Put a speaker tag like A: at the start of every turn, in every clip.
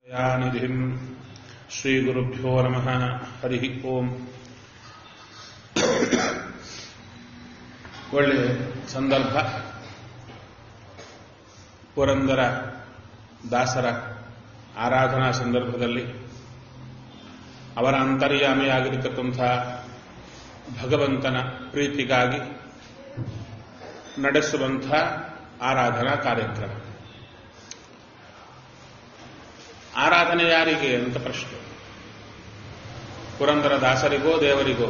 A: ಯಾನಿಧಿಂ ಶ್ರೀಗುರುಭ್ಯೋ ನಮಃ ಹರಿ ಓಂ ಒಳ್ಳೆಯ ಸಂದರ್ಭ ಪುರಂದರ ದಾಸರ ಆರಾಧನಾ ಸಂದರ್ಭದಲ್ಲಿ ಅವರ ಅಂತರ್ಯಾಮಿಯಾಗಿರತಕ್ಕಂಥ ಭಗವಂತನ ಪ್ರೀತಿಗಾಗಿ ನಡೆಸುವಂಥ ಆರಾಧನಾ ಕಾರ್ಯಕ್ರಮ ಆರಾಧನೆ ಯಾರಿಗೆ ಅಂತ ಪ್ರಶ್ನೆ ಪುರಂದರ ದಾಸರಿಗೋ ದೇವರಿಗೋ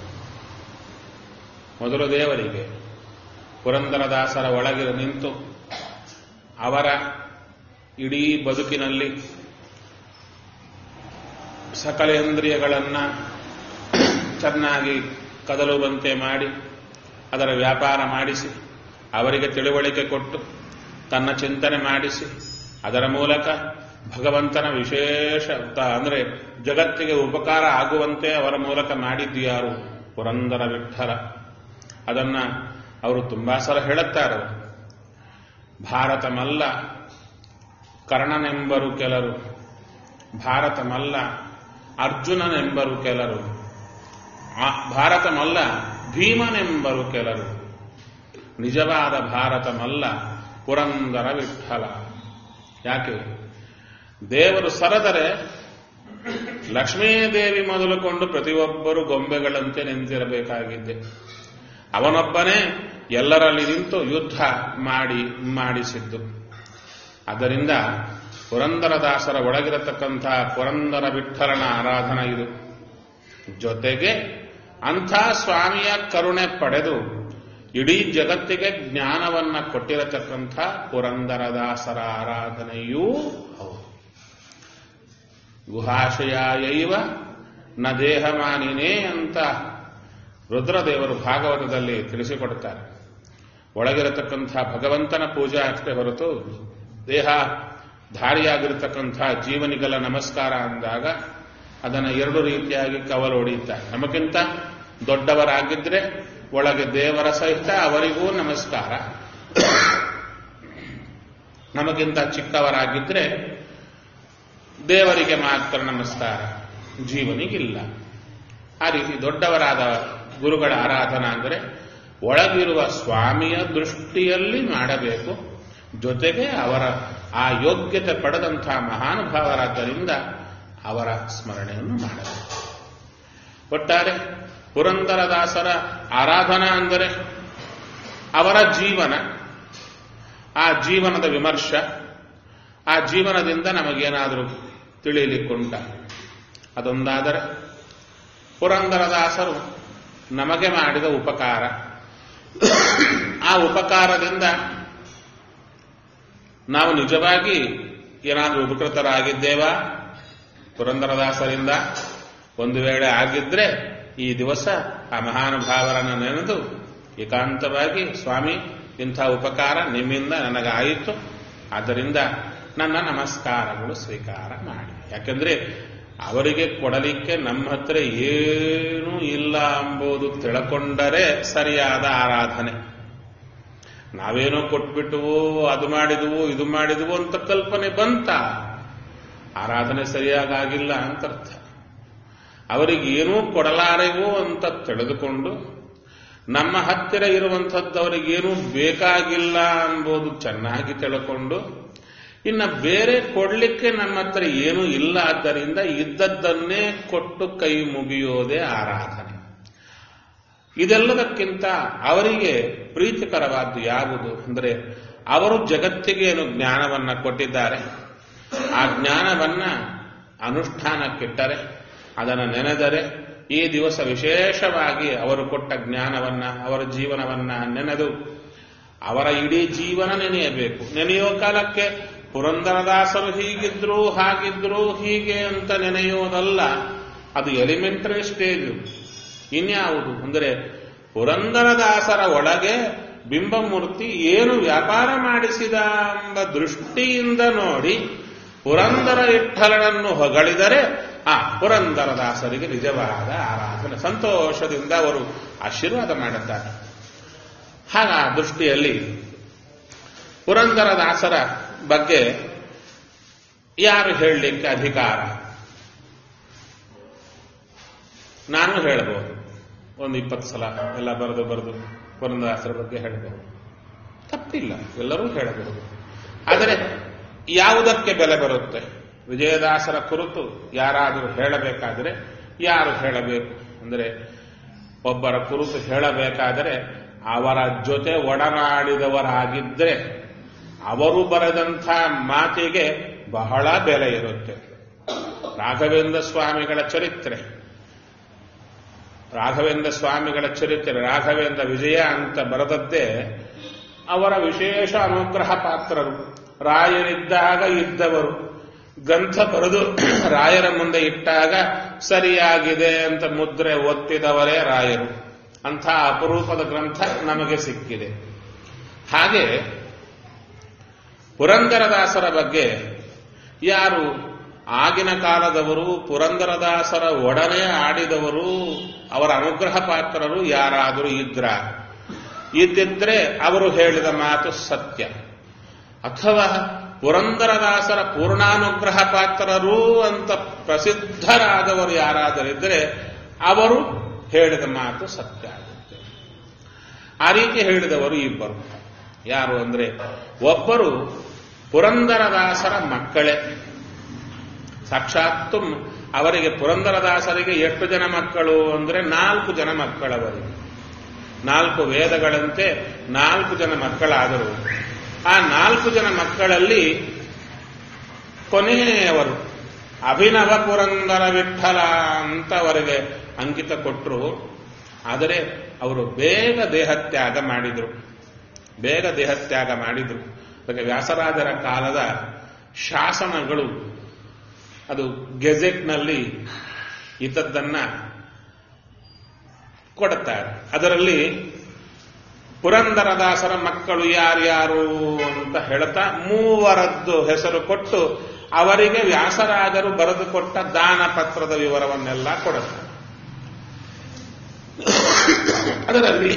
A: ಮೊದಲು ದೇವರಿಗೆ ಪುರಂದರ ದಾಸರ ಒಳಗೆ ನಿಂತು ಅವರ ಇಡೀ ಬದುಕಿನಲ್ಲಿ ಸಕಲೇಂದ್ರಿಯಗಳನ್ನು ಚೆನ್ನಾಗಿ ಕದಲುವಂತೆ ಮಾಡಿ ಅದರ ವ್ಯಾಪಾರ ಮಾಡಿಸಿ ಅವರಿಗೆ ತಿಳುವಳಿಕೆ ಕೊಟ್ಟು ತನ್ನ ಚಿಂತನೆ ಮಾಡಿಸಿ ಅದರ ಮೂಲಕ ಭಗವಂತನ ವಿಶೇಷ ಅಂದರೆ ಜಗತ್ತಿಗೆ ಉಪಕಾರ ಆಗುವಂತೆ ಅವರ ಮೂಲಕ ಮಾಡಿದ್ಯಾರು ಪುರಂದರ ವಿಠಲ ಅದನ್ನ ಅವರು ತುಂಬಾ ಸಲ ಹೇಳುತ್ತಾರೆ ಭಾರತ ಮಲ್ಲ ಕರ್ಣನೆಂಬರು ಕೆಲರು ಭಾರತ ಮಲ್ಲ ಅರ್ಜುನನೆಂಬರು ಕೆಲರು ಭಾರತ ಮಲ್ಲ ಭೀಮನೆಂಬರು ಕೆಲರು ನಿಜವಾದ ಭಾರತ ಮಲ್ಲ ಪುರಂದರ ವಿಠಲ ಯಾಕೆ ದೇವರು ಸರದರೆ ಲಕ್ಷ್ಮೀದೇವಿ ಮೊದಲುಕೊಂಡು ಪ್ರತಿಯೊಬ್ಬರು ಗೊಂಬೆಗಳಂತೆ ನಿಂತಿರಬೇಕಾಗಿದ್ದೆ ಅವನೊಬ್ಬನೇ ಎಲ್ಲರಲ್ಲಿ ನಿಂತು ಯುದ್ಧ ಮಾಡಿ ಮಾಡಿಸಿದ್ದು ಆದ್ದರಿಂದ ಪುರಂದರದಾಸರ ಒಳಗಿರತಕ್ಕಂಥ ಪುರಂದರ ವಿಠಲನ ಆರಾಧನಾ ಇದು ಜೊತೆಗೆ ಅಂಥ ಸ್ವಾಮಿಯ ಕರುಣೆ ಪಡೆದು ಇಡೀ ಜಗತ್ತಿಗೆ ಜ್ಞಾನವನ್ನ ಕೊಟ್ಟಿರತಕ್ಕಂಥ ಪುರಂದರದಾಸರ ಆರಾಧನೆಯೂ ಹೌದು ಗುಹಾಶಯಾಯೈವ ನ ದೇಹಮಾನಿನೇ ಅಂತ ರುದ್ರದೇವರು ಭಾಗವತದಲ್ಲಿ ತಿಳಿಸಿಕೊಡುತ್ತಾರೆ ಒಳಗಿರತಕ್ಕಂಥ ಭಗವಂತನ ಪೂಜೆ ಅಷ್ಟೇ ಹೊರತು ದೇಹ ಧಾರಿಯಾಗಿರತಕ್ಕಂಥ ಜೀವನಿಗಲ ನಮಸ್ಕಾರ ಅಂದಾಗ ಅದನ್ನು ಎರಡು ರೀತಿಯಾಗಿ ಕವಲು ಹೊಡೆಯುತ್ತಾರೆ ನಮಗಿಂತ ದೊಡ್ಡವರಾಗಿದ್ರೆ ಒಳಗೆ ದೇವರ ಸಹಿತ ಅವರಿಗೂ ನಮಸ್ಕಾರ ನಮಗಿಂತ ಚಿಕ್ಕವರಾಗಿದ್ರೆ ದೇವರಿಗೆ ಮಾತ್ರ ನಮಸ್ಕಾರ ಜೀವನಿಗಿಲ್ಲ ಆ ರೀತಿ ದೊಡ್ಡವರಾದ ಗುರುಗಳ ಆರಾಧನಾ ಅಂದರೆ ಒಳಗಿರುವ ಸ್ವಾಮಿಯ ದೃಷ್ಟಿಯಲ್ಲಿ ಮಾಡಬೇಕು ಜೊತೆಗೆ ಅವರ ಆ ಯೋಗ್ಯತೆ ಪಡೆದಂಥ ಮಹಾನುಭಾವರಾದ್ದರಿಂದ ಅವರ ಸ್ಮರಣೆಯನ್ನು ಮಾಡಬೇಕು ಒಟ್ಟಾರೆ ಪುರಂದರದಾಸರ ಆರಾಧನಾ ಅಂದರೆ ಅವರ ಜೀವನ ಆ ಜೀವನದ ವಿಮರ್ಶ ಆ ಜೀವನದಿಂದ ನಮಗೇನಾದರೂ ತಿಳಿಯಲಿಕ್ಕುಂಟ ಅದೊಂದಾದರೆ ಪುರಂದರದಾಸರು ನಮಗೆ ಮಾಡಿದ ಉಪಕಾರ ಆ ಉಪಕಾರದಿಂದ ನಾವು ನಿಜವಾಗಿ ಏನಾದರೂ ಉಪಕೃತರಾಗಿದ್ದೇವಾ ಪುರಂದರದಾಸರಿಂದ ಒಂದು ವೇಳೆ ಆಗಿದ್ರೆ ಈ ದಿವಸ ಆ ಮಹಾನುಭಾವರನ್ನು ನೆನೆದು ಏಕಾಂತವಾಗಿ ಸ್ವಾಮಿ ಇಂಥ ಉಪಕಾರ ನಿಮ್ಮಿಂದ ನನಗಾಯಿತು ಆದ್ದರಿಂದ ನನ್ನ ನಮಸ್ಕಾರಗಳು ಸ್ವೀಕಾರ ಮಾಡಿ ಯಾಕಂದ್ರೆ ಅವರಿಗೆ ಕೊಡಲಿಕ್ಕೆ ನಮ್ಮ ಹತ್ರ ಏನೂ ಇಲ್ಲ ಎಂಬುದು ತಿಳ್ಕೊಂಡರೆ ಸರಿಯಾದ ಆರಾಧನೆ ನಾವೇನೋ ಕೊಟ್ಬಿಟ್ಟುವು ಅದು ಮಾಡಿದುವು ಇದು ಮಾಡಿದುವು ಅಂತ ಕಲ್ಪನೆ ಬಂತ ಆರಾಧನೆ ಸರಿಯಾಗಿಲ್ಲ ಅಂತ ಅರ್ಥ ಅವರಿಗೆ ಏನೂ ಕೊಡಲಾರೆವು ಅಂತ ತಿಳಿದುಕೊಂಡು ನಮ್ಮ ಹತ್ತಿರ ಇರುವಂಥದ್ದು ಅವರಿಗೇನೂ ಬೇಕಾಗಿಲ್ಲ ಎಂಬುದು ಚೆನ್ನಾಗಿ ತಿಳ್ಕೊಂಡು ಇನ್ನು ಬೇರೆ ಕೊಡ್ಲಿಕ್ಕೆ ನಮ್ಮ ಹತ್ರ ಏನೂ ಇಲ್ಲ ಆದ್ದರಿಂದ ಇದ್ದದ್ದನ್ನೇ ಕೊಟ್ಟು ಕೈ ಮುಗಿಯೋದೇ ಆರಾಧನೆ ಇದೆಲ್ಲದಕ್ಕಿಂತ ಅವರಿಗೆ ಪ್ರೀತಿಕರವಾದ್ದು ಯಾವುದು ಅಂದರೆ ಅವರು ಜಗತ್ತಿಗೆ ಏನು ಜ್ಞಾನವನ್ನ ಕೊಟ್ಟಿದ್ದಾರೆ ಆ ಜ್ಞಾನವನ್ನ ಅನುಷ್ಠಾನಕ್ಕಿಟ್ಟರೆ ಅದನ್ನು ನೆನೆದರೆ ಈ ದಿವಸ ವಿಶೇಷವಾಗಿ ಅವರು ಕೊಟ್ಟ ಜ್ಞಾನವನ್ನ ಅವರ ಜೀವನವನ್ನ ನೆನೆದು ಅವರ ಇಡೀ ಜೀವನ ನೆನೆಯಬೇಕು ನೆನೆಯೋ ಕಾಲಕ್ಕೆ ಪುರಂದರದಾಸರು ಹೀಗಿದ್ರು ಹಾಗಿದ್ರು ಹೀಗೆ ಅಂತ ನೆನೆಯೋದಲ್ಲ ಅದು ಎಲಿಮೆಂಟರಿ ಸ್ಟೇಜ್ ಇನ್ಯಾವುದು ಅಂದರೆ ಪುರಂದರದಾಸರ ಒಳಗೆ ಬಿಂಬಮೂರ್ತಿ ಏನು ವ್ಯಾಪಾರ ಮಾಡಿಸಿದ ಎಂಬ ದೃಷ್ಟಿಯಿಂದ ನೋಡಿ ಪುರಂದರ ಇಟ್ಟಲನನ್ನು ಹೊಗಳಿದರೆ ಆ ಪುರಂದರದಾಸರಿಗೆ ನಿಜವಾದ ಆರಾಧನೆ ಸಂತೋಷದಿಂದ ಅವರು ಆಶೀರ್ವಾದ ಮಾಡುತ್ತಾರೆ ಹಾಗ ಆ ದೃಷ್ಟಿಯಲ್ಲಿ ಪುರಂದರದಾಸರ ಬಗ್ಗೆ ಯಾರು ಹೇಳಲಿಕ್ಕೆ ಅಧಿಕಾರ ನಾನು ಹೇಳಬಹುದು ಒಂದು ಇಪ್ಪತ್ತು ಸಲ ಎಲ್ಲ ಬರೆದು ಬರೆದು ಪುರಂದರಾಸರ ಬಗ್ಗೆ ಹೇಳಬಹುದು ತಪ್ಪಿಲ್ಲ ಎಲ್ಲರೂ ಹೇಳಬಹುದು ಆದರೆ ಯಾವುದಕ್ಕೆ ಬೆಲೆ ಬರುತ್ತೆ ವಿಜಯದಾಸರ ಕುರಿತು ಯಾರಾದರೂ ಹೇಳಬೇಕಾದರೆ ಯಾರು ಹೇಳಬೇಕು ಅಂದರೆ ಒಬ್ಬರ ಕುರಿತು ಹೇಳಬೇಕಾದರೆ ಅವರ ಜೊತೆ ಒಡನಾಡಿದವರಾಗಿದ್ದರೆ ಅವರು ಬರೆದಂಥ ಮಾತಿಗೆ ಬಹಳ ಬೆಲೆ ಇರುತ್ತೆ ರಾಘವೇಂದ್ರ ಸ್ವಾಮಿಗಳ ಚರಿತ್ರೆ ರಾಘವೇಂದ್ರ ಸ್ವಾಮಿಗಳ ಚರಿತ್ರೆ ರಾಘವೇಂದ್ರ ವಿಜಯ ಅಂತ ಬರೆದದ್ದೇ ಅವರ ವಿಶೇಷ ಅನುಗ್ರಹ ಪಾತ್ರರು ರಾಯರಿದ್ದಾಗ ಇದ್ದವರು ಗ್ರಂಥ ಬರೆದು ರಾಯರ ಮುಂದೆ ಇಟ್ಟಾಗ ಸರಿಯಾಗಿದೆ ಅಂತ ಮುದ್ರೆ ಒತ್ತಿದವರೇ ರಾಯರು ಅಂಥ ಅಪರೂಪದ ಗ್ರಂಥ ನಮಗೆ ಸಿಕ್ಕಿದೆ ಹಾಗೆ ಪುರಂದರದಾಸರ ಬಗ್ಗೆ ಯಾರು ಆಗಿನ ಕಾಲದವರು ಪುರಂದರದಾಸರ ಒಡನೆ ಆಡಿದವರು ಅವರ ಅನುಗ್ರಹ ಪಾತ್ರರು ಯಾರಾದರೂ ಇದ್ರ ಇದ್ದಿದ್ರೆ ಅವರು ಹೇಳಿದ ಮಾತು ಸತ್ಯ ಅಥವಾ ಪುರಂದರದಾಸರ ಪೂರ್ಣಾನುಗ್ರಹ ಪಾತ್ರರು ಅಂತ ಪ್ರಸಿದ್ಧರಾದವರು ಯಾರಾದರಿದ್ದರೆ ಅವರು ಹೇಳಿದ ಮಾತು ಸತ್ಯ ಆಗುತ್ತೆ ಆ ರೀತಿ ಹೇಳಿದವರು ಇಬ್ಬರು ಯಾರು ಅಂದ್ರೆ ಒಬ್ಬರು ಪುರಂದರದಾಸರ ಮಕ್ಕಳೇ ಸಾಕ್ಷಾತ್ತು ಅವರಿಗೆ ಪುರಂದರದಾಸರಿಗೆ ಎಷ್ಟು ಜನ ಮಕ್ಕಳು ಅಂದ್ರೆ ನಾಲ್ಕು ಜನ ಮಕ್ಕಳವರಿಗೆ ನಾಲ್ಕು ವೇದಗಳಂತೆ ನಾಲ್ಕು ಜನ ಮಕ್ಕಳಾದರು ಆ ನಾಲ್ಕು ಜನ ಮಕ್ಕಳಲ್ಲಿ ಕೊನೆಯವರು ಅಭಿನವ ಪುರಂದರ ವಿಠಲ ಅಂತ ಅವರಿಗೆ ಅಂಕಿತ ಕೊಟ್ಟರು ಆದರೆ ಅವರು ಬೇಗ ದೇಹತ್ಯಾಗ ಮಾಡಿದರು ಬೇಗ ದೇಹತ್ಯಾಗ ಮಾಡಿದರು ಅದಕ್ಕೆ ವ್ಯಾಸರಾಜರ ಕಾಲದ ಶಾಸನಗಳು ಅದು ಗೆಜೆಟ್ನಲ್ಲಿ ಇಂಥದ್ದನ್ನ ಕೊಡುತ್ತಾರೆ ಅದರಲ್ಲಿ ಪುರಂದರದಾಸರ ಮಕ್ಕಳು ಯಾರ್ಯಾರು ಅಂತ ಹೇಳ್ತಾ ಮೂವರದ್ದು ಹೆಸರು ಕೊಟ್ಟು ಅವರಿಗೆ ವ್ಯಾಸರಾಜರು ಬರೆದುಕೊಟ್ಟ ದಾನ ಪತ್ರದ ವಿವರವನ್ನೆಲ್ಲ ಕೊಡುತ್ತಾರೆ ಅದರಲ್ಲಿ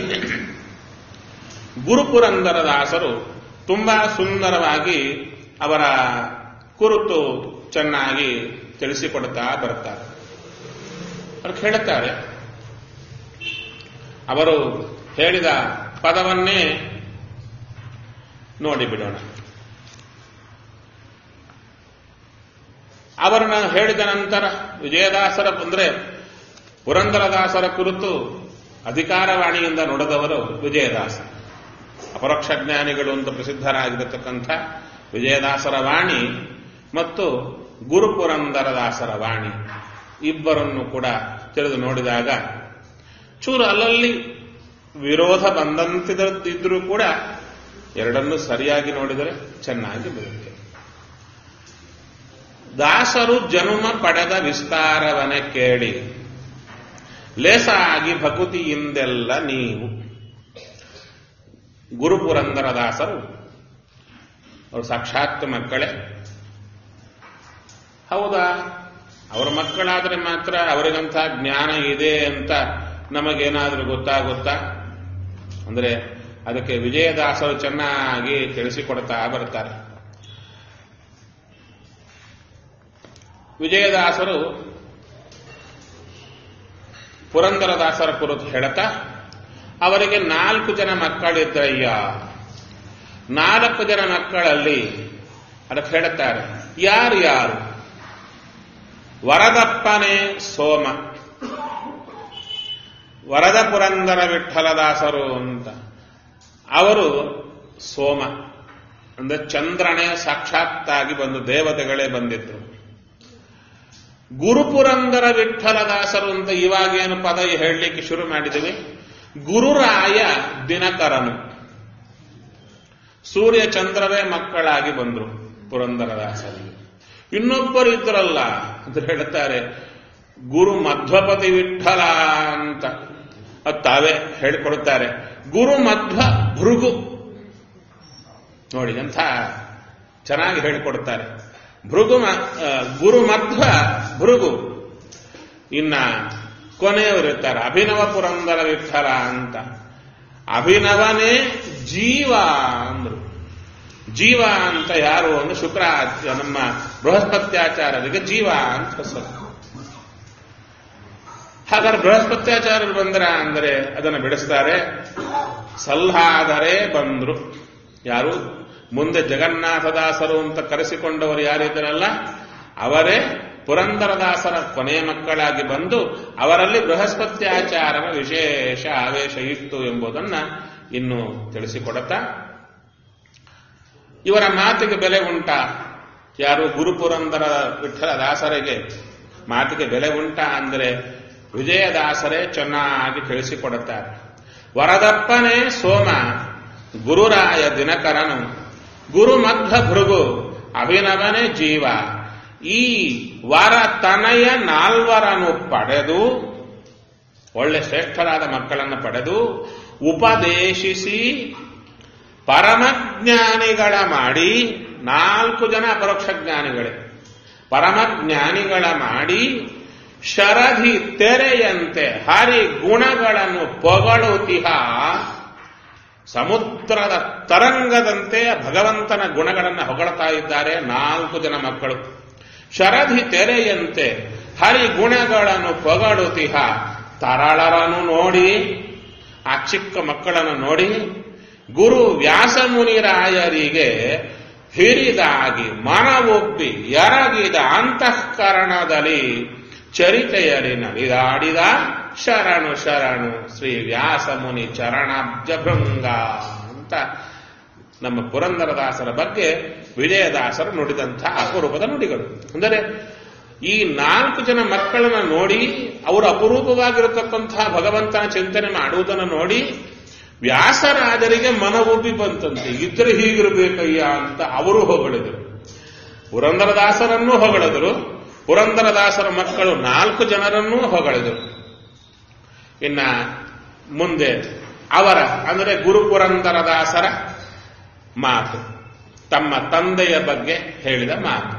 A: ಗುರುಪುರಂದರದಾಸರು ತುಂಬಾ ಸುಂದರವಾಗಿ ಅವರ ಕುರಿತು ಚೆನ್ನಾಗಿ ತಿಳಿಸಿಕೊಡುತ್ತಾ ಬರುತ್ತಾರೆ ಅವರು ಹೇಳುತ್ತಾರೆ ಅವರು ಹೇಳಿದ ಪದವನ್ನೇ ನೋಡಿಬಿಡೋಣ ಅವರನ್ನ ಹೇಳಿದ ನಂತರ ವಿಜಯದಾಸರ ಅಂದ್ರೆ ಪುರಂದರದಾಸರ ಕುರಿತು ಅಧಿಕಾರವಾಣಿಯಿಂದ ನುಡಿದವರು ವಿಜಯದಾಸ ಅಪರೋಕ್ಷ ಜ್ಞಾನಿಗಳು ಅಂತ ಪ್ರಸಿದ್ಧರಾಗಿರತಕ್ಕಂಥ ವಿಜಯದಾಸರ ವಾಣಿ ಮತ್ತು ಗುರುಪುರಂದರದಾಸರ ವಾಣಿ ಇಬ್ಬರನ್ನು ಕೂಡ ತಿಳಿದು ನೋಡಿದಾಗ ಚೂರು ಅಲ್ಲಲ್ಲಿ ವಿರೋಧ ಬಂದಂತಿದ್ರೂ ಕೂಡ ಎರಡನ್ನು ಸರಿಯಾಗಿ ನೋಡಿದರೆ ಚೆನ್ನಾಗಿ ಬರುತ್ತೆ ದಾಸರು ಜನುಮ ಪಡೆದ ವಿಸ್ತಾರವನೆ ಕೇಳಿ ಲೇಸಾಗಿ ಭಕುತಿಯಿಂದೆಲ್ಲ ನೀವು ಗುರುಪುರಂದರ ದಾಸರು ಅವರು ಸಾಕ್ಷಾತ್ ಮಕ್ಕಳೇ ಹೌದಾ ಅವರ ಮಕ್ಕಳಾದ್ರೆ ಮಾತ್ರ ಅವರಿಗಂಥ ಜ್ಞಾನ ಇದೆ ಅಂತ ನಮಗೇನಾದ್ರೂ ಗೊತ್ತಾಗುತ್ತಾ ಅಂದ್ರೆ ಅದಕ್ಕೆ ವಿಜಯದಾಸರು ಚೆನ್ನಾಗಿ ತಿಳಿಸಿಕೊಡ್ತಾ ಬರ್ತಾರೆ ವಿಜಯದಾಸರು ಪುರಂದರದಾಸರ ಕುರಿತು ಹೇಳ್ತಾ ಅವರಿಗೆ ನಾಲ್ಕು ಜನ ಮಕ್ಕಳಿದ್ರಯ್ಯ ನಾಲ್ಕು ಜನ ಮಕ್ಕಳಲ್ಲಿ ಅದಕ್ಕೆ ಹೇಳುತ್ತಾರೆ ಯಾರು ಯಾರು ವರದಪ್ಪನೇ ಸೋಮ ವರದ ಪುರಂದರ ವಿಠಲದಾಸರು ಅಂತ ಅವರು ಸೋಮ ಅಂದ್ರೆ ಚಂದ್ರನೇ ಸಾಕ್ಷಾತ್ತಾಗಿ ಬಂದು ದೇವತೆಗಳೇ ಬಂದಿದ್ರು ಗುರುಪುರಂದರ ವಿಠಲದಾಸರು ಅಂತ ಇವಾಗೇನು ಪದ ಹೇಳಲಿಕ್ಕೆ ಶುರು ಮಾಡಿದ್ದೀವಿ ಗುರುರಾಯ ದಿನಕರನು ಸೂರ್ಯ ಚಂದ್ರವೇ ಮಕ್ಕಳಾಗಿ ಬಂದ್ರು ಪುರಂದರದಾಸರಿಗೆ ಇನ್ನೊಬ್ಬರು ಇದ್ರಲ್ಲ ಅಂತ ಹೇಳ್ತಾರೆ ಗುರು ಮಧ್ವಪತಿ ವಿಠಲ ಅಂತ ಅದು ತಾವೇ ಹೇಳಿಕೊಡುತ್ತಾರೆ ಗುರು ಮಧ್ವ ಭೃಗು ನೋಡಿ ಎಂಥ ಚೆನ್ನಾಗಿ ಹೇಳಿಕೊಡುತ್ತಾರೆ ಭೃಗು ಗುರು ಮಧ್ವ ಭೃಗು ಇನ್ನ ಕೊನೆಯವರು ಇರ್ತಾರೆ ಅಭಿನವ ಪುರಂದರ ವಿಠಲ ಅಂತ ಅಭಿನವನೇ ಜೀವ ಅಂದ್ರು ಜೀವ ಅಂತ ಯಾರು ಅಂದ್ರೆ ಶುಕ್ರಾಚಾರ್ಯ ನಮ್ಮ ಬೃಹಸ್ಪತ್ಯಾಚಾರ್ಯರಿಗೆ ಜೀವ ಅಂತ ಹೆಸರು ಹಾಗಾದ್ರೆ ಬೃಹಸ್ಪತ್ಯಾಚಾರ್ಯರು ಬಂದ್ರ ಅಂದರೆ ಅದನ್ನು ಬಿಡಿಸ್ತಾರೆ ಸಲ್ಲಾದರೆ ಬಂದ್ರು ಯಾರು ಮುಂದೆ ಜಗನ್ನಾಥದಾಸರು ಅಂತ ಕರೆಸಿಕೊಂಡವರು ಯಾರಿದ್ದರಲ್ಲ ಅವರೇ ಪುರಂದರದಾಸರ ಕೊನೆಯ ಮಕ್ಕಳಾಗಿ ಬಂದು ಅವರಲ್ಲಿ ಬೃಹಸ್ಪತ್ಯಾಚಾರನ ವಿಶೇಷ ಆವೇಶ ಇತ್ತು ಎಂಬುದನ್ನ ಇನ್ನು ತಿಳಿಸಿಕೊಡುತ್ತಾ ಇವರ ಮಾತಿಗೆ ಬೆಲೆ ಉಂಟಾ ಯಾರು ಗುರುಪುರಂದರ ವಿಠಲ ದಾಸರಿಗೆ ಮಾತಿಗೆ ಬೆಲೆ ಉಂಟಾ ಅಂದರೆ ವಿಜಯದಾಸರೇ ಚೆನ್ನಾಗಿ ತಿಳಿಸಿಕೊಡುತ್ತಾರೆ ವರದಪ್ಪನೇ ಸೋಮ ಗುರುರಾಯ ದಿನಕರನು ಗುರುಮಧ್ವ ಭೃಗು ಅಭಿನವನೇ ಜೀವ ಈ ವರ ತನಯ ನಾಲ್ವರನ್ನು ಪಡೆದು ಒಳ್ಳೆ ಶ್ರೇಷ್ಠರಾದ ಮಕ್ಕಳನ್ನು ಪಡೆದು ಉಪದೇಶಿಸಿ ಪರಮಜ್ಞಾನಿಗಳ ಮಾಡಿ ನಾಲ್ಕು ಜನ ಅಪರೋಕ್ಷ ಜ್ಞಾನಿಗಳೇ ಪರಮಜ್ಞಾನಿಗಳ ಮಾಡಿ ಶರಧಿ ತೆರೆಯಂತೆ ಹರಿ ಗುಣಗಳನ್ನು ಪೊಗಳುತಿಹ ಸಮುದ್ರದ ತರಂಗದಂತೆ ಭಗವಂತನ ಗುಣಗಳನ್ನು ಹೊಗಳ್ತಾ ಇದ್ದಾರೆ ನಾಲ್ಕು ಜನ ಮಕ್ಕಳು ಶರಧಿ ತೆರೆಯಂತೆ ಹರಿ ಗುಣಗಳನ್ನು ಪೊಗಳುತಿಹ ತರಳರನ್ನು ನೋಡಿ ಆ ಚಿಕ್ಕ ಮಕ್ಕಳನ್ನು ನೋಡಿ ಗುರು ವ್ಯಾಸಮುನಿರಾಯರಿಗೆ ಹಿರಿದಾಗಿ ಮನವೊಪ್ಪಿ ಎರಗಿದ ಅಂತಃಕರಣದಲ್ಲಿ ಚರಿತೆಯರಿ ನಲಿದಾಡಿದ ಶರಣು ಶರಣು ಶ್ರೀ ವ್ಯಾಸಮುನಿ ಚರಣಾಬ್ಜಭೃಂಗ ಅಂತ ನಮ್ಮ ಪುರಂದರದಾಸರ ಬಗ್ಗೆ ವಿಜಯದಾಸರು ನುಡಿದಂಥ ಅಪರೂಪದ ನುಡಿಗಳು ಅಂದರೆ ಈ ನಾಲ್ಕು ಜನ ಮಕ್ಕಳನ್ನ ನೋಡಿ ಅವರು ಅಪರೂಪವಾಗಿರತಕ್ಕಂತಹ ಭಗವಂತನ ಚಿಂತನೆ ಮಾಡುವುದನ್ನು ನೋಡಿ ವ್ಯಾಸರಾಜರಿಗೆ ಮನವೊಬ್ಬಿ ಬಂತಂತೆ ಇದ್ರೆ ಹೀಗಿರಬೇಕಯ್ಯ ಅಂತ ಅವರು ಹೊಗಳಿದರು ಪುರಂದರದಾಸರನ್ನೂ ಹೊಗಳಿದರು ಪುರಂದರದಾಸರ ಮಕ್ಕಳು ನಾಲ್ಕು ಜನರನ್ನೂ ಹೊಗಳಿದರು ಇನ್ನ ಮುಂದೆ ಅವರ ಅಂದರೆ ಗುರು ಪುರಂದರದಾಸರ ಮಾತು ತಮ್ಮ ತಂದೆಯ ಬಗ್ಗೆ ಹೇಳಿದ ಮಾತು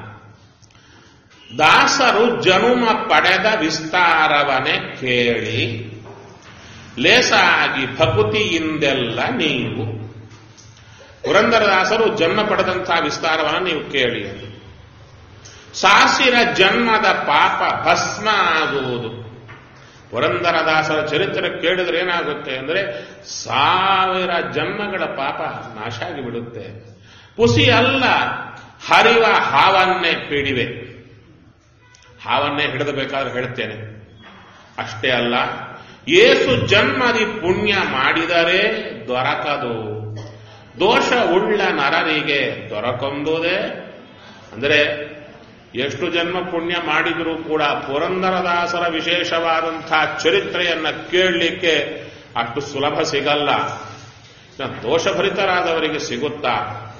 A: ದಾಸರು ಜನುಮ ಪಡೆದ ವಿಸ್ತಾರವನೆ ಕೇಳಿ ಲೇಸಾಗಿ ಭಕುತಿಯಿಂದೆಲ್ಲ ನೀವು ಪುರಂದರದಾಸರು ಜನ್ಮ ಪಡೆದಂತಹ ವಿಸ್ತಾರವನ್ನು ನೀವು ಕೇಳಿ ಎಂದು ಸಾಸಿರ ಜನ್ಮದ ಪಾಪ ಭಸ್ಮ ಆಗುವುದು ಪುರಂದರದಾಸರ ಚರಿತ್ರೆ ಕೇಳಿದ್ರೆ ಏನಾಗುತ್ತೆ ಅಂದ್ರೆ ಸಾವಿರ ಜನ್ಮಗಳ ಪಾಪ ನಾಶ ಆಗಿಬಿಡುತ್ತೆ ಪುಸಿ ಅಲ್ಲ ಹರಿವ ಹಾವನ್ನೇ ಪೀಡಿವೆ ಹಾವನ್ನೇ ಹಿಡಿದಬೇಕಾದ್ರೆ ಹೇಳ್ತೇನೆ ಅಷ್ಟೇ ಅಲ್ಲ ಏಸು ಜನ್ಮದಿ ಪುಣ್ಯ ಮಾಡಿದರೆ ದೊರಕದು ದೋಷ ಉಳ್ಳ ನರರಿಗೆ ದೊರಕೊಂದುದೇ ಅಂದರೆ ಎಷ್ಟು ಜನ್ಮ ಪುಣ್ಯ ಮಾಡಿದರೂ ಕೂಡ ಪುರಂದರದಾಸರ ವಿಶೇಷವಾದಂತಹ ಚರಿತ್ರೆಯನ್ನ ಕೇಳಲಿಕ್ಕೆ ಅಷ್ಟು ಸುಲಭ ಸಿಗಲ್ಲ ದೋಷಭರಿತರಾದವರಿಗೆ ಸಿಗುತ್ತಾ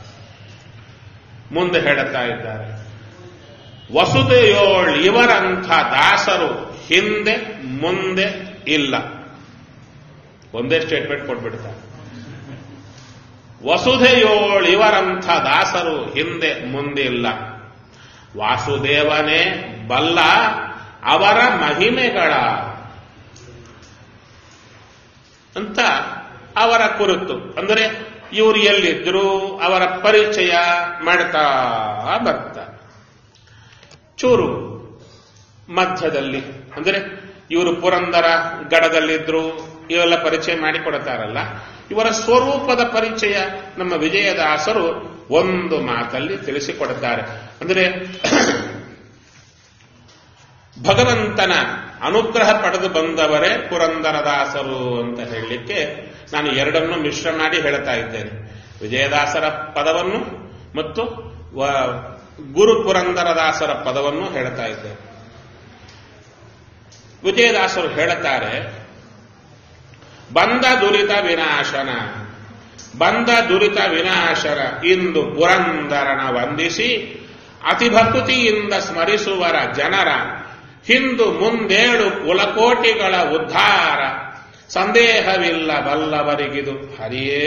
A: ಮುಂದೆ ಹೇಳುತ್ತಾ ಇದ್ದಾರೆ ವಸುದೆಯೋಳ್ ಇವರಂಥ ದಾಸರು ಹಿಂದೆ ಮುಂದೆ ಇಲ್ಲ ಒಂದೇ ಸ್ಟೇಟ್ಮೆಂಟ್ ಕೊಟ್ಬಿಡ್ತಾರೆ ವಸುಧೆಯೋಳ್ ಇವರಂಥ ದಾಸರು ಹಿಂದೆ ಮುಂದಿಲ್ಲ ವಾಸುದೇವನೇ ಬಲ್ಲ ಅವರ ಮಹಿಮೆಗಳ ಅಂತ ಅವರ ಕುರಿತು ಅಂದರೆ ಇವರು ಎಲ್ಲಿದ್ರು ಅವರ ಪರಿಚಯ ಮಾಡ್ತಾ ಬರ್ತಾರೆ ಚೂರು ಮಧ್ಯದಲ್ಲಿ ಅಂದರೆ ಇವರು ಪುರಂದರ ಗಡದಲ್ಲಿದ್ರು ಇವೆಲ್ಲ ಪರಿಚಯ ಮಾಡಿಕೊಡ್ತಾರಲ್ಲ ಇವರ ಸ್ವರೂಪದ ಪರಿಚಯ ನಮ್ಮ ವಿಜಯದಾಸರು ಒಂದು ಮಾತಲ್ಲಿ ತಿಳಿಸಿಕೊಡುತ್ತಾರೆ ಅಂದರೆ ಭಗವಂತನ ಅನುಗ್ರಹ ಪಡೆದು ಬಂದವರೇ ಪುರಂದರದಾಸರು ಅಂತ ಹೇಳಲಿಕ್ಕೆ ನಾನು ಎರಡನ್ನು ಮಿಶ್ರ ಮಾಡಿ ಹೇಳ್ತಾ ಇದ್ದೇನೆ ವಿಜಯದಾಸರ ಪದವನ್ನು ಮತ್ತು ಗುರು ಪುರಂದರದಾಸರ ಪದವನ್ನು ಹೇಳ್ತಾ ಇದ್ದೇನೆ ವಿಜಯದಾಸರು ಹೇಳುತ್ತಾರೆ ಬಂದ ದುರಿತ ವಿನಾಶನ ಬಂದ ದುರಿತ ವಿನಾಶನ ಇಂದು ಪುರಂದರನ ವಂದಿಸಿ ಅತಿಭಕುತಿಯಿಂದ ಸ್ಮರಿಸುವರ ಜನರ ಹಿಂದು ಮುಂದೇಳು ಕುಲಕೋಟಿಗಳ ಉದ್ಧಾರ ಸಂದೇಹವಿಲ್ಲ ಬಲ್ಲವರಿಗಿದು ಹರಿಯೇ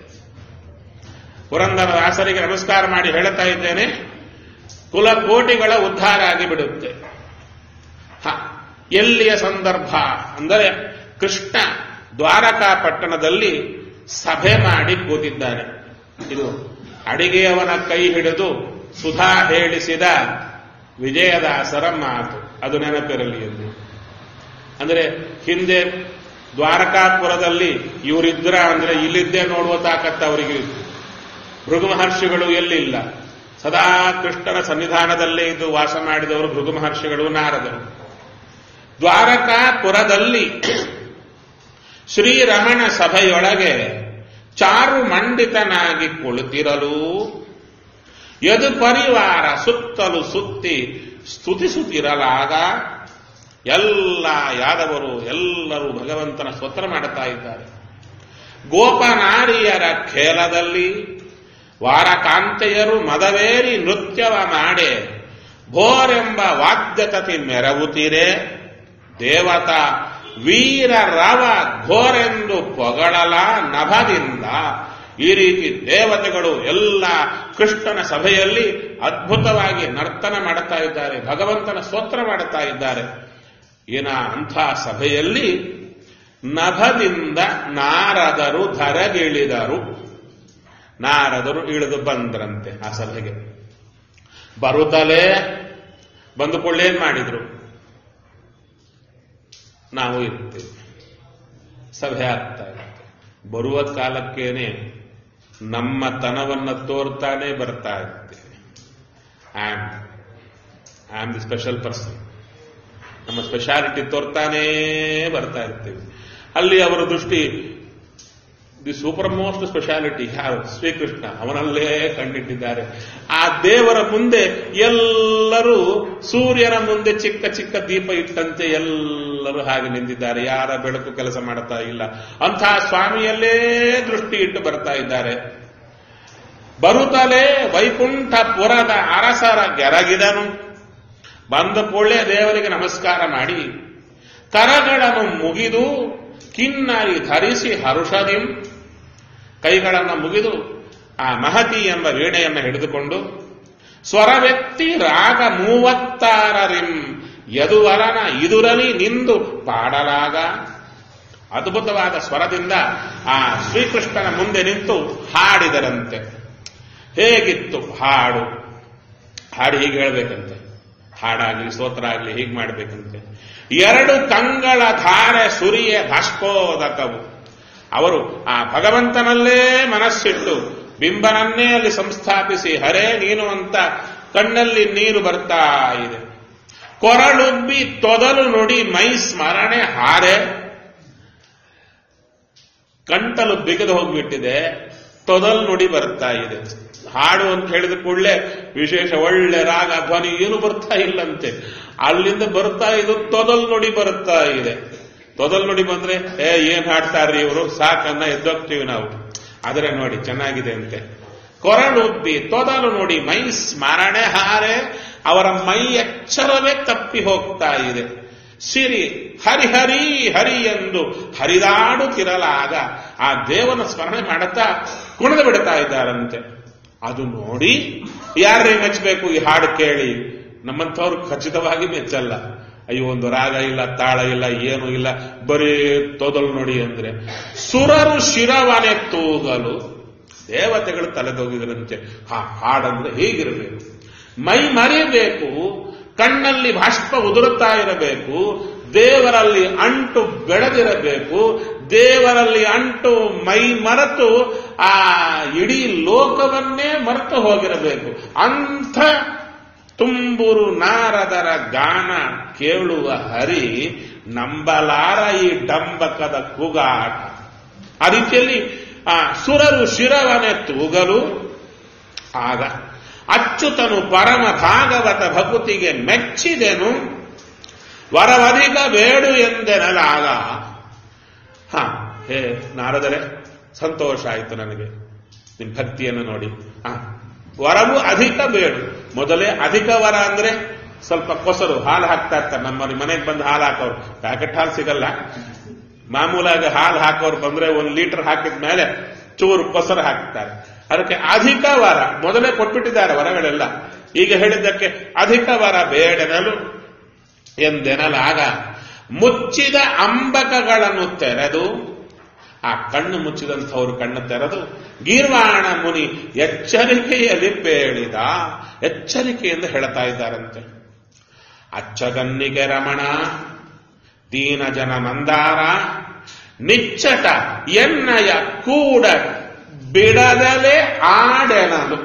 A: ಪುರಂದರದಾಸರಿಗೆ ನಮಸ್ಕಾರ ಮಾಡಿ ಹೇಳುತ್ತಾ ಇದ್ದೇನೆ ಕುಲಕೋಟಿಗಳ ಉದ್ಧಾರ ಆಗಿಬಿಡುತ್ತೆ ಹ ಎಲ್ಲಿಯ ಸಂದರ್ಭ ಅಂದರೆ ಕೃಷ್ಣ ದ್ವಾರಕಾ ಪಟ್ಟಣದಲ್ಲಿ ಸಭೆ ಮಾಡಿ ಕೂತಿದ್ದಾನೆ ಇದು ಅಡಿಗೆಯವನ ಕೈ ಹಿಡಿದು ಸುಧಾ ಹೇಳಿಸಿದ ವಿಜಯದಾಸರ ಮಾತು ಅದು ನೆನಪಿರಲಿ ಎಂದು ಅಂದ್ರೆ ಹಿಂದೆ ದ್ವಾರಕಾಪುರದಲ್ಲಿ ಇವರಿದ್ರ ಅಂದ್ರೆ ಇಲ್ಲಿದ್ದೇ ನೋಡುವ ತಾಕತ್ತು ಅವರಿಗೆ ಇತ್ತು ಭೃಗು ಮಹರ್ಷಿಗಳು ಎಲ್ಲಿಲ್ಲ ಸದಾ ಕೃಷ್ಣನ ಸನ್ನಿಧಾನದಲ್ಲೇ ಇದ್ದು ವಾಸ ಮಾಡಿದವರು ಭೃಗು ಮಹರ್ಷಿಗಳು ನಾರದರು ದ್ವಾರಕಾಪುರದಲ್ಲಿ ಶ್ರೀರಮಣ ಸಭೆಯೊಳಗೆ ಚಾರು ಮಂಡಿತನಾಗಿ ಕುಳಿತಿರಲು ಯದು ಪರಿವಾರ ಸುತ್ತಲು ಸುತ್ತಿ ಸ್ತುತಿಸುತ್ತಿರಲಾಗ ಎಲ್ಲ ಯಾದವರು ಎಲ್ಲರೂ ಭಗವಂತನ ಸ್ತೋತ್ರ ಮಾಡುತ್ತಾ ಇದ್ದಾರೆ ಗೋಪನಾರಿಯರ ಖೇಲದಲ್ಲಿ ವಾರಕಾಂತೆಯರು ಮದವೇರಿ ನೃತ್ಯವ ಮಾಡೆ ಭೋರೆಂಬ ವಾದ್ಯತತಿ ಮೆರವುತ್ತೀರೆ ದೇವತಾ ವೀರ ರವ ಘೋರೆಂದು ಪೊಗಳಲ ನಭದಿಂದ ಈ ರೀತಿ ದೇವತೆಗಳು ಎಲ್ಲ ಕೃಷ್ಣನ ಸಭೆಯಲ್ಲಿ ಅದ್ಭುತವಾಗಿ ನರ್ತನ ಮಾಡುತ್ತಾ ಇದ್ದಾರೆ ಭಗವಂತನ ಸ್ತೋತ್ರ ಮಾಡುತ್ತಾ ಇದ್ದಾರೆ ಏನ ಅಂಥ ಸಭೆಯಲ್ಲಿ ನಭದಿಂದ ನಾರದರು ಧರಗಿಳಿದರು ನಾರದರು ಇಳಿದು ಬಂದ್ರಂತೆ ಆ ಸಭೆಗೆ ಬರುತ್ತಲೇ ಬಂದುಕೊಳ್ಳೇನ್ ಮಾಡಿದ್ರು ನಾವು ಇರ್ತೇವೆ ಸಭೆ ಆಗ್ತಾ ಇರುತ್ತೆ ಬರುವ ಕಾಲಕ್ಕೇನೆ ನಮ್ಮ ತನವನ್ನ ತೋರ್ತಾನೆ ಬರ್ತಾ ಇರ್ತೇವೆ am am the special person ನಮ್ಮ ಸ್ಪೆಷಾಲಿಟಿ ತೋರ್ತಾನೇ ಬರ್ತಾ ಇರ್ತೀವಿ ಅಲ್ಲಿ ಅವರ ದೃಷ್ಟಿ ದಿ ಸೂಪರ್ ಮೋಸ್ಟ್ ಸ್ಪೆಷಾಲಿಟಿ ಯಾರು ಶ್ರೀಕೃಷ್ಣ ಅವನಲ್ಲೇ ಕಂಡಿಟ್ಟಿದ್ದಾರೆ ಆ ದೇವರ ಮುಂದೆ ಎಲ್ಲರೂ ಸೂರ್ಯನ ಮುಂದೆ ಚಿಕ್ಕ ಚಿಕ್ಕ ದೀಪ ಇಟ್ಟಂತೆ ಎಲ್ಲರೂ ಹಾಗೆ ನಿಂತಿದ್ದಾರೆ ಯಾರ ಬೆಳಕು ಕೆಲಸ ಮಾಡ್ತಾ ಇಲ್ಲ ಅಂಥ ಸ್ವಾಮಿಯಲ್ಲೇ ದೃಷ್ಟಿ ಇಟ್ಟು ಬರ್ತಾ ಇದ್ದಾರೆ ಬರುತ್ತಲೇ ವೈಕುಂಠಪುರದ ಅರಸರ ಗೆರಗಿದನು ಬಂದ ಕೂಡಲೇ ದೇವರಿಗೆ ನಮಸ್ಕಾರ ಮಾಡಿ ಕರಗಳನ್ನು ಮುಗಿದು ಕಿನ್ನರಿ ಧರಿಸಿ ಹರುಷದಿಂ ಕೈಗಳನ್ನು ಮುಗಿದು ಆ ಮಹತಿ ಎಂಬ ವೀಣೆಯನ್ನು ಹಿಡಿದುಕೊಂಡು ಸ್ವರವ್ಯಕ್ತಿ ರಾಗ ಮೂವತ್ತಾರರಿಂ ಯದುವರನ ಇದುರಲಿ ನಿಂದು ಪಾಡಲಾಗ ಅದ್ಭುತವಾದ ಸ್ವರದಿಂದ ಆ ಶ್ರೀಕೃಷ್ಣನ ಮುಂದೆ ನಿಂತು ಹಾಡಿದರಂತೆ ಹೇಗಿತ್ತು ಹಾಡು ಹಾಡು ಹೀಗೆ ಹೇಳಬೇಕಂತೆ ಹಾಡಾಗ್ಲಿ ಸ್ತೋತ್ರ ಆಗ್ಲಿ ಹೀಗೆ ಮಾಡಬೇಕಂತೆ ಎರಡು ಕಂಗಳ ಧಾರೆ ಸುರಿಯ ಭಾಷ್ಪೋದಕವು ಅವರು ಆ ಭಗವಂತನಲ್ಲೇ ಮನಸ್ಸಿಟ್ಟು ಬಿಂಬನನ್ನೇ ಅಲ್ಲಿ ಸಂಸ್ಥಾಪಿಸಿ ಹರೇ ನೀನು ಅಂತ ಕಣ್ಣಲ್ಲಿ ನೀರು ಬರ್ತಾ ಇದೆ ಕೊರಳುಬ್ಬಿ ತೊದಲು ನುಡಿ ಮೈ ಸ್ಮರಣೆ ಹಾರೆ ಕಂಟಲು ಬಿಗದು ಹೋಗ್ಬಿಟ್ಟಿದೆ ತೊದಲ್ ನುಡಿ ಬರ್ತಾ ಇದೆ ಹಾಡು ಅಂತ ಹೇಳಿದ ಕೂಡಲೇ ವಿಶೇಷ ಒಳ್ಳೆ ರಾಗ ಧ್ವನಿ ಏನು ಬರ್ತಾ ಇಲ್ಲಂತೆ ಅಲ್ಲಿಂದ ಬರ್ತಾ ಇದು ತೊದಲ್ ನುಡಿ ಬರ್ತಾ ಇದೆ ತೊದಲ್ ನುಡಿ ಬಂದ್ರೆ ಏ ಏನ್ ಹಾಡ್ತಾರ್ರಿ ಇವರು ಸಾಕನ್ನ ಎದ್ದೋಗ್ತೀವಿ ನಾವು ಆದರೆ ನೋಡಿ ಚೆನ್ನಾಗಿದೆ ಅಂತೆ ಕೊರಳುಬ್ಬಿ ತೊದಲು ನೋಡಿ ಮೈ ಸ್ಮರಣೆ ಹಾರೆ ಅವರ ಮೈ ಎಚ್ಚರವೇ ತಪ್ಪಿ ಹೋಗ್ತಾ ಇದೆ ಸಿರಿ ಹರಿಹರಿ ಹರಿ ಎಂದು ಹರಿದಾಡುತ್ತಿರಲಾಗ ಆ ದೇವನ ಸ್ಮರಣೆ ಮಾಡುತ್ತಾ ಕುಣಿದು ಬಿಡ್ತಾ ಇದ್ದಾರಂತೆ ಅದು ನೋಡಿ ಯಾರೇ ಮೆಚ್ಚಬೇಕು ಈ ಹಾಡು ಕೇಳಿ ನಮ್ಮಂಥವ್ರು ಖಚಿತವಾಗಿ ಮೆಚ್ಚಲ್ಲ ಅಯ್ಯೋ ಒಂದು ರಾಗ ಇಲ್ಲ ತಾಳ ಇಲ್ಲ ಏನು ಇಲ್ಲ ಬರೀ ತೊದಲು ನೋಡಿ ಅಂದ್ರೆ ಸುರರು ಶಿರವನೆ ತೂಗಲು ದೇವತೆಗಳು ತಲೆದೋಗಿದ್ರಂತೆ ಹಾ ಹಾಡಂದ್ರೆ ಹೀಗಿರಬೇಕು ಮೈ ಮರಿಬೇಕು ಕಣ್ಣಲ್ಲಿ ಬಾಷ್ಪ ಉದುರುತ್ತಾ ಇರಬೇಕು ದೇವರಲ್ಲಿ ಅಂಟು ಬೆಳೆದಿರಬೇಕು ದೇವರಲ್ಲಿ ಅಂಟು ಮೈ ಮರೆತು ಆ ಇಡೀ ಲೋಕವನ್ನೇ ಮರೆತು ಹೋಗಿರಬೇಕು ಅಂಥ ತುಂಬುರು ನಾರದರ ಗಾನ ಕೇಳುವ ಹರಿ ನಂಬಲಾರ ಈ ಡಂಬಕದ ಕೂಗಾಟ ಆ ರೀತಿಯಲ್ಲಿ ಆ ಸುರರು ಶಿರವನೆ ತೂಗಲು ಆಗ ಅಚ್ಚುತನು ಪರಮ ಭಾಗವತ ಭಕುತಿಗೆ ಮೆಚ್ಚಿದೆನು ವರವಧಿಕ ಬೇಡು ಎಂದೆನಲಾಗ ಹ ಹೇ ನಾರದರೆ ಸಂತೋಷ ಆಯಿತು ನನಗೆ ನಿಮ್ ಭಕ್ತಿಯನ್ನು ನೋಡಿ ಹ ವರವು ಅಧಿಕ ಬೇಡು ಮೊದಲೇ ಅಧಿಕ ವರ ಅಂದ್ರೆ ಸ್ವಲ್ಪ ಕೊಸರು ಹಾಲು ಹಾಕ್ತಾ ಇರ್ತಾರೆ ನಮ್ಮ ಮನೆಗೆ ಬಂದು ಹಾಲು ಹಾಕೋರು ಪ್ಯಾಕೆಟ್ ಹಾಲು ಸಿಗಲ್ಲ ಮಾಮೂಲಾಗಿ ಹಾಲು ಹಾಕೋರು ಬಂದ್ರೆ ಒಂದು ಲೀಟರ್ ಹಾಕಿದ ಮೇಲೆ ಚೂರು ಕೊಸರು ಹಾಕ್ತಾರೆ ಅದಕ್ಕೆ ಅಧಿಕ ವರ ಮೊದಲೇ ಕೊಟ್ಬಿಟ್ಟಿದ್ದಾರೆ ವರಗಳೆಲ್ಲ ಈಗ ಹೇಳಿದ್ದಕ್ಕೆ ಅಧಿಕ ವರ ಬೇಡನಲು ಎಂದೆನಲಾಗ ಮುಚ್ಚಿದ ಅಂಬಕಗಳನ್ನು ತೆರೆದು ಆ ಕಣ್ಣು ಮುಚ್ಚಿದಂಥವರು ಕಣ್ಣು ತೆರೆದು ಗೀರ್ವಾಣ ಮುನಿ ಎಚ್ಚರಿಕೆಯಲ್ಲಿ ಬೇಡಿದ ಎಚ್ಚರಿಕೆಯಿಂದ ಹೇಳ್ತಾ ಇದ್ದಾರಂತೆ ಅಚ್ಚಗನ್ನಿಗೆ ರಮಣ ದೀನ ಜನ ಮಂದಾರ ನಿಚ್ಚಟ ಎನ್ನಯ ಕೂಡ ಬಿಡದಲೇ ಆಡೆನದು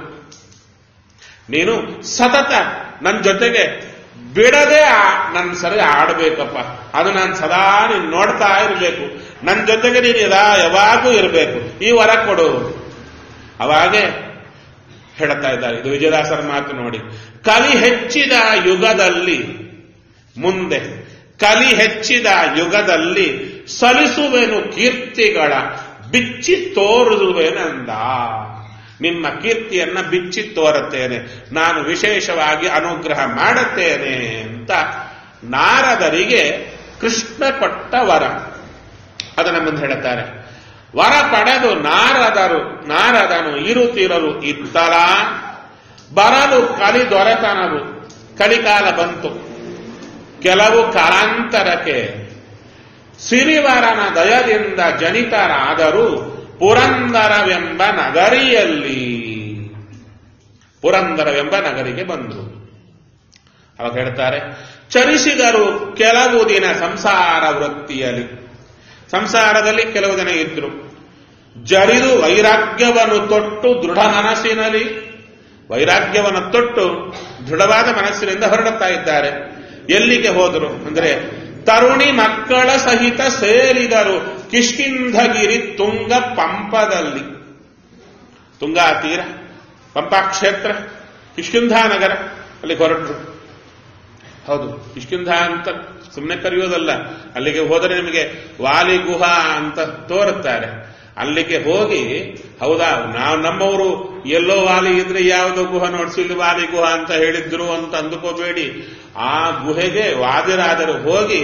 A: ನೀನು ಸತತ ನನ್ನ ಜೊತೆಗೆ ಬಿಡದೆ ನನ್ನ ಸರಿ ಆಡಬೇಕಪ್ಪ ಅದು ನಾನು ಸದಾ ನೀನು ನೋಡ್ತಾ ಇರಬೇಕು ನನ್ನ ಜೊತೆಗೆ ನೀನು ಯದಾ ಯಾವಾಗೂ ಇರಬೇಕು ಈ ವರ ಕೊಡು ಅವಾಗೆ ಹೇಳ್ತಾ ಇದ್ದಾರೆ ಇದು ವಿಜಯದಾಸರ ಮಾತು ನೋಡಿ ಕಲಿ ಹೆಚ್ಚಿದ ಯುಗದಲ್ಲಿ ಮುಂದೆ ಕಲಿ ಹೆಚ್ಚಿದ ಯುಗದಲ್ಲಿ ಸಲಿಸುವೆನು ಕೀರ್ತಿಗಳ ಬಿಚ್ಚಿ ತೋರುವೆನಂದ ನಿಮ್ಮ ಕೀರ್ತಿಯನ್ನ ಬಿಚ್ಚಿ ತೋರುತ್ತೇನೆ ನಾನು ವಿಶೇಷವಾಗಿ ಅನುಗ್ರಹ ಮಾಡುತ್ತೇನೆ ಅಂತ ನಾರದರಿಗೆ ಕೃಷ್ಣ ಕೊಟ್ಟ ವರ ಅದನ್ನ ಮುಂದೆ ಹೇಳುತ್ತಾರೆ ವರ ಪಡೆದು ನಾರದರು ನಾರದನು ಇರುತ್ತಿರಲು ಇತ್ತಲ ಬರಲು ಕಲಿ ದೊರೆತನವು ಕಲಿಕಾಲ ಬಂತು ಕೆಲವು ಕಾಲಾಂತರಕ್ಕೆ ಸಿರಿವರನ ದಯದಿಂದ ಜನಿತರಾದರೂ ಪುರಂದರವೆಂಬ ನಗರಿಯಲ್ಲಿ ಪುರಂದರವೆಂಬ ನಗರಿಗೆ ಬಂದರು ಅವಾಗ ಹೇಳ್ತಾರೆ ಚರಿಸಿದರು ಕೆಲವು ದಿನ ಸಂಸಾರ ವೃತ್ತಿಯಲ್ಲಿ ಸಂಸಾರದಲ್ಲಿ ಕೆಲವು ದಿನ ಇದ್ರು ಜರಿದು ವೈರಾಗ್ಯವನ್ನು ತೊಟ್ಟು ದೃಢ ಮನಸ್ಸಿನಲ್ಲಿ ವೈರಾಗ್ಯವನ್ನು ತೊಟ್ಟು ದೃಢವಾದ ಮನಸ್ಸಿನಿಂದ ಹೊರಡುತ್ತಾ ಇದ್ದಾರೆ ಎಲ್ಲಿಗೆ ಹೋದರು ಅಂದ್ರೆ ತರುಣಿ ಮಕ್ಕಳ ಸಹಿತ ಸೇರಿದರು ಕಿಷ್ಕಿಂಧಗಿರಿ ತುಂಗ ಪಂಪದಲ್ಲಿ ತುಂಗಾ ತೀರ ಪಂಪಾ ಕ್ಷೇತ್ರ ಕಿಷ್ಕಿಂಧ ನಗರ ಅಲ್ಲಿ ಹೊರಟರು ಹೌದು ಕಿಷ್ಕಿಂಧ ಅಂತ ಸುಮ್ಮನೆ ಕರೆಯೋದಲ್ಲ ಅಲ್ಲಿಗೆ ಹೋದರೆ ನಿಮಗೆ ವಾಲಿ ಗುಹಾ ಅಂತ ತೋರುತ್ತಾರೆ ಅಲ್ಲಿಗೆ ಹೋಗಿ ಹೌದಾ ನಾವು ನಮ್ಮವರು ಎಲ್ಲೋ ವಾಲಿ ಇದ್ರೆ ಯಾವುದೋ ಗುಹ ನೋಡ್ಸಿ ಇಲ್ಲಿ ವಾಲಿ ಗುಹ ಅಂತ ಹೇಳಿದ್ರು ಅಂತ ಅಂದುಕೋಬೇಡಿ ಆ ಗುಹೆಗೆ ವಾದಿರಾದರು ಹೋಗಿ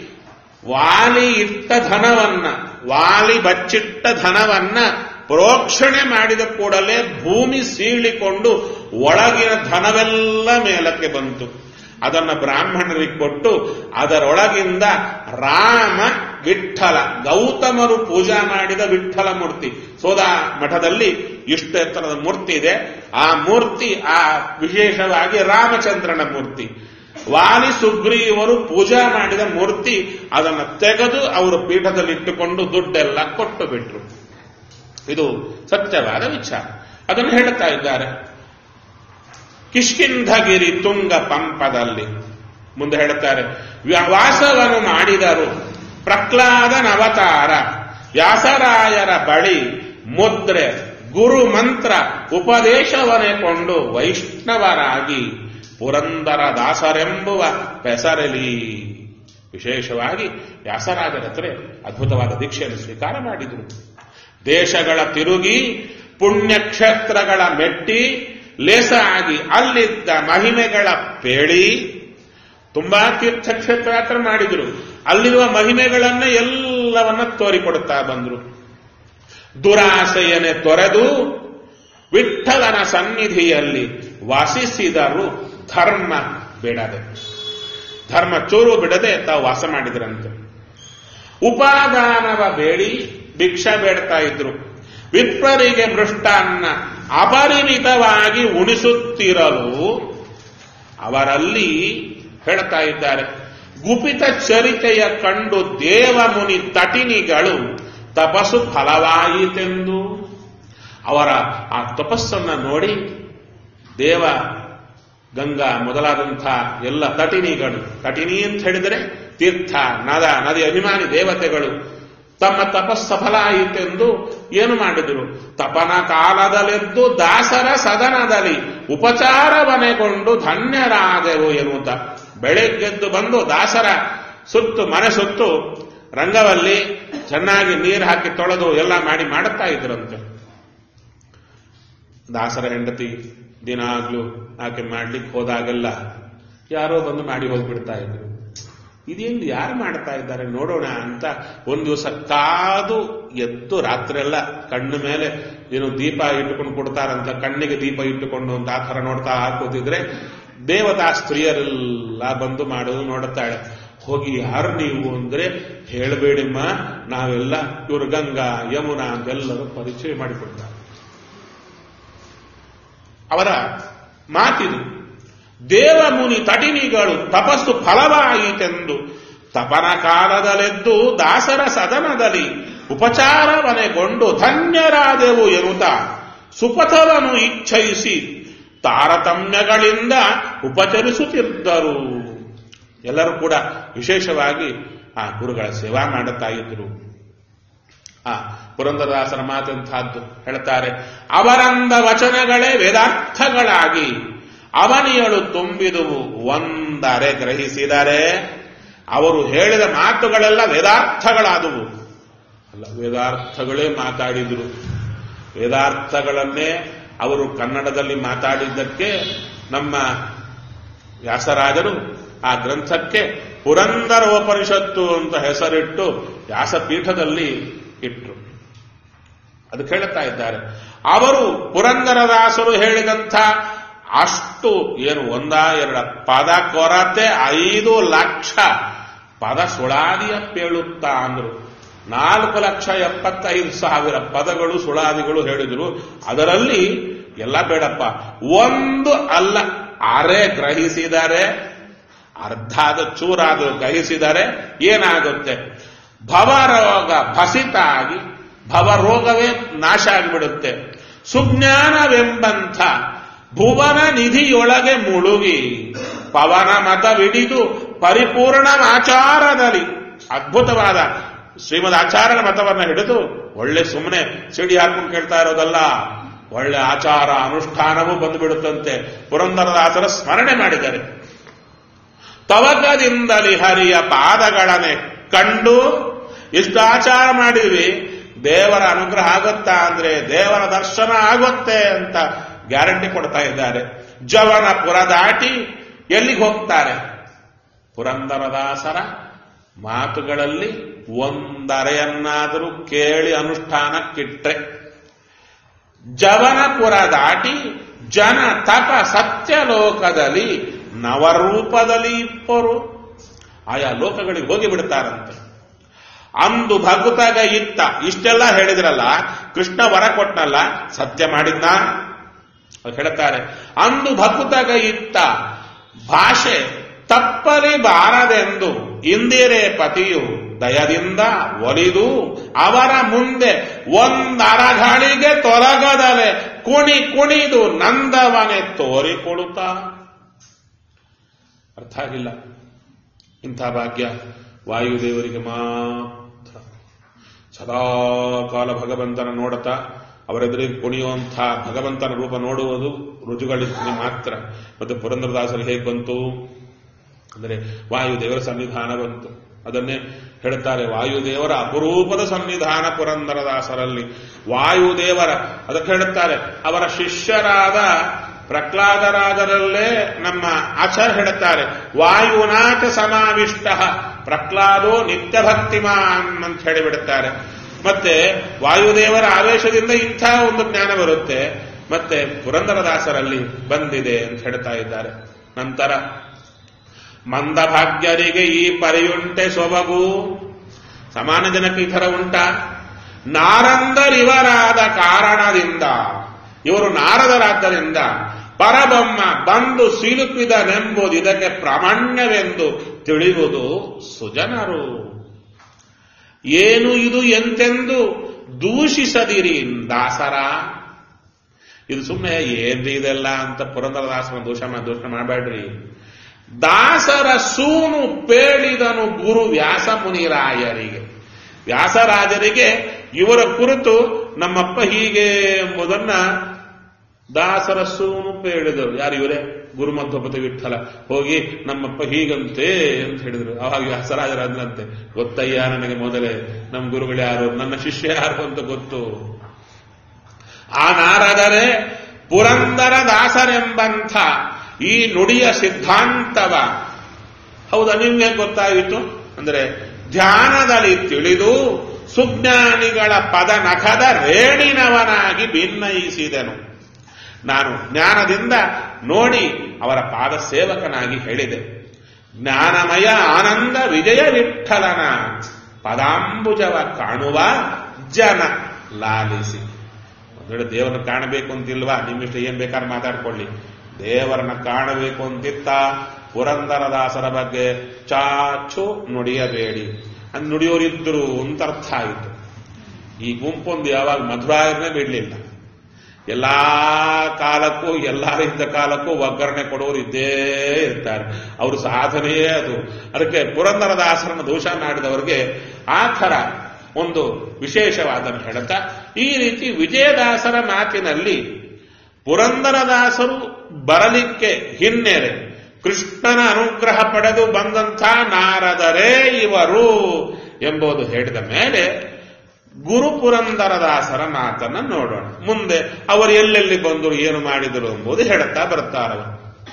A: ವಾಲಿ ಇಟ್ಟ ಧನವನ್ನ ವಾಲಿ ಬಚ್ಚಿಟ್ಟ ಧನವನ್ನ ಪ್ರೋಕ್ಷಣೆ ಮಾಡಿದ ಕೂಡಲೇ ಭೂಮಿ ಸೀಳಿಕೊಂಡು ಒಳಗಿನ ಧನವೆಲ್ಲ ಮೇಲಕ್ಕೆ ಬಂತು ಅದನ್ನ ಬ್ರಾಹ್ಮಣರಿಗೆ ಕೊಟ್ಟು ಅದರೊಳಗಿಂದ ರಾಮ ವಿಠಲ ಗೌತಮರು ಪೂಜಾ ಮಾಡಿದ ವಿಠಲ ಮೂರ್ತಿ ಸೋದಾ ಮಠದಲ್ಲಿ ಇಷ್ಟು ಎತ್ತರದ ಮೂರ್ತಿ ಇದೆ ಆ ಮೂರ್ತಿ ಆ ವಿಶೇಷವಾಗಿ ರಾಮಚಂದ್ರನ ಮೂರ್ತಿ ವಾಲಿ ಸುಗ್ರೀವರು ಪೂಜಾ ಮಾಡಿದ ಮೂರ್ತಿ ಅದನ್ನು ತೆಗೆದು ಅವರು ಪೀಠದಲ್ಲಿ ಇಟ್ಟುಕೊಂಡು ದುಡ್ಡೆಲ್ಲ ಕೊಟ್ಟು ಬಿಟ್ರು ಇದು ಸತ್ಯವಾದ ವಿಚಾರ ಅದನ್ನು ಹೇಳುತ್ತಾ ಇದ್ದಾರೆ ಕಿಷ್ಕಿಂಧಗಿರಿ ತುಂಗ ಪಂಪದಲ್ಲಿ ಮುಂದೆ ಹೇಳುತ್ತಾರೆ ವಾಸವನ್ನು ಮಾಡಿದರು ಪ್ರಹ್ಲಾದನವತಾರ ವ್ಯಾಸರಾಯರ ಬಳಿ ಮುದ್ರೆ ಗುರು ಮಂತ್ರ ಉಪದೇಶವನ್ನೇ ಕೊಂಡು ವೈಷ್ಣವರಾಗಿ ಪುರಂದರ ದಾಸರೆಂಬುವ ಪೆಸರಲಿ ವಿಶೇಷವಾಗಿ ವ್ಯಾಸರಾಜರ ಹತ್ರ ಅದ್ಭುತವಾದ ದೀಕ್ಷೆಯನ್ನು ಸ್ವೀಕಾರ ಮಾಡಿದರು ದೇಶಗಳ ತಿರುಗಿ ಪುಣ್ಯಕ್ಷೇತ್ರಗಳ ಮೆಟ್ಟಿ ಲೇಸಾಗಿ ಅಲ್ಲಿದ್ದ ಮಹಿಮೆಗಳ ಪೇಳಿ ತುಂಬಾ ತೀರ್ಥಕ್ಷೇತ್ರ ಯಾತ್ರೆ ಮಾಡಿದ್ರು ಅಲ್ಲಿರುವ ಮಹಿಮೆಗಳನ್ನ ಎಲ್ಲವನ್ನ ತೋರಿಕೊಡುತ್ತಾ ಬಂದ್ರು ದುರಾಸೆಯನೆ ತೊರೆದು ವಿಠಲನ ಸನ್ನಿಧಿಯಲ್ಲಿ ವಾಸಿಸಿದರು ಧರ್ಮ ಬಿಡದೆ ಧರ್ಮ ಚೂರು ಬಿಡದೆ ತಾವು ವಾಸ ಮಾಡಿದ್ರಂತೆ ಉಪಾದಾನವ ಬೇಡಿ ಭಿಕ್ಷ ಬೇಡ್ತಾ ಇದ್ರು ವಿಪ್ರರಿಗೆ ಮೃಷ್ಟಾನ್ನ ಅಪರಿಮಿತವಾಗಿ ಉಣಿಸುತ್ತಿರಲು ಅವರಲ್ಲಿ ಹೇಳ್ತಾ ಇದ್ದಾರೆ ಗುಪಿತ ಚರಿತೆಯ ಕಂಡು ದೇವಮುನಿ ತಟಿನಿಗಳು ತಪಸ್ಸು ಫಲವಾಯಿತೆಂದು ಅವರ ಆ ತಪಸ್ಸನ್ನ ನೋಡಿ ದೇವ ಗಂಗಾ ಮೊದಲಾದಂಥ ಎಲ್ಲ ತಟಿನಿಗಳು ತಟಿನಿ ಅಂತ ಹೇಳಿದರೆ ತೀರ್ಥ ನದ ನದಿ ಅಭಿಮಾನಿ ದೇವತೆಗಳು ತಮ್ಮ ತಪಸ್ಸಫಲ ಆಯಿತೆಂದು ಏನು ಮಾಡಿದರು ತಪನ ಕಾಲದಲ್ಲೆದ್ದು ದಾಸರ ಸದನದಲ್ಲಿ ಉಪಚಾರವನೆಗೊಂಡು ಧನ್ಯರಾದೆವು ಎನ್ನುತ್ತ ಬೆಳಗ್ಗೆದ್ದು ಬಂದು ದಾಸರ ಸುತ್ತು ಮನೆ ಸುತ್ತು ರಂಗವಲ್ಲಿ ಚೆನ್ನಾಗಿ ನೀರು ಹಾಕಿ ತೊಳೆದು ಎಲ್ಲ ಮಾಡಿ ಮಾಡುತ್ತಾ ಇದ್ರಂತೆ ದಾಸರ ಹೆಂಡತಿ ದಿನಾಗ್ಲೂ ಆಕೆ ಮಾಡ್ಲಿಕ್ಕೆ ಹೋದಾಗೆಲ್ಲ ಯಾರೋ ಬಂದು ಮಾಡಿ ಹೋಗ್ಬಿಡ್ತಾ ಇದ್ರು ಇದೇನು ಯಾರು ಮಾಡ್ತಾ ಇದ್ದಾರೆ ನೋಡೋಣ ಅಂತ ಒಂದು ದಿವಸ ಕಾದು ಎದ್ದು ರಾತ್ರಿಯೆಲ್ಲ ಕಣ್ಣು ಮೇಲೆ ಏನು ದೀಪ ಇಟ್ಟುಕೊಂಡು ಕೊಡ್ತಾರಂತ ಕಣ್ಣಿಗೆ ದೀಪ ಇಟ್ಟುಕೊಂಡು ಅಂತ ಆ ಥರ ನೋಡ್ತಾ ಕೂತಿದ್ರೆ ದೇವತಾ ಸ್ತ್ರೀಯರೆಲ್ಲ ಬಂದು ಮಾಡೋದು ನೋಡುತ್ತಾಳೆ ಹೋಗಿ ಯಾರು ನೀವು ಅಂದ್ರೆ ಹೇಳಬೇಡಿಮ್ಮ ನಾವೆಲ್ಲ ಇವರು ಗಂಗಾ ಯಮುನಾ ಅಂತೆಲ್ಲರೂ ಪರಿಚಯ ಮಾಡಿಕೊಡ್ತಾರೆ ಅವರ ಮಾತಿದು ದೇವಮುನಿ ತಟಿನಿಗಳು ತಪಸ್ಸು ಫಲವಾಯಿತೆಂದು ತಪನ ಕಾಲದಲೆದ್ದು ದಾಸರ ಸದನದಲ್ಲಿ ಉಪಚಾರವನೆಗೊಂಡು ಧನ್ಯರಾದೆವು ಎನ್ನುತ್ತ ಸುಪಥವನ್ನು ಇಚ್ಛಯಿಸಿ ತಾರತಮ್ಯಗಳಿಂದ ಉಪಚರಿಸುತ್ತಿದ್ದರು ಎಲ್ಲರೂ ಕೂಡ ವಿಶೇಷವಾಗಿ ಆ ಗುರುಗಳ ಸೇವಾ ಮಾಡುತ್ತಾ ಇದ್ರು ಆ ಪುರಂದರದಾಸರ ಮಾತೆಂಥದ್ದು ಹೇಳ್ತಾರೆ ಅವರಂದ ವಚನಗಳೇ ವೇದಾರ್ಥಗಳಾಗಿ ಅವನಿಯಳು ತುಂಬಿದುವು ಒಂದರೆ ಗ್ರಹಿಸಿದರೆ ಅವರು ಹೇಳಿದ ಮಾತುಗಳೆಲ್ಲ ವೇದಾರ್ಥಗಳಾದವು ಅಲ್ಲ ವೇದಾರ್ಥಗಳೇ ಮಾತಾಡಿದ್ರು ವೇದಾರ್ಥಗಳನ್ನೇ ಅವರು ಕನ್ನಡದಲ್ಲಿ ಮಾತಾಡಿದ್ದಕ್ಕೆ ನಮ್ಮ ವ್ಯಾಸರಾಜರು ಆ ಗ್ರಂಥಕ್ಕೆ ಪುರಂದರೋಪನಿಷತ್ತು ಅಂತ ಹೆಸರಿಟ್ಟು ವ್ಯಾಸಪೀಠದಲ್ಲಿ ಇಟ್ರು ಅದಕ್ಕೆ ಹೇಳ್ತಾ ಇದ್ದಾರೆ ಅವರು ಪುರಂದರದಾಸರು ಹೇಳಿದಂಥ ಅಷ್ಟು ಏನು ಒಂದ ಎರಡ ಪದ ಕೊರತೆ ಐದು ಲಕ್ಷ ಪದ ಸುಳಾದಿಯ ಪೇಳುತ್ತಾ ಅಂದ್ರು ನಾಲ್ಕು ಲಕ್ಷ ಎಪ್ಪತ್ತೈದು ಸಾವಿರ ಪದಗಳು ಸುಳಾದಿಗಳು ಹೇಳಿದ್ರು ಅದರಲ್ಲಿ ಎಲ್ಲ ಬೇಡಪ್ಪ ಒಂದು ಅಲ್ಲ ಅರೆ ಗ್ರಹಿಸಿದರೆ ಅರ್ಧಾದ ಚೂರಾದರೂ ಗ್ರಹಿಸಿದರೆ ಏನಾಗುತ್ತೆ ಭವರೋಗ ಭಸಿತ ಆಗಿ ಭವರೋಗವೇ ನಾಶ ಆಗಿಬಿಡುತ್ತೆ ಸುಜ್ಞಾನವೆಂಬಂಥ ಭುವನ ನಿಧಿಯೊಳಗೆ ಮುಳುಗಿ ಪವನ ಮತವಿಡಿದು ಪರಿಪೂರ್ಣ ಆಚಾರದಲ್ಲಿ ಅದ್ಭುತವಾದ ಶ್ರೀಮದ್ ಆಚಾರ್ಯನ ಮತವನ್ನ ಹಿಡಿದು ಒಳ್ಳೆ ಸುಮ್ಮನೆ ಸಿಡಿ ಹಾಕೊಂಡು ಕೇಳ್ತಾ ಇರೋದಲ್ಲ ಒಳ್ಳೆ ಆಚಾರ ಅನುಷ್ಠಾನವೂ ಬಂದುಬಿಡುತ್ತಂತೆ ಪುರಂದರದಾಸರ ಸ್ಮರಣೆ ಮಾಡಿದ್ದಾರೆ ತವಕದಿಂದಲಿ ಹರಿಯ ಪಾದಗಳನೆ ಕಂಡು ಇಷ್ಟು ಆಚಾರ ಮಾಡಿದ್ವಿ ದೇವರ ಅನುಗ್ರಹ ಆಗುತ್ತಾ ಅಂದ್ರೆ ದೇವರ ದರ್ಶನ ಆಗುತ್ತೆ ಅಂತ ಗ್ಯಾರಂಟಿ ಕೊಡ್ತಾ ಇದ್ದಾರೆ ಜವನ ಪುರ ದಾಟಿ ಎಲ್ಲಿಗೆ ಹೋಗ್ತಾರೆ ಪುರಂದರದಾಸರ ಮಾತುಗಳಲ್ಲಿ ಒಂದರೆಯನ್ನಾದರೂ ಕೇಳಿ ಅನುಷ್ಠಾನಕ್ಕಿಟ್ರೆ ಜವನಪುರ ದಾಟಿ ಜನ ತಪ ಸತ್ಯಲೋಕದಲ್ಲಿ ನವರೂಪದಲ್ಲಿ ಇಪ್ಪರು ಆಯಾ ಲೋಕಗಳಿಗೆ ಹೋಗಿ ಬಿಡ್ತಾರಂತೆ ಅಂದು ಭಗುತಗ ಇತ್ತ ಇಷ್ಟೆಲ್ಲ ಹೇಳಿದ್ರಲ್ಲ ಕೃಷ್ಣ ವರ ಕೊಟ್ಟನಲ್ಲ ಸತ್ಯ ಮಾಡಿದ್ನ ಅವ್ರು ಹೇಳ್ತಾರೆ ಅಂದು ಭಕುತಗ ಇತ್ತ ಭಾಷೆ ತಪ್ಪಲಿ ಬಾರದೆಂದು ಇಂದಿರೆ ಪತಿಯು ದಯದಿಂದ ಒಲಿದು ಅವರ ಮುಂದೆ ಒಂದರಗಳಿಗೆ ತೊಲಗದಲೆ ಕುಣಿ ಕುಣಿದು ನಂದವನೆ ತೋರಿಕೊಡುತ್ತಾ ಅರ್ಥ ಆಗಿಲ್ಲ ಇಂಥ ಭಾಗ್ಯ ವಾಯುದೇವರಿಗೆ ಮಾತ್ರ ಸದಾಕಾಲ ಭಗವಂತನ ನೋಡುತ್ತಾ ಅವರೆದುರಿಗೆ ಕುಣಿಯುವಂಥ ಭಗವಂತನ ರೂಪ ನೋಡುವುದು ರುಜುಗಳಿಗೆ ಮಾತ್ರ ಮತ್ತೆ ಪುರಂದರದಾಸರು ಹೇಗೆ ಬಂತು ಅಂದರೆ ವಾಯುದೇವರ ಸನ್ನಿಧಾನ ಬಂತು ಅದನ್ನೇ ಹೇಳ್ತಾರೆ ವಾಯುದೇವರ ಅಪರೂಪದ ಸನ್ನಿಧಾನ ಪುರಂದರದಾಸರಲ್ಲಿ ವಾಯುದೇವರ ಅದಕ್ಕೆ ಹೇಳುತ್ತಾರೆ ಅವರ ಶಿಷ್ಯರಾದ ಪ್ರಹ್ಲಾದರಾಜರಲ್ಲೇ ನಮ್ಮ ಆಚಾರ್ಯ ಹೇಳುತ್ತಾರೆ ವಾಯುನಾಥ ಸಮಾವಿಷ್ಟ ಪ್ರಹ್ಲಾದೋ ನಿತ್ಯ ಭಕ್ತಿಮಾನ್ ಅಂತ ಹೇಳಿಬಿಡುತ್ತಾರೆ ಮತ್ತೆ ವಾಯುದೇವರ ಆವೇಶದಿಂದ ಇಂಥ ಒಂದು ಜ್ಞಾನ ಬರುತ್ತೆ ಮತ್ತೆ ಪುರಂದರದಾಸರಲ್ಲಿ ಬಂದಿದೆ ಅಂತ ಹೇಳ್ತಾ ಇದ್ದಾರೆ ನಂತರ ಮಂದಭಾಗ್ಯರಿಗೆ ಈ ಪರಿಯುಂಟೆ ಸೊಬಗು ಸಮಾನ ಜನಕ್ಕೆ ಈ ಥರ ಉಂಟ ನಾರಂದರಿವರಾದ ಕಾರಣದಿಂದ ಇವರು ನಾರದರಾದ್ದರಿಂದ ಪರಬೊಮ್ಮ ಬಂದು ಸಿಲುಕಿದನೆಂಬುದು ಇದಕ್ಕೆ ಪ್ರಾಮಾಣ್ಯವೆಂದು ತಿಳಿಯುವುದು ಸುಜನರು ಏನು ಇದು ಎಂತೆಂದು ದೂಷಿಸದಿರಿ ದಾಸರ ಇದು ಸುಮ್ಮನೆ ಏನ್ರಿ ಇದೆಲ್ಲ ಅಂತ ಪುರಂದರದಾಸನ ದೋಷ ದೋಷ ಮಾಡಬೇಡ್ರಿ ದಾಸರ ಸೂನು ಪೇಳಿದನು ಗುರು ವ್ಯಾಸ ಮುನಿರಾಯರಿಗೆ ವ್ಯಾಸರಾಜರಿಗೆ ಇವರ ಕುರಿತು ನಮ್ಮಪ್ಪ ಹೀಗೆ ಎಂಬುದನ್ನ ದಾಸರ ಸೂನು ಪೇಳಿದರು ಯಾರು ಇವರೇ ಗುರುಮಧ್ವಪತಿ ವಿಠಲ ಹೋಗಿ ನಮ್ಮಪ್ಪ ಹೀಗಂತೆ ಅಂತ ಹೇಳಿದ್ರು ಅವಾಗ ವ್ಯಾಸರಾಜರಾದ್ರಂತೆ ಗೊತ್ತಯ್ಯ ನನಗೆ ಮೊದಲೇ ನಮ್ಮ ಗುರುಗಳು ಯಾರು ನನ್ನ ಶಿಷ್ಯ ಯಾರು ಅಂತ ಗೊತ್ತು ಆ ನಾರದರೆ ಪುರಂದರ ದಾಸರೆಂಬಂಥ ಈ ನುಡಿಯ ಸಿದ್ಧಾಂತವ ಹೌದಾ ನಿಮ್ಗೆ ಗೊತ್ತಾಯಿತು ಅಂದ್ರೆ ಧ್ಯಾನದಲ್ಲಿ ತಿಳಿದು ಸುಜ್ಞಾನಿಗಳ ಪದ ನಖದ ರೇಣಿನವನಾಗಿ ಭಿನ್ನಯಿಸಿದನು ನಾನು ಜ್ಞಾನದಿಂದ ನೋಡಿ ಅವರ ಪಾದ ಸೇವಕನಾಗಿ ಹೇಳಿದೆ ಜ್ಞಾನಮಯ ಆನಂದ ವಿಜಯ ವಿಠಲನ ಪದಾಂಬುಜವ ಕಾಣುವ ಜನ ಲಾಲಿಸಿ ಒಂದು ವೇಳೆ ದೇವರನ್ನು ಕಾಣಬೇಕು ಅಂತಿಲ್ವಾ ನಿಮ್ಮಿಷ್ಟ ಏನ್ ಬೇಕಾದ್ರೆ ಮಾತಾಡ್ಕೊಳ್ಳಿ ದೇವರನ್ನ ಕಾಣಬೇಕು ಅಂತಿತ್ತ ಪುರಂದರದಾಸರ ಬಗ್ಗೆ ಚಾಚು ನುಡಿಯಬೇಡಿ ಅದು ನುಡಿಯೋರಿದ್ರು ಅಂತ ಅರ್ಥ ಆಯಿತು ಈ ಗುಂಪೊಂದು ಯಾವಾಗ ಮಧುರಾಯರನ್ನೇ ಬಿಡ್ಲಿಲ್ಲ ಎಲ್ಲಾ ಕಾಲಕ್ಕೂ ಎಲ್ಲರಿಂದ ಕಾಲಕ್ಕೂ ಒಗ್ಗರಣೆ ಕೊಡೋರು ಇದ್ದೇ ಇರ್ತಾರೆ ಅವ್ರ ಸಾಧನೆಯೇ ಅದು ಅದಕ್ಕೆ ಪುರಂದರದಾಸರನ್ನ ದೋಷ ಮಾಡಿದವರಿಗೆ ಆ ಥರ ಒಂದು ವಿಶೇಷವಾದನ್ನು ಹೇಳುತ್ತಾ ಈ ರೀತಿ ವಿಜಯದಾಸರ ಮಾತಿನಲ್ಲಿ ಪುರಂದರದಾಸರು ಬರಲಿಕ್ಕೆ ಹಿನ್ನೆಲೆ ಕೃಷ್ಣನ ಅನುಗ್ರಹ ಪಡೆದು ಬಂದಂಥ ನಾರದರೇ ಇವರು ಎಂಬುದು ಹೇಳಿದ ಮೇಲೆ ಗುರು ಪುರಂದರದಾಸರ ಮಾತನ್ನ ನೋಡೋಣ ಮುಂದೆ ಅವರು ಎಲ್ಲೆಲ್ಲಿ ಬಂದರು ಏನು ಮಾಡಿದರು ಎಂಬುದು ಹೇಳುತ್ತಾ ಬರ್ತಾರವರು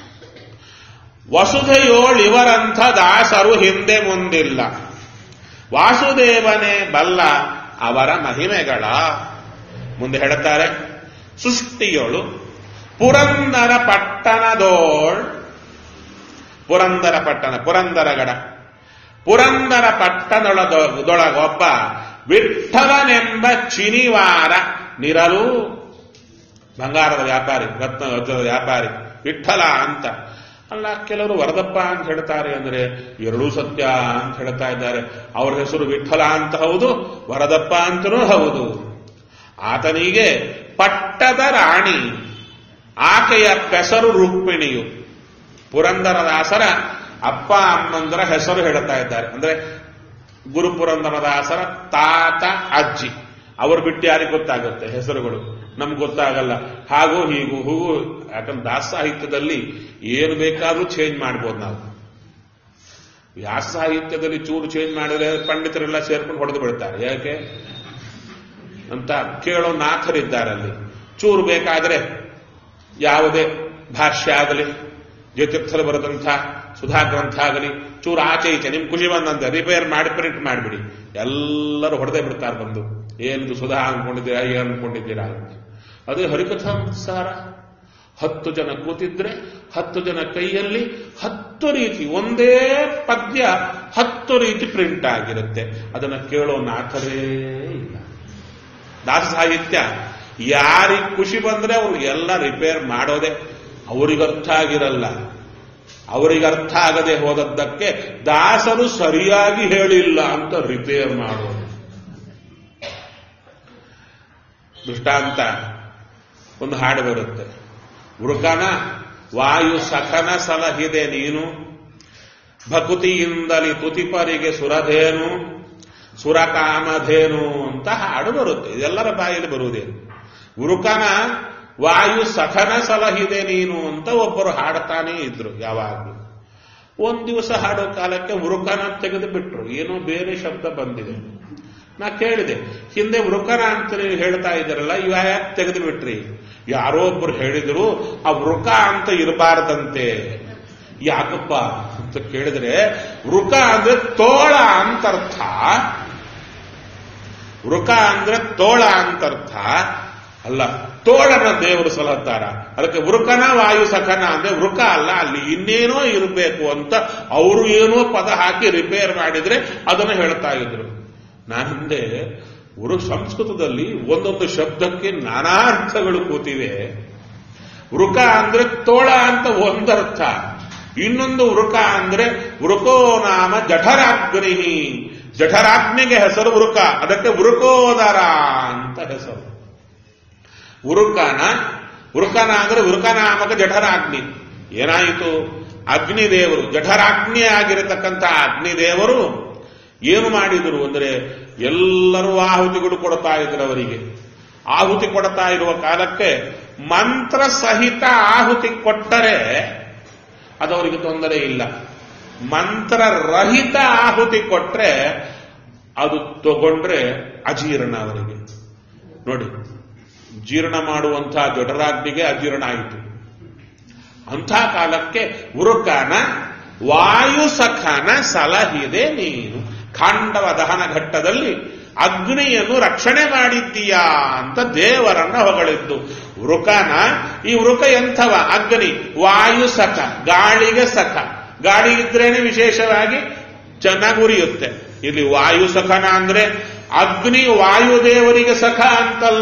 A: ವಸುಧೆಯೋಳ್ ಇವರಂಥ ದಾಸರು ಹಿಂದೆ ಮುಂದಿಲ್ಲ ವಾಸುದೇವನೇ ಬಲ್ಲ ಅವರ ಮಹಿಮೆಗಳ ಮುಂದೆ ಹೇಳುತ್ತಾರೆ ಸೃಷ್ಟಿಯೊಳು ಪುರಂದರ ಪಟ್ಟಣದೋಳ್ ಪುರಂದರ ಪಟ್ಟಣ ಪುರಂದರಗಡ ಪುರಂದರ ಪಟ್ಟಣದೊಳಗೊಬ್ಬ ವಿಠಲನೆಂಬ ಚಿನಿವಾರ ನಿರಲು ಬಂಗಾರದ ವ್ಯಾಪಾರಿ ರತ್ನ ವಜ್ರದ ವ್ಯಾಪಾರಿ ವಿಠಲ ಅಂತ ಅಲ್ಲ ಕೆಲವರು ವರದಪ್ಪ ಅಂತ ಹೇಳ್ತಾರೆ ಅಂದ್ರೆ ಎರಡೂ ಸತ್ಯ ಅಂತ ಹೇಳ್ತಾ ಇದ್ದಾರೆ ಅವ್ರ ಹೆಸರು ವಿಠಲ ಅಂತ ಹೌದು ವರದಪ್ಪ ಅಂತನೂ ಹೌದು ಆತನಿಗೆ ಪಟ್ಟದ ರಾಣಿ ಆಕೆಯ ಹೆಸರು ರುಕ್ಮಿಣಿಯು ಪುರಂದರದಾಸರ ಅಪ್ಪ ಅಮ್ಮಂದರ ಹೆಸರು ಹೇಳ್ತಾ ಇದ್ದಾರೆ ಅಂದ್ರೆ ಗುರು ಪುರಂದರದಾಸರ ತಾತ ಅಜ್ಜಿ ಅವರು ಬಿಟ್ಟು ಯಾರಿಗೆ ಗೊತ್ತಾಗುತ್ತೆ ಹೆಸರುಗಳು ನಮ್ಗೆ ಗೊತ್ತಾಗಲ್ಲ ಹಾಗೂ ಹೀಗೂ ಹೂವು ಯಾಕಂದ್ರೆ ದಾಸ ಸಾಹಿತ್ಯದಲ್ಲಿ ಏನು ಬೇಕಾದ್ರೂ ಚೇಂಜ್ ಮಾಡ್ಬೋದು ನಾವು ವ್ಯಾಸ ಸಾಹಿತ್ಯದಲ್ಲಿ ಚೂರು ಚೇಂಜ್ ಮಾಡಿದ್ರೆ ಪಂಡಿತರೆಲ್ಲ ಸೇರ್ಕೊಂಡು ಹೊಡೆದು ಬಿಡ್ತಾರೆ ಯಾಕೆ ಅಂತ ಕೇಳೋ ನಾಥರಿದ್ದಾರೆ ಅಲ್ಲಿ ಚೂರು ಬೇಕಾದ್ರೆ ಯಾವುದೇ ಭಾಷ್ಯ ಆಗಲಿ ಜ್ಯೋತಿರ್ಥರು ಬರೆದಂಥ ಸುಧಾ ಗ್ರಂಥ ಆಗಲಿ ಚೂರು ಆಚೆ ಈಚೆ ನಿಮ್ ಖುಷಿ ಬಂದಂತೆ ರಿಪೇರ್ ಮಾಡಿ ಪ್ರಿಂಟ್ ಮಾಡಿಬಿಡಿ ಎಲ್ಲರೂ ಹೊಡೆದೇ ಬಿಡ್ತಾರೆ ಬಂದು ಏನಿದು ಸುಧಾ ಅನ್ಕೊಂಡಿದ್ದೀರಾ ಏನು ಅನ್ಕೊಂಡಿದ್ದೀರಾ ಅಂತ ಅದೇ ಹರಿಕಥಾಂಸಾರ ಹತ್ತು ಜನ ಕೂತಿದ್ರೆ ಹತ್ತು ಜನ ಕೈಯಲ್ಲಿ ಹತ್ತು ರೀತಿ ಒಂದೇ ಪದ್ಯ ಹತ್ತು ರೀತಿ ಪ್ರಿಂಟ್ ಆಗಿರುತ್ತೆ ಅದನ್ನು ಕೇಳೋ ನಾಥರೇ ಇಲ್ಲ ದಾಸ ಸಾಹಿತ್ಯ ಯಾರಿಗೆ ಖುಷಿ ಬಂದ್ರೆ ಅವ್ರು ಎಲ್ಲ ರಿಪೇರ್ ಮಾಡೋದೆ ಅವರಿಗರ್ಥ ಆಗಿರಲ್ಲ ಅವರಿಗೆ ಅರ್ಥ ಆಗದೆ ಹೋದದ್ದಕ್ಕೆ ದಾಸರು ಸರಿಯಾಗಿ ಹೇಳಿಲ್ಲ ಅಂತ ರಿಪೇರ್ ಮಾಡೋದು ದೃಷ್ಟಾಂತ ಒಂದು ಹಾಡು ಬರುತ್ತೆ ವೃಕನ ವಾಯು ಸಖನ ಸಲಹಿದೆ ನೀನು ಭಕುತಿಯಿಂದಲಿ ತುತಿಪರಿಗೆ ಸುರಧೇನು ಸುರಕಾಮಧೇನು ಅಂತ ಹಾಡು ಬರುತ್ತೆ ಇದೆಲ್ಲರ ಬಾಯಲ್ಲಿ ಬರುವುದೇನು ವೃಕನ ವಾಯು ಸಖನ ಸಲಹಿದೆ ನೀನು ಅಂತ ಒಬ್ಬರು ಹಾಡ್ತಾನೇ ಇದ್ರು ಯಾವಾಗಲೂ ಒಂದ್ ದಿವಸ ಹಾಡೋ ಕಾಲಕ್ಕೆ ವೃಕನ ತೆಗೆದು ಬಿಟ್ರು ಏನೋ ಬೇರೆ ಶಬ್ದ ಬಂದಿದೆ ನಾ ಕೇಳಿದೆ ಹಿಂದೆ ವೃಕನ ಅಂತ ನೀವು ಹೇಳ್ತಾ ಇದ್ದೀರಲ್ಲ ಇವ ಯಾಕೆ ತೆಗೆದು ಬಿಟ್ರಿ ಯಾರೋ ಒಬ್ರು ಹೇಳಿದ್ರು ಆ ವೃಕ ಅಂತ ಇರಬಾರ್ದಂತೆ ಯಾಕಪ್ಪ ಅಂತ ಕೇಳಿದ್ರೆ ವೃಕ ಅಂದ್ರೆ ತೋಳ ಅಂತರ್ಥ ವೃಕ ಅಂದ್ರೆ ತೋಳ ಅಂತರ್ಥ ಅಲ್ಲ ತೋಳನ ದೇವರು ಸಲಹತ್ತಾರ ಅದಕ್ಕೆ ವೃಕನ ವಾಯು ಸಖನ ಅಂದ್ರೆ ವೃಕ ಅಲ್ಲ ಅಲ್ಲಿ ಇನ್ನೇನೋ ಇರಬೇಕು ಅಂತ ಅವರು ಏನೋ ಪದ ಹಾಕಿ ರಿಪೇರ್ ಮಾಡಿದ್ರೆ ಅದನ್ನು ಹೇಳ್ತಾ ಇದ್ರು ನಾನಂದೆ ವೃ ಸಂಸ್ಕೃತದಲ್ಲಿ ಒಂದೊಂದು ಶಬ್ದಕ್ಕೆ ನಾನಾ ಅರ್ಥಗಳು ಕೂತಿವೆ ವೃಕ ಅಂದ್ರೆ ತೋಳ ಅಂತ ಒಂದರ್ಥ ಇನ್ನೊಂದು ವೃಕ ಅಂದ್ರೆ ವೃಕೋ ನಾಮ ಜಠರಾಗ್ನಿ ಜಠರಾಗ್ನಿಗೆ ಹೆಸರು ವೃಕ ಅದಕ್ಕೆ ವೃಕೋದರ ಅಂತ ಹೆಸರು ಉರುಕನ ಉರುಕನ ಅಂದ್ರೆ ಉರುಕನಾಮಕ ಜಠರಾಗ್ನಿ ಏನಾಯಿತು ಅಗ್ನಿದೇವರು ಜಠರಾಗ್ನಿ ಆಗಿರತಕ್ಕಂಥ ಅಗ್ನಿದೇವರು ಏನು ಮಾಡಿದರು ಅಂದ್ರೆ ಎಲ್ಲರೂ ಆಹುತಿಗಳು ಕೊಡ್ತಾ ಇದ್ರು ಅವರಿಗೆ ಆಹುತಿ ಕೊಡ್ತಾ ಇರುವ ಕಾಲಕ್ಕೆ ಮಂತ್ರ ಸಹಿತ ಆಹುತಿ ಕೊಟ್ಟರೆ ಅದವರಿಗೆ ತೊಂದರೆ ಇಲ್ಲ ಮಂತ್ರ ರಹಿತ ಆಹುತಿ ಕೊಟ್ರೆ ಅದು ತಗೊಂಡ್ರೆ ಅಜೀರ್ಣ ಅವರಿಗೆ ನೋಡಿ ಜೀರ್ಣ ಮಾಡುವಂತಹ ಜಠರಾಗ್ನಿಗೆ ಅಜೀರ್ಣ ಆಯಿತು ಅಂಥ ಕಾಲಕ್ಕೆ ಉರುಕನ ವಾಯು ಸಖನ ಸಲಹಿದೆ ನೀನು ಖಾಂಡವ ದಹನ ಘಟ್ಟದಲ್ಲಿ ಅಗ್ನಿಯನ್ನು ರಕ್ಷಣೆ ಮಾಡಿದ್ದೀಯಾ ಅಂತ ದೇವರನ್ನ ಹೊಗಳಿದ್ದು ವೃಕನ ಈ ವೃಕ ಎಂಥವ ಅಗ್ನಿ ವಾಯು ಸಖ ಗಾಳಿಗೆ ಸಖ ಗಾಳಿ ಇದ್ರೇನೆ ವಿಶೇಷವಾಗಿ ಚೆನ್ನಾಗಿ ಉರಿಯುತ್ತೆ ಇಲ್ಲಿ ವಾಯು ಸಖನ ಅಂದ್ರೆ ಅಗ್ನಿ ವಾಯುದೇವರಿಗೆ ಸಖ ಅಂತಲ್ಲ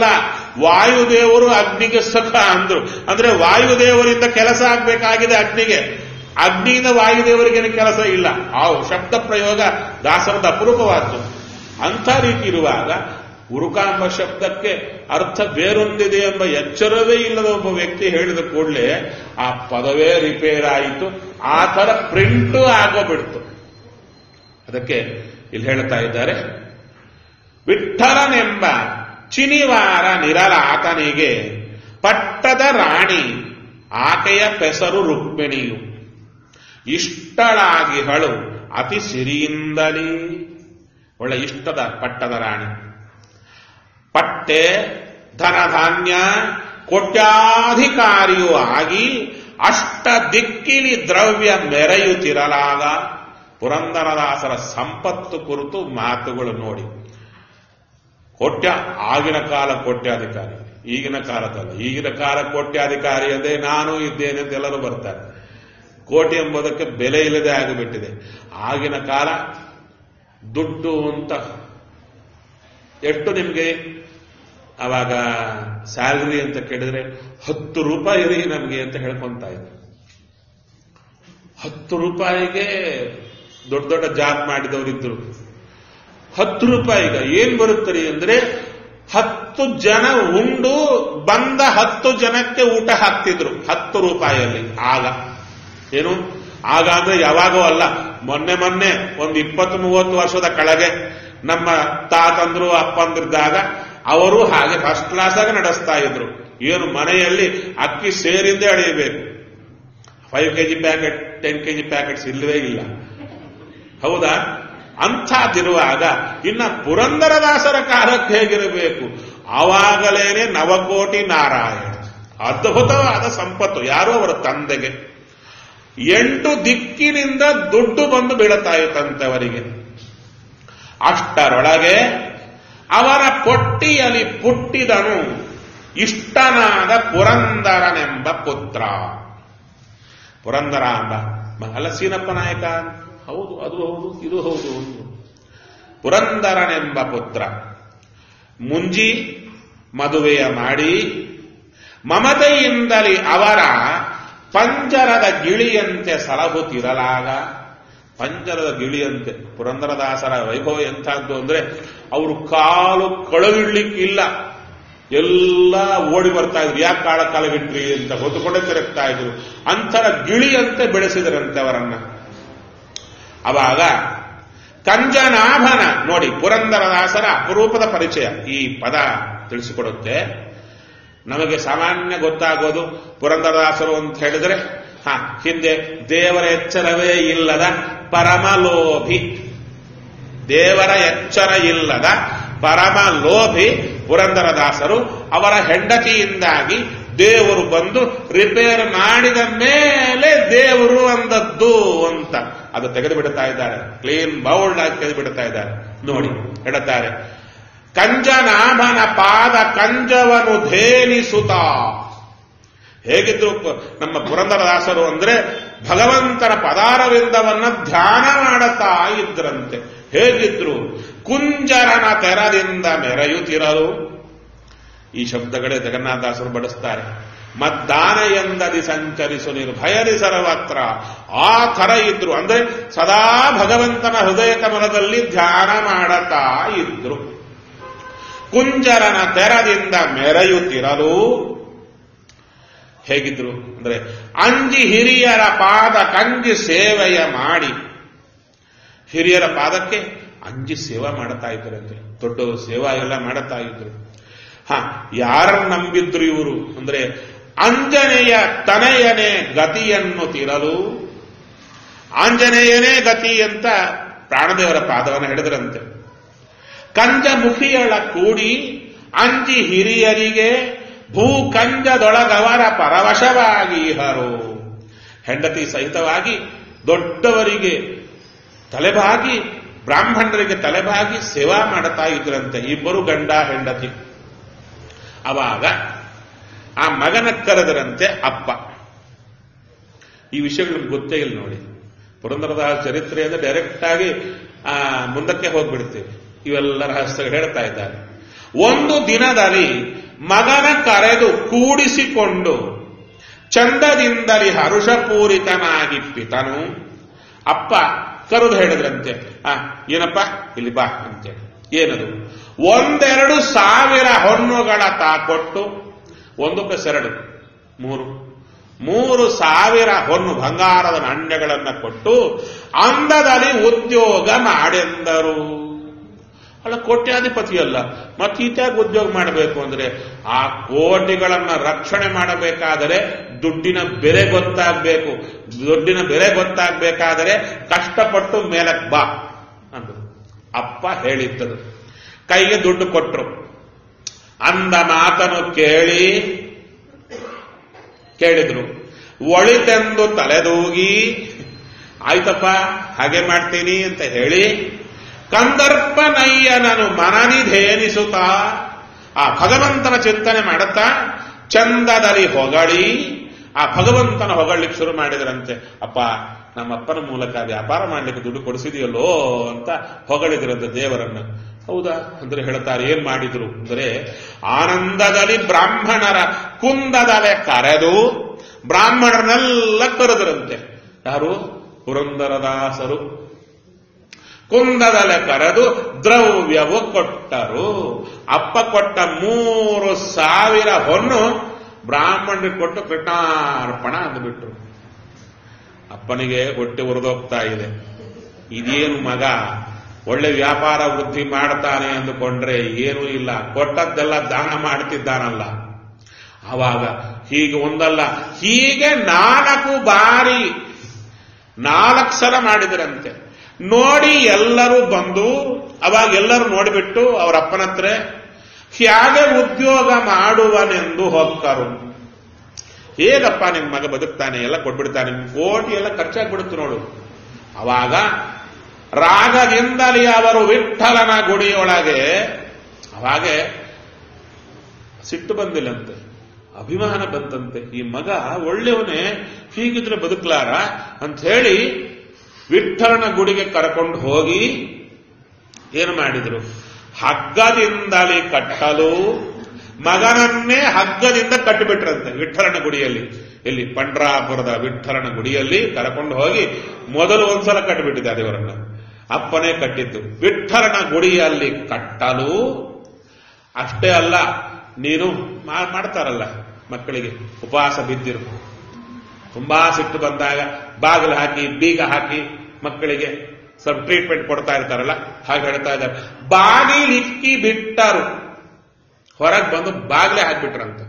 A: ವಾಯುದೇವರು ಅಗ್ನಿಗೆ ಸಖ ಅಂದ್ರು ಅಂದ್ರೆ ವಾಯುದೇವರಿಂದ ಕೆಲಸ ಆಗ್ಬೇಕಾಗಿದೆ ಅಗ್ನಿಗೆ ಅಗ್ನಿಯಿಂದ ವಾಯುದೇವರಿಗೇನು ಕೆಲಸ ಇಲ್ಲ ಆ ಶಬ್ದ ಪ್ರಯೋಗ ದಾಸರದ ಅಪರೂಪವಾದ್ದು ಅಂಥ ರೀತಿ ಇರುವಾಗ ಉರುಕಾಂಬ ಶಬ್ದಕ್ಕೆ ಅರ್ಥ ಬೇರೊಂದಿದೆ ಎಂಬ ಎಚ್ಚರವೇ ಇಲ್ಲದ ಒಬ್ಬ ವ್ಯಕ್ತಿ ಹೇಳಿದ ಕೂಡಲೇ ಆ ಪದವೇ ರಿಪೇರ್ ಆಯಿತು ಆ ತರ ಪ್ರಿಂಟು ಆಗೋಬಿಡ್ತು ಅದಕ್ಕೆ ಇಲ್ಲಿ ಹೇಳ್ತಾ ಇದ್ದಾರೆ ವಿಠಲನೆಂಬ ಚಿನಿವಾರ ನಿರಲಾತನಿಗೆ ಪಟ್ಟದ ರಾಣಿ ಆಕೆಯ ಪೆಸರು ರುಕ್ಮಿಣಿಯು ಇಷ್ಟಳಾಗಿಹಳು ಅತಿ ಸಿರಿಯಿಂದಲೇ ಒಳ್ಳೆ ಇಷ್ಟದ ಪಟ್ಟದ ರಾಣಿ ಪಟ್ಟೆ ಧನಧಾನ್ಯ ಕೋಟ್ಯಾಧಿಕಾರಿಯೂ ಆಗಿ ಅಷ್ಟ ದಿಕ್ಕಿಲಿ ದ್ರವ್ಯ ಮೆರೆಯುತ್ತಿರಲಾಗ ಪುರಂದರದಾಸರ ಸಂಪತ್ತು ಕುರಿತು ಮಾತುಗಳು ನೋಡಿ ಕೋಟ್ಯ ಆಗಿನ ಕಾಲ ಕೋಟ್ಯಾಧಿಕಾರಿ ಈಗಿನ ಕಾಲದಲ್ಲ ಈಗಿನ ಕಾಲ ಕೋಟ್ಯಾಧಿಕಾರಿ ಅದೇ ನಾನು ಇದ್ದೇನೆ ಅಂತ ಎಲ್ಲರೂ ಬರ್ತಾರೆ ಕೋಟಿ ಎಂಬುದಕ್ಕೆ ಬೆಲೆ ಇಲ್ಲದೆ ಆಗಿಬಿಟ್ಟಿದೆ ಆಗಿನ ಕಾಲ ದುಡ್ಡು ಅಂತ ಎಷ್ಟು ನಿಮಗೆ ಅವಾಗ ಸ್ಯಾಲ್ರಿ ಅಂತ ಕೇಳಿದ್ರೆ ಹತ್ತು ರೂಪಾಯಿ ರೀ ನಮಗೆ ಅಂತ ಹೇಳ್ಕೊಂತ ಇದ್ರು ಹತ್ತು ರೂಪಾಯಿಗೆ ದೊಡ್ಡ ದೊಡ್ಡ ಜಾಬ್ ಮಾಡಿದವರಿದ್ರು ಹತ್ತು ರೂಪಾಯಿಗ ಏನ್ ಬರುತ್ತರಿ ಅಂದ್ರೆ ಹತ್ತು ಜನ ಉಂಡು ಬಂದ ಹತ್ತು ಜನಕ್ಕೆ ಊಟ ಹಾಕ್ತಿದ್ರು ಹತ್ತು ರೂಪಾಯಿಯಲ್ಲಿ ಆಗ ಏನು ಆಗ ಅಂದ್ರೆ ಯಾವಾಗೋ ಅಲ್ಲ ಮೊನ್ನೆ ಮೊನ್ನೆ ಒಂದು ಇಪ್ಪತ್ತು ಮೂವತ್ತು ವರ್ಷದ ಕೆಳಗೆ ನಮ್ಮ ತಾತಂದ್ರು ಅಪ್ಪಂದ್ರಿದ್ದಾಗ ಅವರು ಹಾಗೆ ಫಸ್ಟ್ ಕ್ಲಾಸ್ ಆಗಿ ನಡೆಸ್ತಾ ಇದ್ರು ಏನು ಮನೆಯಲ್ಲಿ ಅಕ್ಕಿ ಸೇರಿಂದೇ ಅಳೆಯಬೇಕು five KG packet ten KG packets ಇಲ್ಲವೇ ಇಲ್ಲ ಹೌದಾ ಅಂಥದ್ದಿರುವಾಗ ಇನ್ನ ಪುರಂದರದಾಸರ ಕಾಲಕ್ಕೆ ಹೇಗಿರಬೇಕು ಆವಾಗಲೇನೆ ನವಕೋಟಿ ನಾರಾಯಣ ಅದ್ಭುತವಾದ ಸಂಪತ್ತು ಯಾರೋ ಅವರ ತಂದೆಗೆ ಎಂಟು ದಿಕ್ಕಿನಿಂದ ದುಡ್ಡು ಬಂದು ಬೀಳುತ್ತಾ ಇತ್ತಂತೆ ಅವರಿಗೆ ಅಷ್ಟರೊಳಗೆ ಅವರ ಪೊಟ್ಟಿಯಲ್ಲಿ ಪುಟ್ಟಿದನು ಇಷ್ಟನಾದ ಪುರಂದರನೆಂಬ ಪುತ್ರ ಪುರಂದರ ಅಂಬ ಹಲಸೀನಪ್ಪ ನಾಯಕ ಹೌದು ಅದು ಹೌದು ಇದು ಹೌದು ಪುರಂದರನೆಂಬ ಪುತ್ರ ಮುಂಜಿ ಮದುವೆಯ ಮಾಡಿ ಮಮತೆಯಿಂದಲೇ ಅವರ ಪಂಜರದ ಗಿಳಿಯಂತೆ ಸಲಹುತ್ತಿರಲಾಗ ಪಂಜರದ ಗಿಳಿಯಂತೆ ಪುರಂದರದಾಸರ ವೈಭವ ಎಂಥದ್ದು ಅಂದ್ರೆ ಅವರು ಕಾಲು ಕಳಗಿಡ್ಲಿಕ್ಕಿಲ್ಲ ಎಲ್ಲ ಓಡಿ ಬರ್ತಾ ಇದ್ರು ಯಾಕೆ ಕಾಳ ಕಾಲಗಿಟ್ರಿ ಅಂತ ಹೊತ್ತುಕೊಂಡೇ ತಿರುಗ್ತಾ ಇದ್ರು ಅಂತರ ಗಿಳಿಯಂತೆ ಬೆಳೆಸಿದರಂತೆ ಅವರನ್ನ ಅವಾಗ ಕಂಜನಾಭನ ನೋಡಿ ಪುರಂದರದಾಸರ ಅಪರೂಪದ ಪರಿಚಯ ಈ ಪದ ತಿಳಿಸಿಕೊಡುತ್ತೆ ನಮಗೆ ಸಾಮಾನ್ಯ ಗೊತ್ತಾಗೋದು ಪುರಂದರದಾಸರು ಅಂತ ಹೇಳಿದ್ರೆ ಹ ಹಿಂದೆ ದೇವರ ಎಚ್ಚರವೇ ಇಲ್ಲದ ಪರಮಲೋಭಿ ದೇವರ ಎಚ್ಚರ ಇಲ್ಲದ ಪರಮಲೋಭಿ ಪುರಂದರದಾಸರು ಅವರ ಹೆಂಡತಿಯಿಂದಾಗಿ ದೇವರು ಬಂದು ರಿಪೇರ್ ಮಾಡಿದ ಮೇಲೆ ದೇವರು ಅಂದದ್ದು ಅಂತ ಅದು ತೆಗೆದು ಬಿಡುತ್ತಾ ಇದ್ದಾರೆ ಕ್ಲೀನ್ ಬೌಲ್ಡ್ ಆಗಿ ತೆಗೆದು ಬಿಡುತ್ತಾ ಇದ್ದಾರೆ ನೋಡಿ ಹೇಳುತ್ತಾರೆ ಕಂಜನಾಭನ ಪಾದ ಕಂಜವನು ಧೇನಿಸುತ್ತ ಹೇಗಿದ್ರು ನಮ್ಮ ಪುರಂದರದಾಸರು ಅಂದ್ರೆ ಭಗವಂತನ ಪದಾರವಿಂದವನ್ನ ಧ್ಯಾನ ಮಾಡುತ್ತಾ ಇದ್ರಂತೆ ಹೇಗಿದ್ರು ಕುಂಜರನ ತೆರದಿಂದ ಮೆರೆಯುತ್ತಿರಲು ಈ ಶಬ್ದಗಳೇ ಜಗನ್ನಾಥದಾಸರು ಬಡಿಸ್ತಾರೆ ಮದ್ದಾನ ಎಂದದಿ ಸಂಚರಿಸು ನಿರ್ಭಯರಿ ಸರ್ವತ್ರ ಆ ಥರ ಇದ್ರು ಅಂದ್ರೆ ಸದಾ ಭಗವಂತನ ಹೃದಯ ಕಮಲದಲ್ಲಿ ಧ್ಯಾನ ಮಾಡತಾ ಇದ್ರು ಕುಂಜರನ ತೆರದಿಂದ ಮೆರೆಯುತ್ತಿರಲು ಹೇಗಿದ್ರು ಅಂದ್ರೆ ಅಂಜಿ ಹಿರಿಯರ ಪಾದ ಕಂಜಿ ಸೇವೆಯ ಮಾಡಿ ಹಿರಿಯರ ಪಾದಕ್ಕೆ ಅಂಜಿ ಸೇವಾ ಮಾಡ್ತಾ ಇದ್ರಂತೆ ದೊಡ್ಡ ಸೇವಾ ಎಲ್ಲ ಮಾಡ್ತಾ ಇದ್ರು ಹ ಯಾರ ನಂಬಿದ್ರು ಇವರು ಅಂದ್ರೆ ಅಂಜನೆಯ ತನೆಯನೇ ಗತಿಯನ್ನು ತಿರಲು ಆಂಜನೇಯನೇ ಗತಿ ಅಂತ ಪ್ರಾಣದೇವರ ಪಾದವನ್ನು ಹಿಡಿದ್ರಂತೆ ಕಂಜ ಮುಖಿಯಳ ಕೂಡಿ ಅಂಜಿ ಹಿರಿಯರಿಗೆ ಭೂಕಂಜದೊಳಗವರ ಪರವಶವಾಗಿ ಹರು ಹೆಂಡತಿ ಸಹಿತವಾಗಿ ದೊಡ್ಡವರಿಗೆ ತಲೆಬಾಗಿ ಬ್ರಾಹ್ಮಣರಿಗೆ ತಲೆಬಾಗಿ ಸೇವಾ ಮಾಡ್ತಾ ಇದ್ರಂತೆ ಇಬ್ಬರು ಗಂಡ ಹೆಂಡತಿ ಅವಾಗ ಆ ಮಗನ ಕರೆದರಂತೆ ಅಪ್ಪ ಈ ವಿಷಯಗಳು ಗೊತ್ತೇ ಇಲ್ಲ ನೋಡಿ ಪುರಂದರದಾಸ ಚರಿತ್ರೆ ಅಂದ್ರೆ ಡೈರೆಕ್ಟ್ ಆಗಿ ಆ ಮುಂದಕ್ಕೆ ಹೋಗ್ಬಿಡ್ತೀವಿ ಇವೆಲ್ಲ ರಹಸ್ಯಗಳು ಹೇಳ್ತಾ ಇದ್ದಾರೆ ಒಂದು ದಿನದಲ್ಲಿ ಮಗನ ಕರೆದು ಕೂಡಿಸಿಕೊಂಡು ಚಂದದಿಂದಲಿ ಹರುಷಪೂರಿತನಾಗಿಪ್ಪಿತನು ಅಪ್ಪ ಕರೆದು ಹೇಳಿದ್ರಂತೆ ಆ ಏನಪ್ಪ ಇಲ್ಲಿ ಬಾ ಅಂತೇಳಿ ಏನದು ಒಂದೆರಡು ಸಾವಿರ ಹೊನ್ನುಗಳ ತಾಕೊಟ್ಟು ಒಂದು ಪ್ಲಸ್ ಎರಡು ಮೂರು ಮೂರು ಸಾವಿರ ಹೊನ್ನು ಬಂಗಾರದ ನಾಣ್ಯಗಳನ್ನ ಕೊಟ್ಟು ಅಂದದಲ್ಲಿ ಉದ್ಯೋಗ ಮಾಡೆಂದರು ಅಲ್ಲ ಕೋಟ್ಯಾಧಿಪತಿಯಲ್ಲ ಮತ್ತೀತ್ಯಾಗ ಉದ್ಯೋಗ ಮಾಡಬೇಕು ಅಂದ್ರೆ ಆ ಕೋಟಿಗಳನ್ನ ರಕ್ಷಣೆ ಮಾಡಬೇಕಾದರೆ ದುಡ್ಡಿನ ಬೆಲೆ ಗೊತ್ತಾಗಬೇಕು ದುಡ್ಡಿನ ಬೆಲೆ ಗೊತ್ತಾಗಬೇಕಾದರೆ ಕಷ್ಟಪಟ್ಟು ಮೇಲಕ್ಕೆ ಬಾ ಅಂದರು ಅಪ್ಪ ಹೇಳಿದ್ದದು ಕೈಗೆ ದುಡ್ಡು ಕೊಟ್ರು ಅಂದ ಮಾತನ್ನು ಕೇಳಿ ಕೇಳಿದ್ರು ಒಳಿತೆಂದು ತಲೆದೂಗಿ ಆಯ್ತಪ್ಪ ಹಾಗೆ ಮಾಡ್ತೀನಿ ಅಂತ ಹೇಳಿ ಕಂದರ್ಪನಯ್ಯನನು ಮನನಿಧೇನಿಸುತ್ತಾ ಆ ಭಗವಂತನ ಚಿಂತನೆ ಮಾಡುತ್ತಾ ಚಂದದಲ್ಲಿ ಹೊಗಳಿ ಆ ಭಗವಂತನ ಹೊಗಳಿಕ್ಕೆ ಶುರು ಮಾಡಿದ್ರಂತೆ ಅಪ್ಪ ನಮ್ಮ ಅಪ್ಪನ ಮೂಲಕ ವ್ಯಾಪಾರ ಮಾಡ್ಲಿಕ್ಕೆ ದುಡ್ಡು ಕೊಡಿಸಿದೆಯಲ್ಲೋ ಅಂತ ಹೊಗಳಿದ್ರಂತೆ ದೇವರನ್ನು ಹೌದಾ ಅಂದ್ರೆ ಹೇಳ್ತಾರೆ ಏನ್ ಮಾಡಿದ್ರು ಅಂದ್ರೆ ಆನಂದದಲ್ಲಿ ಬ್ರಾಹ್ಮಣರ ಕುಂದದಲೆ ಕರೆದು ಬ್ರಾಹ್ಮಣರನ್ನೆಲ್ಲ ಕರೆದ್ರಂತೆ ಯಾರು ಪುರಂದರದಾಸರು ಕುಂದದಲೆ ಕರೆದು ದ್ರವ್ಯವು ಕೊಟ್ಟರು ಅಪ್ಪ ಕೊಟ್ಟ ಮೂರು ಸಾವಿರ ಹೊನ್ನು ಬ್ರಾಹ್ಮಣರಿಗೆ ಕೊಟ್ಟು ಕೃಷ್ಣಾರ್ಪಣ ಅಂದ್ಬಿಟ್ರು ಅಪ್ಪನಿಗೆ ಹೊಟ್ಟೆ ಉರಿದೋಗ್ತಾ ಇದೆ ಇದೇನು ಮಗ ಒಳ್ಳೆ ವ್ಯಾಪಾರ ವೃದ್ಧಿ ಮಾಡ್ತಾನೆ ಅಂದುಕೊಂಡ್ರೆ ಏನೂ ಇಲ್ಲ ಕೊಟ್ಟದ್ದೆಲ್ಲ ದಾನ ಮಾಡ್ತಿದ್ದಾನಲ್ಲ ಆವಾಗ ಹೀಗೆ ಒಂದಲ್ಲ ಹೀಗೆ ನಾಲ್ಕು ಬಾರಿ ನಾಲ್ಕು ಸಲ ಮಾಡಿದ್ರಂತೆ ನೋಡಿ ಎಲ್ಲರೂ ಬಂದು ಅವಾಗ ಎಲ್ಲರೂ ನೋಡಿಬಿಟ್ಟು ಅವರ ಅಪ್ಪನ ಹತ್ರ ಹೇಗೆ ಉದ್ಯೋಗ ಮಾಡುವನೆಂದು ಹೊಕ್ಕರು ಹೇಗಪ್ಪ ನಿನ್ ಮಗ ಬದುಕ್ತಾನೆ ಎಲ್ಲ ಕೊಟ್ಬಿಡ್ತಾನೆ ನಿನ್ ಕೋಟಿ ಎಲ್ಲ ಖರ್ಚಾಗ್ಬಿಡುತ್ತೆ ನೋಡು ಅವಾಗ ರಾಗದಿಂದಲೇ ಅವರು ವಿಠಲನ ಗುಡಿಯೊಳಗೆ ಅವಾಗೆ ಸಿಟ್ಟು ಬಂದಿಲ್ಲಂತೆ ಅಭಿಮಾನ ಬಂತಂತೆ ಈ ಮಗ ಒಳ್ಳೆಯವನೇ ಹೀಗಿದ್ರೆ ಬದುಕ್ಲಾರ ಅಂತ ಹೇಳಿ ವಿಠಲನ ಗುಡಿಗೆ ಕರ್ಕೊಂಡು ಹೋಗಿ ಏನು ಮಾಡಿದ್ರು ಹಗ್ಗದಿಂದಲೇ ಕಟ್ಟಲು ಮಗನನ್ನೇ ಹಗ್ಗದಿಂದ ಕಟ್ಟಿಬಿಟ್ರಂತೆ ವಿಠಲನ ಗುಡಿಯಲ್ಲಿ ಇಲ್ಲಿ ಪಂಡ್ರಾಪುರದ ವಿಠಲನ ಗುಡಿಯಲ್ಲಿ ಕರ್ಕೊಂಡು ಹೋಗಿ ಮೊದಲು ಒಂದ್ಸಲ ಕಟ್ಟಿಬಿಟ್ಟಿದ್ದಾರೆ ಇವರನ್ನ ಅಪ್ಪನೇ ಕಟ್ಟಿದ್ದು ವಿಠಲನ ಗುಡಿಯಲ್ಲಿ ಕಟ್ಟಲು ಅಷ್ಟೇ ಅಲ್ಲ ನೀನು ಮಾ- ಮಾಡ್ತಾರಲ್ಲ ಮಕ್ಕಳಿಗೆ ಉಪವಾಸ ಬಿದ್ದಿರು ತುಂಬಾ ಸಿಟ್ಟು ಬಂದಾಗ ಬಾಗಿಲು ಹಾಕಿ ಬೀಗ ಹಾಕಿ ಮಕ್ಕಳಿಗೆ ಸ್ವಲ್ಪ ಟ್ರೀಟ್ಮೆಂಟ್ ಕೊಡ್ತಾ ಇರ್ತಾರಲ್ಲ ಹಾಗೆ ಹೇಳ್ತಾ ಇದ್ದಾರೆ ಬಾಗಿಲಿಕ್ಕಿ ಬಿಟ್ಟರು ಹೊರಗೆ ಬಂದು ಬಾಗಿಲೇ ಹಾಕ್ಬಿಟ್ರಂತ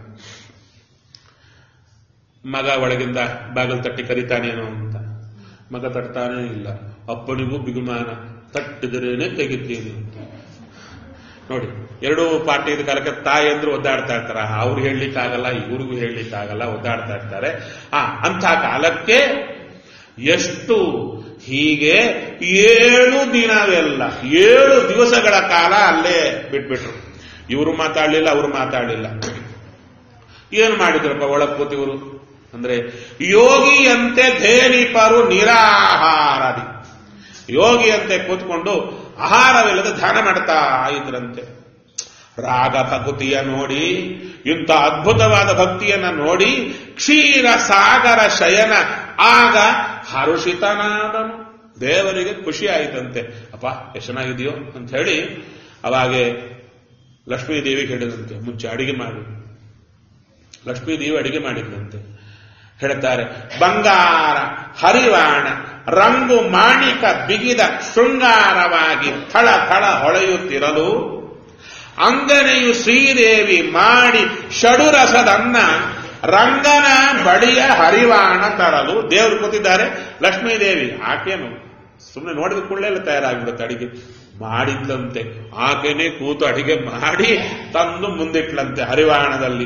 A: ಮಗ ಒಳಗಿಂದ ಬಾಗಿಲು ತಟ್ಟಿ ಕರಿತಾನೇನೋ ಅಂತ ಮಗ ತಟ್ತಾನೇ ಇಲ್ಲ ಅಪ್ಪನಿಗೂ ಬಿಗುಮಾನ ತಟ್ಟಿದರೇನೆ ತೆಗಿತೀನಿ ಅಂತ ನೋಡಿ ಎರಡೂ ಪಾರ್ಟಿ ಕಾಲಕ್ಕೆ ತಾಯಂದ್ರು ಒದ್ದಾಡ್ತಾ ಇರ್ತಾರ ಅವ್ರು ಹೇಳಲಿಕ್ಕಾಗಲ್ಲ ಇವ್ರಿಗೂ ಹೇಳಲಿಕ್ಕಾಗಲ್ಲ ಒದ್ದಾಡ್ತಾ ಇರ್ತಾರೆ ಆ ಅಂಥ ಕಾಲಕ್ಕೆ ಎಷ್ಟು ಹೀಗೆ ಏಳು ದಿನವೆಲ್ಲ ಏಳು ದಿವಸಗಳ ಕಾಲ ಅಲ್ಲೇ ಬಿಟ್ಬಿಟ್ರು ಇವರು ಮಾತಾಡ್ಲಿಲ್ಲ ಅವರು ಮಾತಾಡ್ಲಿಲ್ಲ ಏನು ಮಾಡಿದ್ರಪ್ಪ ಒಳಗ್ ಕೂತಿವರು ಅಂದ್ರೆ ಯೋಗಿಯಂತೆ ಧೇನಿಪರು ನಿರಾಹಾರದಿ ಯೋಗಿಯಂತೆ ಕೂತ್ಕೊಂಡು ಆಹಾರವಿಲ್ಲದೆ ಧ್ಯಾನ ಮಾಡ್ತಾ ಇದ್ರಂತೆ ರಾಗ ಭಕ್ತಿಯ ನೋಡಿ ಇಂಥ ಅದ್ಭುತವಾದ ಭಕ್ತಿಯನ್ನ ನೋಡಿ ಕ್ಷೀರ ಸಾಗರ ಶಯನ ಆಗ ಹರುಷಿತನಾದನು ದೇವರಿಗೆ ಖುಷಿ ಆಯಿತಂತೆ ಅಪ್ಪ ಎಷ್ಟು ಚೆನ್ನಾಗಿದೆಯೋ ಅಂತ ಹೇಳಿ ಅವಾಗೆ ಲಕ್ಷ್ಮೀ ದೇವಿಗೆ ಹೇಳಿದಂತೆ ಮುಂಚೆ ಅಡಿಗೆ ಮಾಡು ಲಕ್ಷ್ಮೀ ದೇವಿ ಅಡಿಗೆ ಮಾಡಿದ್ದಂತೆ ಹೇಳ್ತಾರೆ ಬಂಗಾರ ಹರಿವಾಣ ರಂಗು ಮಾಣಿಕ ಬಿಗಿದ ಶೃಂಗಾರವಾಗಿ ಥಳ ಥಳ ಹೊಳೆಯುತ್ತಿರಲು ಅಂಗನೆಯು ಶ್ರೀದೇವಿ ಮಾಡಿ ಷಡುರಸದನ್ನ ರಂಗನ ಬಳಿಯ ಹರಿವಾಣ ತರಲು ದೇವರು ಕೂತಿದ್ದಾರೆ ಲಕ್ಷ್ಮೀದೇವಿ ಆಕೆನು ಸುಮ್ಮನೆ ನೋಡಿದ ಕೂಡಲೇ ಎಲ್ಲ ತಯಾರಾಗ್ಬಿಡುತ್ತೆ ಅಡಿಗೆ ಮಾಡಿದ್ದಂತೆ ಆಕೆನೇ ಕೂತು ಅಡಿಗೆ ಮಾಡಿ ತಂದು ಮುಂದಿಟ್ಲಂತೆ ಹರಿವಾಣದಲ್ಲಿ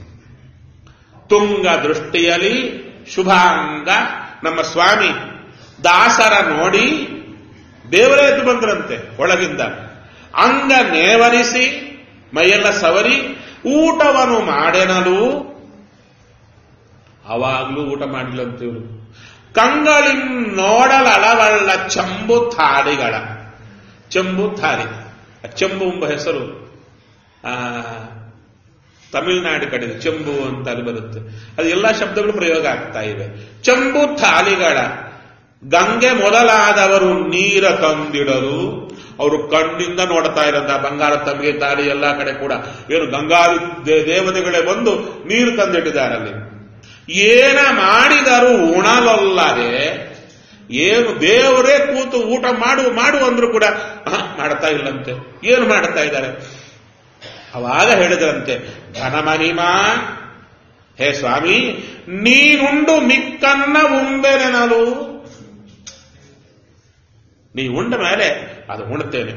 A: ತುಂಗ ದೃಷ್ಟಿಯಲ್ಲಿ ಶುಭಾಂಗ ನಮ್ಮ ಸ್ವಾಮಿ ದಾಸರ ನೋಡಿ ದೇವರೇ ಎದ್ದು ಬಂದ್ರಂತೆ ಒಳಗಿಂದ ಅಂಗ ನೇವರಿಸಿ ಮೈಯೆಲ್ಲ ಸವರಿ ಊಟವನ್ನು ಮಾಡೆನಲು ಅವಾಗ್ಲೂ ಊಟ ಮಾಡಿಲ್ಲಂತೆ ಇವರು ಕಂಗಳಿಂ ನೋಡಲಳವಳ್ಳ ಚಂಬು ಥಾಲಿಗಳ ಚಂಬು ಥಾಲಿ ಆ ಚಂಬು ಎಂಬ ಹೆಸರು ಆ, ತಮಿಳುನಾಡು ಕಡೆ ಚೆಂಬು ಅಂತ ಅಲ್ಲಿ ಬರುತ್ತೆ ಅದು ಎಲ್ಲಾ ಶಬ್ದಗಳು ಪ್ರಯೋಗ ಆಗ್ತಾ ಇವೆ ಚೆಂಬು ಥಾಲಿಗಳ ಗಂಗೆ ಮೊದಲಾದವರು ನೀರ ತಂದಿಡಲು ಅವರು ಕಣ್ಣಿಂದ ನೋಡ್ತಾ ಇರೋದ ಬಂಗಾರ ತಮಗೆ ತಾಳಿ ಎಲ್ಲಾ ಕಡೆ ಕೂಡ ಏನು ಗಂಗಾದಿ ದೇ- ದೇವತೆಗಳೇ ಬಂದು ನೀರು ತಂದಿಟ್ಟಿದ್ದಾರೆ ಅಲ್ಲಿ ಏನ ಮಾಡಿದರೂ ಉಣಲಲ್ಲದೆ ಏನು ದೇವರೇ ಕೂತು ಊಟ ಮಾಡು ಮಾಡು ಅಂದ್ರೂ ಕೂಡ ಆಹ್, ಮಾಡ್ತಾ ಇಲ್ಲಂತೆ ಏನು ಮಾಡ್ತಾ ಇದ್ದಾರೆ ಅವಾಗ ಹೇಳಿದ್ರಂತೆ ಧನಮನಿಮಾ ಹೇ ಸ್ವಾಮಿ ನೀನುಂಡು ಮಿಕ್ಕನ್ನ ಉಂಬೆನೆನಲು ನೀ ಉಂಡ ಮೇಲೆ ಅದು ಉಣ್ತೇನೆ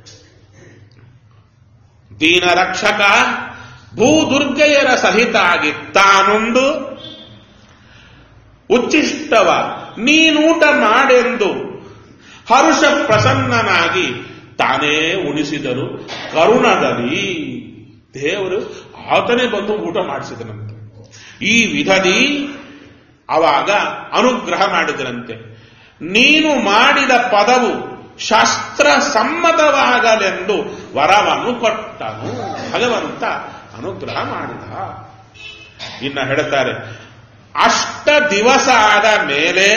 A: ದೀನ ರಕ್ಷಕ ಭೂದುರ್ಗೆಯರ ಸಹಿತಾಗಿ ತಾನುಂಡು ಉಚ್ಚಿಷ್ಟವ ನೀನೂಟ ಮಾಡೆಂದು ಹರುಷ ಪ್ರಸನ್ನನಾಗಿ ತಾನೇ ಉಣಿಸಿದರು ಕರುಣದಲ್ಲಿ ದೇವರು ಆತನೇ ಬಂದು ಊಟ ಮಾಡಿಸಿದನಂತೆ ಈ ವಿಧದಿ ಅವಾಗ ಅನುಗ್ರಹ ಮಾಡಿದರಂತೆ ನೀನು ಮಾಡಿದ ಪದವು ಶಾಸ್ತ್ರ ಸಮ್ಮತವಾಗಲೆಂದು ವರವನ್ನು ಕೊಟ್ಟನು ಭಗವಂತ ಅನುಗ್ರಹ ಮಾಡಿದ ಇನ್ನ ಹೇಳ್ತಾರೆ ಅಷ್ಟ ದಿವಸ ಆದ ಮೇಲೆ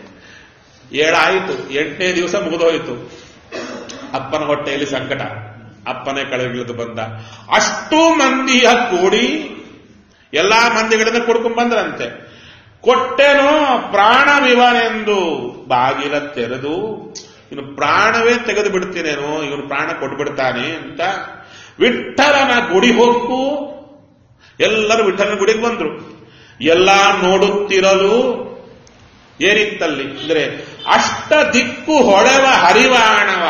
A: ಏಳಾಯಿತು ಎಂಟನೇ ದಿವಸ ಮುಗಿದೋಯಿತು ಅಪ್ಪನ ಹೊಟ್ಟೆಯಲ್ಲಿ ಸಂಕಟ ಅಪ್ಪನೇ ಕಳೆಗಿಳಿದು ಬಂದ ಅಷ್ಟು ಮಂದಿಯ ಕೂಡಿ ಎಲ್ಲಾ ಮಂದಿಗಳನ್ನ ಕುಡ್ಕೊಂಡ್ ಬಂದ್ರಂತೆ ಕೊಟ್ಟೆನೋ ಪ್ರಾಣವಿವನೆಂದು ಬಾಗಿಲ ತೆರೆದು ಇನ್ನು ಪ್ರಾಣವೇ ತೆಗೆದು ಬಿಡ್ತೀನೇನೋ ಇವನು ಪ್ರಾಣ ಕೊಟ್ಬಿಡ್ತಾನೆ ಅಂತ ವಿಠಲನ ಗುಡಿ ಹೊಕ್ಕು ಎಲ್ಲರೂ ವಿಠಲನ ಗುಡಿಗೆ ಬಂದ್ರು ಎಲ್ಲಾ ನೋಡುತ್ತಿರಲು ಏನಿತ್ತಲ್ಲಿ ಅಂದ್ರೆ ಅಷ್ಟ ದಿಕ್ಕು ಹೊಳೆವ ಹರಿವಾಣವ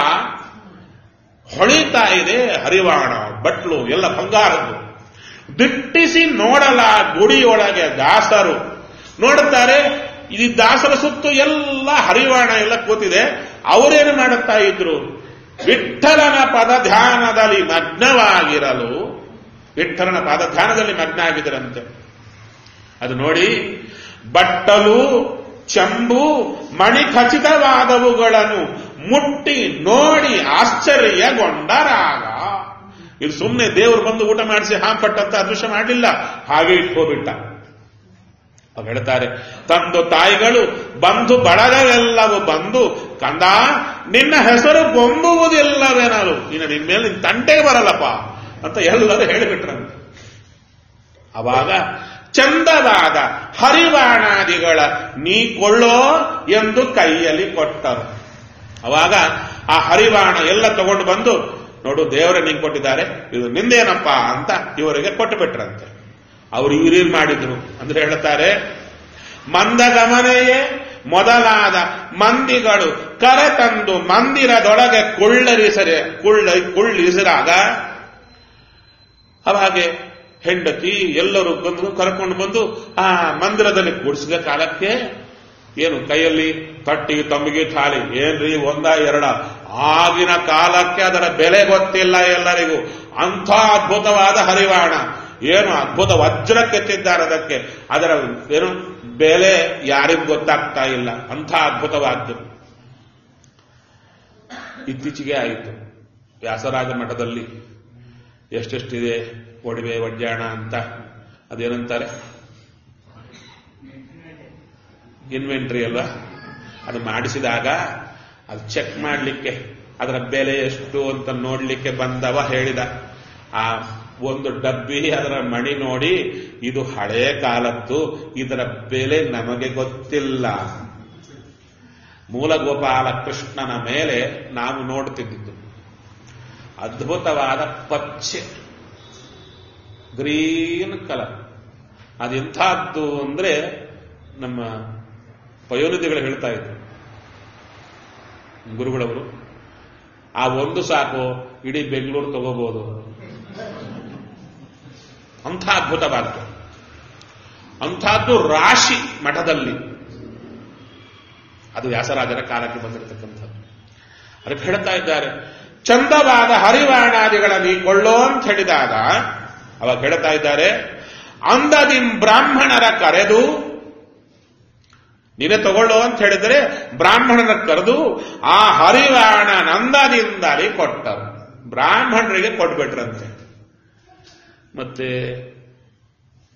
A: ಹೊಳಿತಾ ಇದೆ ಹರಿವಾಣ ಬಟ್ಲು ಎಲ್ಲ ಬಂಗಾರದ್ದು ದಿಟ್ಟಿಸಿ ನೋಡಲ ಗುಡಿಯೊಳಗೆ ದಾಸರು ನೋಡುತ್ತಾರೆ ಇದು ದಾಸರ ಸುತ್ತು ಎಲ್ಲ ಹರಿವಾಣ ಎಲ್ಲ ಕೂತಿದೆ ಅವರೇನು ಮಾಡುತ್ತಾ ಇದ್ರು ವಿಠಲನ ಪದ ಧ್ಯಾನದಲ್ಲಿ ಮಗ್ನವಾಗಿರಲು ವಿಠಲನ ಪದ ಧ್ಯಾನದಲ್ಲಿ ಮಗ್ನ ಆಗಿದ್ದರಂತೆ ಅದು ನೋಡಿ ಬಟ್ಟಲು ಚಂಬು ಮಣಿ ಖಚಿತವಾದವುಗಳನ್ನು ಮುಟ್ಟಿ ನೋಡಿ ಆಶ್ಚರ್ಯಗೊಂಡರಾಗ ಇದು ಸುಮ್ಮನೆ ದೇವರು ಬಂದು ಊಟ ಮಾಡಿಸಿ ಹಾಂಪಟ್ಟಂತ ಅದೃಶ್ಯ ಮಾಡಲಿಲ್ಲ ಹಾಗೆ ಇಟ್ಕೋಬಿಟ್ಟ ಅವ್ ಹೇಳ್ತಾರೆ ತಂದು ತಾಯಿಗಳು ಬಂಧು ಬಳಗವೆಲ್ಲವೂ ಬಂದು ಕಂದ ನಿನ್ನ ಹೆಸರು ಬೊಂಬುವುದಿಲ್ಲವೇನಲು ಇನ್ನು ನಿನ್ ಮೇಲೆ ನಿನ್ ತಂಟೆಗೆ ಬರಲ್ಲಪ್ಪ ಅಂತ ಎಲ್ಲರೂ ಹೇಳಿಬಿಟ್ರಂತೆ ಅವಾಗ ಚಂದವಾದ ಹರಿವಾಣಾದಿಗಳ ನೀ ಕೊಳ್ಳೋ ಎಂದು ಕೈಯಲ್ಲಿ ಕೊಟ್ಟರು ಅವಾಗ ಆ ಹರಿವಾಣ ಎಲ್ಲ ತಗೊಂಡು ಬಂದು ನೋಡು ದೇವರ ನೀನ್ ಕೊಟ್ಟಿದ್ದಾರೆ ಇದು ನಿಂದೇನಪ್ಪ ಅಂತ ಇವರಿಗೆ ಕೊಟ್ಟು ಬಿಟ್ರಂತೆ ಅವರು ಇವ್ರೇನ್ ಮಾಡಿದ್ರು ಅಂದ್ರೆ ಹೇಳ್ತಾರೆ ಮಂದಗಮನೆಯೇ ಮೊದಲಾದ ಮಂದಿಗಳು ಕರೆತಂದು ಮಂದಿರದೊಳಗೆ ಕುಳ್ಳರಿಸರೆ ಕುಳ್ಳ ಕುಳ್ಳಿಸಿರಾಗ ಅವಾಗೆ ಹೆಂಡತಿ ಎಲ್ಲರೂ ಬಂದು ಕರ್ಕೊಂಡು ಬಂದು ಆ ಮಂದಿರದಲ್ಲಿ ಕೂಡಿಸಿದ ಕಾಲಕ್ಕೆ ಏನು ಕೈಯಲ್ಲಿ ತಟ್ಟಿ ತಮ್ಮಿಗೆ ಥಾಲಿ ಏನ್ರಿ ಒಂದ ಎರಡ ಆಗಿನ ಕಾಲಕ್ಕೆ ಅದರ ಬೆಲೆ ಗೊತ್ತಿಲ್ಲ ಎಲ್ಲರಿಗೂ ಅಂಥ ಅದ್ಭುತವಾದ ಹರಿವಾಣ ಏನು ಅದ್ಭುತ ವಜ್ರ ಕೆತ್ತಿದ್ದಾರೆ ಅದಕ್ಕೆ ಅದರ ಏನು ಬೆಲೆ ಯಾರಿಗೂ ಗೊತ್ತಾಗ್ತಾ ಇಲ್ಲ ಅಂಥ ಅದ್ಭುತವಾದ್ದು ಇತ್ತೀಚೆಗೆ ಆಯಿತು ವ್ಯಾಸರಾಜ ಮಠದಲ್ಲಿ ಎಷ್ಟೆಷ್ಟಿದೆ ಒಡವೆ ವಡ್ಯಾಣ ಅಂತ ಅದೇನಂತಾರೆ ಇನ್ವೆಂಟ್ರಿ ಅಲ್ವಾ ಅದು ಮಾಡಿಸಿದಾಗ ಅದು ಚೆಕ್ ಮಾಡಲಿಕ್ಕೆ ಅದರ ಬೆಲೆ ಎಷ್ಟು ಅಂತ ನೋಡ್ಲಿಕ್ಕೆ ಬಂದವ ಹೇಳಿದ ಆ ಒಂದು ಡಬ್ಬಿ ಅದರ ಮಣಿ ನೋಡಿ ಇದು ಹಳೇ ಕಾಲದ್ದು ಇದರ ಬೆಲೆ ನಮಗೆ ಗೊತ್ತಿಲ್ಲ ಮೂಲಗೋಪಾಲ ಕೃಷ್ಣನ ಮೇಲೆ ನಾವು ನೋಡ್ತಿದ್ದಿದ್ದು ಅದ್ಭುತವಾದ ಪಚ್ಚೆ ಗ್ರೀನ್ ಕಲರ್ ಅದೆಂಥದ್ದು ಅಂದ್ರೆ ನಮ್ಮ ಪಯೋನಿಧಿಗಳು ಹೇಳ್ತಾ ಇದ್ರು ಗುರುಗಳವರು ಆ ಒಂದು ಸಾಕು ಇಡೀ ಬೆಂಗಳೂರು ತಗೋಬಹುದು ಅಂಥ ಅದ್ಭುತವಾದ್ದು ಅಂಥದ್ದು ರಾಶಿ ಮಠದಲ್ಲಿ ಅದು ವ್ಯಾಸರಾಜರ ಕಾಲಕ್ಕೆ ಬಂದಿರತಕ್ಕಂಥದ್ದು ಅದಕ್ಕೆ ಹೇಳ್ತಾ ಇದ್ದಾರೆ ಚಂದವಾದ ಹರಿವಾಣಾದಿಗಳ ನೀ ಕೊಳ್ಳೋ ಅಂತ ಹೇಳಿದಾಗ ಅವಾಗ ಹೇಳ್ತಾ ಇದ್ದಾರೆ ಅಂದದಿಂ ಬ್ರಾಹ್ಮಣರ ಕರೆದು ನೀನೆ ತಗೊಳ್ಳೋ ಅಂತ ಹೇಳಿದರೆ ಬ್ರಾಹ್ಮಣನ ಕರೆದು ಆ ಹರಿವಾಣ ನಂದದಿಂದಲೇ ಕೊಟ್ಟರು ಬ್ರಾಹ್ಮಣರಿಗೆ ಕೊಟ್ಬಿಟ್ರಂತೆ ಮತ್ತೆ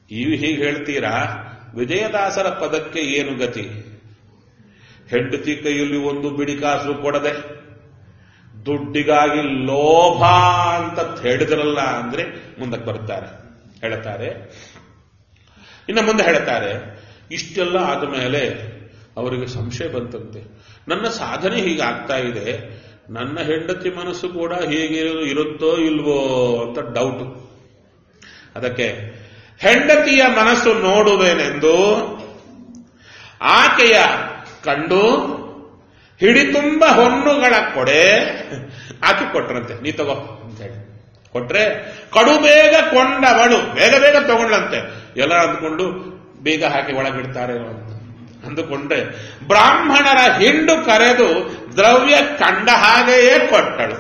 A: ಇವು ಹೀಗೆ ಹೇಳ್ತೀರಾ ವಿಜಯದಾಸರ ಪದಕ್ಕೆ ಏನು ಗತಿ ಹೆಂಡತಿ ಕೈಯಲ್ಲಿ ಒಂದು ಬಿಡಿ ಕಾಸು ಕೊಡದೆ ದುಡ್ಡಿಗಾಗಿ ಲೋಭ ಅಂತ ಹೇಳಿದ್ರಲ್ಲ ಅಂದ್ರೆ ಮುಂದಕ್ಕೆ ಬರುತ್ತಾರೆ ಹೇಳ್ತಾರೆ ಇನ್ನು ಮುಂದೆ ಹೇಳ್ತಾರೆ ಇಷ್ಟೆಲ್ಲ ಆದ ಮೇಲೆ ಅವರಿಗೆ ಸಂಶಯ ಬಂತಂತೆ ನನ್ನ ಸಾಧನೆ ಹೀಗೆ ಆಗ್ತಾ ಇದೆ ನನ್ನ ಹೆಂಡತಿ ಮನಸ್ಸು ಕೂಡ ಹೀಗೆ ಇರುತ್ತೋ ಇಲ್ವೋ ಅಂತ ಡೌಟ್ ಅದಕ್ಕೆ ಹೆಂಡತಿಯ ಮನಸ್ಸು ನೋಡುವೇನೆಂದು ಆಕೆಯ ಕಂಡು ಹಿಡಿತುಂಬ ಹೊನ್ನುಗಳ ಕೊಡೆ ಆಕೆ ಕೊಟ್ರಂತೆ ನೀ ತಗೋ ಅಂತ ಹೇಳಿ ಕೊಟ್ರೆ ಕಡು ಬೇಗ ಕೊಂಡವಳು ಬೇಗ ಬೇಗ ತಗೊಂಡ್ಲಂತೆ ಎಲ್ಲ ಅಂದ್ಕೊಂಡು ಬೇಗ ಹಾಕಿ ಒಳಗಿಡ್ತಾರೆ ಅಂತ ಅಂದುಕೊಂಡ್ರೆ ಬ್ರಾಹ್ಮಣರ ಹಿಂಡು ಕರೆದು ದ್ರವ್ಯ ಕಂಡ ಹಾಗೆಯೇ ಕೊಟ್ಟಳು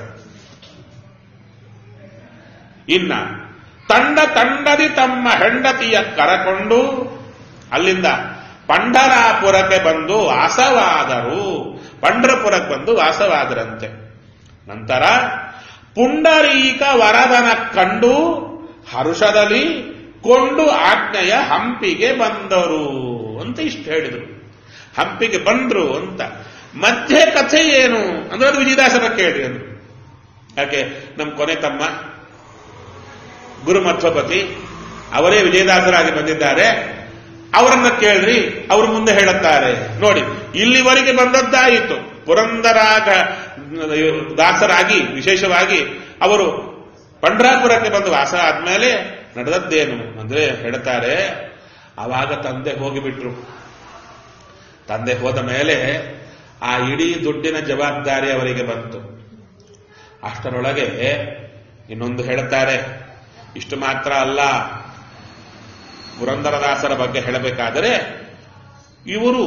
A: ಇನ್ನ ತಂಡ ತಂಡದಿ ತಮ್ಮ ಹೆಂಡತಿಯ ಕರಕೊಂಡು ಅಲ್ಲಿಂದ ಪಂಢರಾಪುರಕ್ಕೆ ಬಂದು ವಾಸವಾದರು ಪಂಢರಪುರಕ್ಕೆ ಬಂದು ವಾಸವಾದರಂತೆ ನಂತರ ಪುಂಡರೀಕ ವರದನ ಕಂಡು ಹರುಷದಲ್ಲಿ ಕೊಂಡು ಆಜ್ಞೆಯ ಹಂಪಿಗೆ ಬಂದರು ಅಂತ ಇಷ್ಟು ಹೇಳಿದರು ಹಂಪಿಗೆ ಬಂದ್ರು ಅಂತ ಮಧ್ಯೆ ಕಥೆ ಏನು ಅಂದ್ರೆ ಅದು ವಿಜಯದಾಸರ ಕೇಳಿ ಅಂದ್ರು ಯಾಕೆ ನಮ್ಮ ಕೊನೆ ತಮ್ಮ ಗುರು ಮಧ್ವಪತಿ ಅವರೇ ವಿಜಯದಾಸರಾಗಿ ಬಂದಿದ್ದಾರೆ ಅವರನ್ನ ಕೇಳ್ರಿ ಅವರು ಮುಂದೆ ಹೇಳುತ್ತಾರೆ ನೋಡಿ ಇಲ್ಲಿವರೆಗೆ ಬಂದದ್ದಾಯಿತು ಪುರಂದರಾಗ ದಾಸರಾಗಿ ವಿಶೇಷವಾಗಿ ಅವರು ಪಂಡ್ರಾಪುರಕ್ಕೆ ಬಂದು ವಾಸ ಆದ್ಮೇಲೆ ನಡೆದದ್ದೇನು ಅಂದ್ರೆ ಹೇಳ್ತಾರೆ ಆವಾಗ ತಂದೆ ಹೋಗಿಬಿಟ್ರು ತಂದೆ ಹೋದ ಮೇಲೆ ಆ ಇಡೀ ದುಡ್ಡಿನ ಜವಾಬ್ದಾರಿ ಅವರಿಗೆ ಬಂತು ಅಷ್ಟರೊಳಗೆ ಇನ್ನೊಂದು ಹೇಳುತ್ತಾರೆ ಇಷ್ಟು ಮಾತ್ರ ಅಲ್ಲ ಪುರಂದರದಾಸರ ಬಗ್ಗೆ ಹೇಳಬೇಕಾದರೆ ಇವರು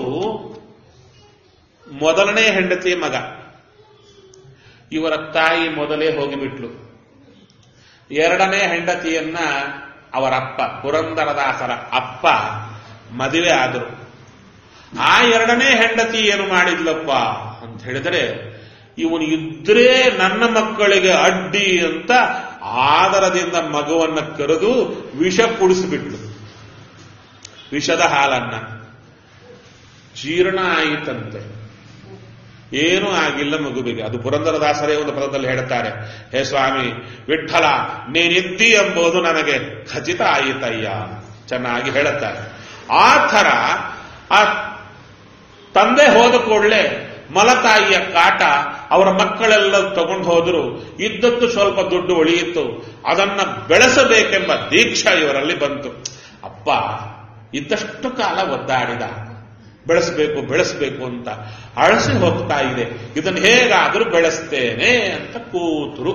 A: ಮೊದಲನೇ ಹೆಂಡತಿ ಮಗ ಇವರ ತಾಯಿ ಮೊದಲೇ ಹೋಗಿಬಿಟ್ಲು ಎರಡನೇ ಹೆಂಡತಿಯನ್ನ ಅವರಪ್ಪ ಪುರಂದರದಾಸರ ಅಪ್ಪ ಮದುವೆ ಆದರು ಆ ಎರಡನೇ ಹೆಂಡತಿ ಏನು ಮಾಡಿದ್ಲಪ್ಪ ಅಂತ ಹೇಳಿದರೆ ಇವನು ಇದ್ರೆ ನನ್ನ ಮಕ್ಕಳಿಗೆ ಅಡ್ಡಿ ಅಂತ ಆದರದಿಂದ ಮಗುವನ್ನ ಕರೆದು ವಿಷ ಕುಡಿಸಿಬಿಟ್ಲು ವಿಷದ ಹಾಲನ್ನ ಜೀರ್ಣ ಆಯಿತಂತೆ ಏನೂ ಆಗಿಲ್ಲ ಮಗುವಿಗೆ ಅದು ಪುರಂದರದಾಸರೇ ಒಂದು ಪದದಲ್ಲಿ ಹೇಳುತ್ತಾರೆ ಹೇ ಸ್ವಾಮಿ ವಿಠಲ ನೀನಿದ್ದಿ ಎಂಬುದು ನನಗೆ ಖಚಿತ ಆಯಿತಯ್ಯ ಚೆನ್ನಾಗಿ ಹೇಳುತ್ತಾರೆ ಆ ಥರ ಆ ತಂದೆ ಹೋದ ಕೂಡಲೇ ಮಲತಾಯಿಯ ಕಾಟ ಅವರ ಮಕ್ಕಳೆಲ್ಲ ತಗೊಂಡು ಹೋದ್ರು ಇದ್ದದ್ದು ಸ್ವಲ್ಪ ದುಡ್ಡು ಉಳಿಯಿತು ಅದನ್ನ ಬೆಳೆಸಬೇಕೆಂಬ ದೀಕ್ಷಾ ಇವರಲ್ಲಿ ಬಂತು ಅಪ್ಪ ಇದ್ದಷ್ಟು ಕಾಲ ಒದ್ದಾಡಿದ ಬೆಳೆಸಬೇಕು ಬೆಳೆಸಬೇಕು ಅಂತ ಅಳಸಿ ಹೋಗ್ತಾ ಇದೆ ಇದನ್ನು ಹೇಗಾದರೂ ಬೆಳೆಸ್ತೇನೆ ಅಂತ ಕೂತರು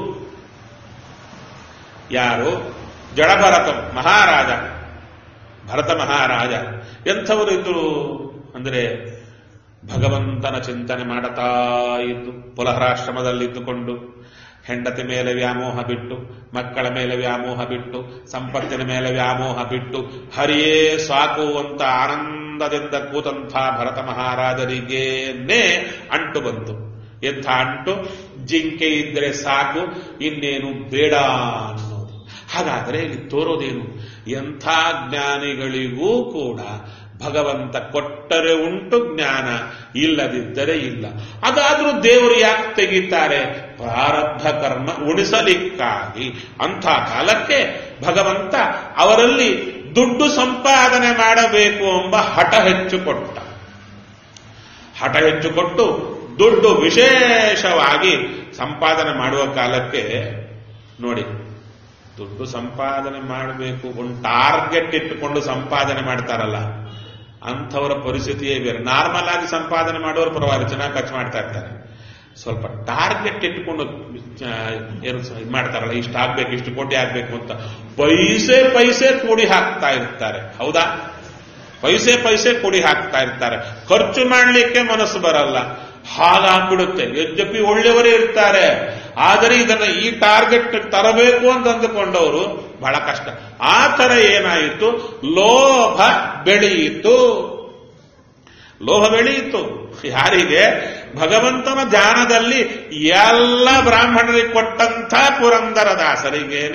A: ಯಾರು ಜಡಭರತ ಮಹಾರಾಜ ಭರತ ಮಹಾರಾಜ ಎಂಥವರು ಇದ್ರು ಅಂದರೆ ಭಗವಂತನ ಚಿಂತನೆ ಮಾಡುತ್ತಾ ಇದ್ದು ಪುಲಹರಾಶ್ರಮದಲ್ಲಿದ್ದುಕೊಂಡು ಹೆಂಡತಿ ಮೇಲೆ ವ್ಯಾಮೋಹ ಬಿಟ್ಟು ಮಕ್ಕಳ ಮೇಲೆ ವ್ಯಾಮೋಹ ಬಿಟ್ಟು ಸಂಪತ್ತಿನ ಮೇಲೆ ವ್ಯಾಮೋಹ ಬಿಟ್ಟು ಹರಿಯೇ ಸಾಕು ಅಂತ ಆನಂದದಿಂದ ಕೂತಂಥ ಭರತ ಮಹಾರಾಜರಿಗೇನೆ ಅಂಟು ಬಂತು ಎಂಥ ಅಂಟು ಜಿಂಕೆ ಇದ್ರೆ ಸಾಕು ಇನ್ನೇನು ಬೇಡ ಅನ್ನೋದು ಹಾಗಾದರೆ ಇಲ್ಲಿ ತೋರೋದೇನು ಎಂಥ ಜ್ಞಾನಿಗಳಿಗೂ ಕೂಡ ಭಗವಂತ ಕೊಟ್ಟರೆ ಉಂಟು ಜ್ಞಾನ ಇಲ್ಲದಿದ್ದರೆ ಇಲ್ಲ ಅದಾದ್ರೂ ದೇವರು ಯಾಕೆ ತೆಗಿತಾರೆ ಪ್ರಾರಬ್ಧ ಕರ್ಮ ಉಳಿಸಲಿಕ್ಕಾಗಿ ಅಂಥ ಕಾಲಕ್ಕೆ ಭಗವಂತ ಅವರಲ್ಲಿ ದುಡ್ಡು ಸಂಪಾದನೆ ಮಾಡಬೇಕು ಎಂಬ ಹಠ ಹೆಚ್ಚು ಕೊಟ್ಟ ಹಠ ಹೆಚ್ಚು ಕೊಟ್ಟು ದುಡ್ಡು ವಿಶೇಷವಾಗಿ ಸಂಪಾದನೆ ಮಾಡುವ ಕಾಲಕ್ಕೆ ನೋಡಿ ದುಡ್ಡು ಸಂಪಾದನೆ ಮಾಡಬೇಕು ಒಂದು ಟಾರ್ಗೆಟ್ ಇಟ್ಟುಕೊಂಡು ಸಂಪಾದನೆ ಮಾಡ್ತಾರಲ್ಲ ಅಂಥವರ ಪರಿಸ್ಥಿತಿಯೇ ಬೇರೆ ನಾರ್ಮಲ್ ಆಗಿ ಸಂಪಾದನೆ ಮಾಡೋರು ಪರವಾಗಿ ಚೆನ್ನಾಗಿ ಖರ್ಚು ಮಾಡ್ತಾ ಇರ್ತಾರೆ ಸ್ವಲ್ಪ ಟಾರ್ಗೆಟ್ ಇಟ್ಕೊಂಡು ಏನು ಇದು ಮಾಡ್ತಾರಲ್ಲ ಇಷ್ಟು ಆಗ್ಬೇಕು ಇಷ್ಟು ಕೋಟಿ ಆಗ್ಬೇಕು ಅಂತ ಪೈಸೆ ಪೈಸೆ ಕೂಡಿ ಹಾಕ್ತಾ ಇರ್ತಾರೆ ಹೌದಾ ಪೈಸೆ ಪೈಸೆ ಕೂಡಿ ಹಾಕ್ತಾ ಇರ್ತಾರೆ ಖರ್ಚು ಮಾಡಲಿಕ್ಕೆ ಮನಸ್ಸು ಬರಲ್ಲ ಹಾಗಾಗ್ಬಿಡುತ್ತೆ ಯದ್ಯಪಿ ಒಳ್ಳೆಯವರೇ ಇರ್ತಾರೆ ಆದರೆ ಇದನ್ನ ಈ ಟಾರ್ಗೆಟ್ ತರಬೇಕು ಅಂತ ಅಂದುಕೊಂಡವರು ಬಹಳ ಕಷ್ಟ ಆ ತರ ಏನಾಯಿತು ಲೋಭ ಬೆಳೆಯಿತು ಲೋಹ ಬೆಳೆಯಿತು ಯಾರಿಗೆ ಭಗವಂತನ ಧ್ಯಾನದಲ್ಲಿ ಎಲ್ಲ ಬ್ರಾಹ್ಮಣರಿಗೆ ಕೊಟ್ಟಂಥ ಪುರಂದರದಾಸರಿಗೇನೆ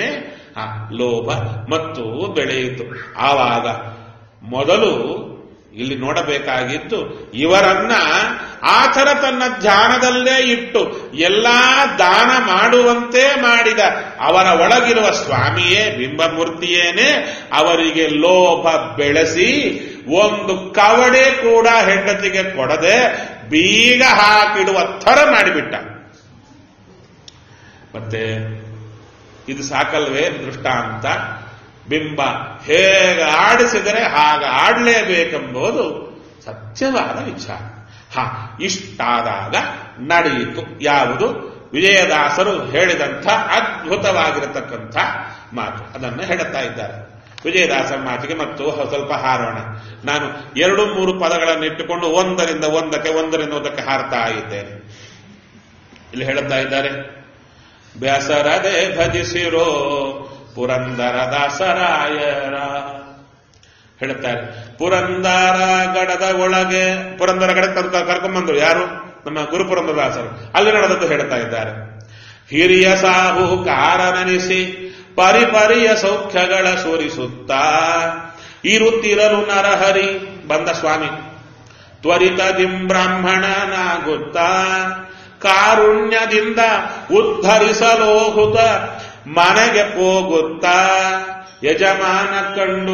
A: ಆ ಲೋಭ ಮತ್ತು ಬೆಳೆಯಿತು ಆವಾಗ ಮೊದಲು ಇಲ್ಲಿ ನೋಡಬೇಕಾಗಿದ್ದು ಇವರನ್ನ ಆ ಥರ ತನ್ನ ಧ್ಯಾನದಲ್ಲೇ ಇಟ್ಟು ಎಲ್ಲಾ ದಾನ ಮಾಡುವಂತೆ ಮಾಡಿದ ಅವರ ಒಳಗಿರುವ ಸ್ವಾಮಿಯೇ ಬಿಂಬಮೂರ್ತಿಯೇನೆ ಅವರಿಗೆ ಲೋಭ ಬೆಳೆಸಿ ಒಂದು ಕವಡೆ ಕೂಡ ಹೆಂಡತಿಗೆ ಕೊಡದೆ ಬೀಗ ಹಾಕಿಡುವ ಥರ ಮಾಡಿಬಿಟ್ಟ ಮತ್ತೆ ಇದು ಸಾಕಲ್ವೇ ದೃಷ್ಟಾಂತ ಬಿಂಬ ಹೇಗೆ ಆಡಿಸಿದರೆ ಹಾಗೆ ಆಡಲೇಬೇಕೆಂಬುದು ಸತ್ಯವಾದ ವಿಚಾರ ಹ ಇಷ್ಟಾದಾಗ ನಡೆಯಿತು ಯಾವುದು ವಿಜಯದಾಸರು ಹೇಳಿದಂಥ ಅದ್ಭುತವಾಗಿರತಕ್ಕಂಥ ಮಾತು ಅದನ್ನು ಹೇಳುತ್ತಾ ಇದ್ದಾರೆ ವಿಜಯದಾಸರ ಮಾತಿಗೆ ಮತ್ತು ಸ್ವಲ್ಪ ಹಾರೋಣ ನಾನು ಎರಡು ಮೂರು ಪದಗಳನ್ನು ಇಟ್ಟುಕೊಂಡು ಒಂದರಿಂದ ಒಂದಕ್ಕೆ ಒಂದರಿಂದ ಒಂದಕ್ಕೆ ಹಾರ್ತಾ ಇದ್ದೇನೆ ಇಲ್ಲಿ ಹೇಳುತ್ತಾ ಇದ್ದಾರೆ ಬ್ಯಾಸರದೆ ಭಜಿಸಿರೋ ಪುರಂದರ ದಾಸರಾಯರ ಹೇಳುತ್ತಾರೆ ಪುರಂದರ ಗಡದ ಒಳಗೆ ಪುರಂದರ ಗಡ ಕರ್ಕೊಂಡ್ಬಂದ್ರು ಯಾರು ನಮ್ಮ ಗುರುಪುರಂದರದಾಸರು ಅಲ್ಲಿ ನಡೆದದ್ದು ಹೇಳ್ತಾ ಇದ್ದಾರೆ ಹಿರಿಯ ಸಾಹುಕಾರನೆನಿಸಿ ಪರಿಪರಿಯ ಸೌಖ್ಯಗಳ ಸೋರಿಸುತ್ತಾ ಇರುತ್ತಿರಲು ನರಹರಿ ಬಂದ ಸ್ವಾಮಿ ತ್ವರಿತದಿಂ ಬ್ರಾಹ್ಮಣನಾಗುತ್ತಾ ಕಾರುಣ್ಯದಿಂದ ಉದ್ಧರಿಸಲೋಹುತ ಮನೆಗೆ ಹೋಗುತ್ತಾ ಯಜಮಾನ ಕಂಡು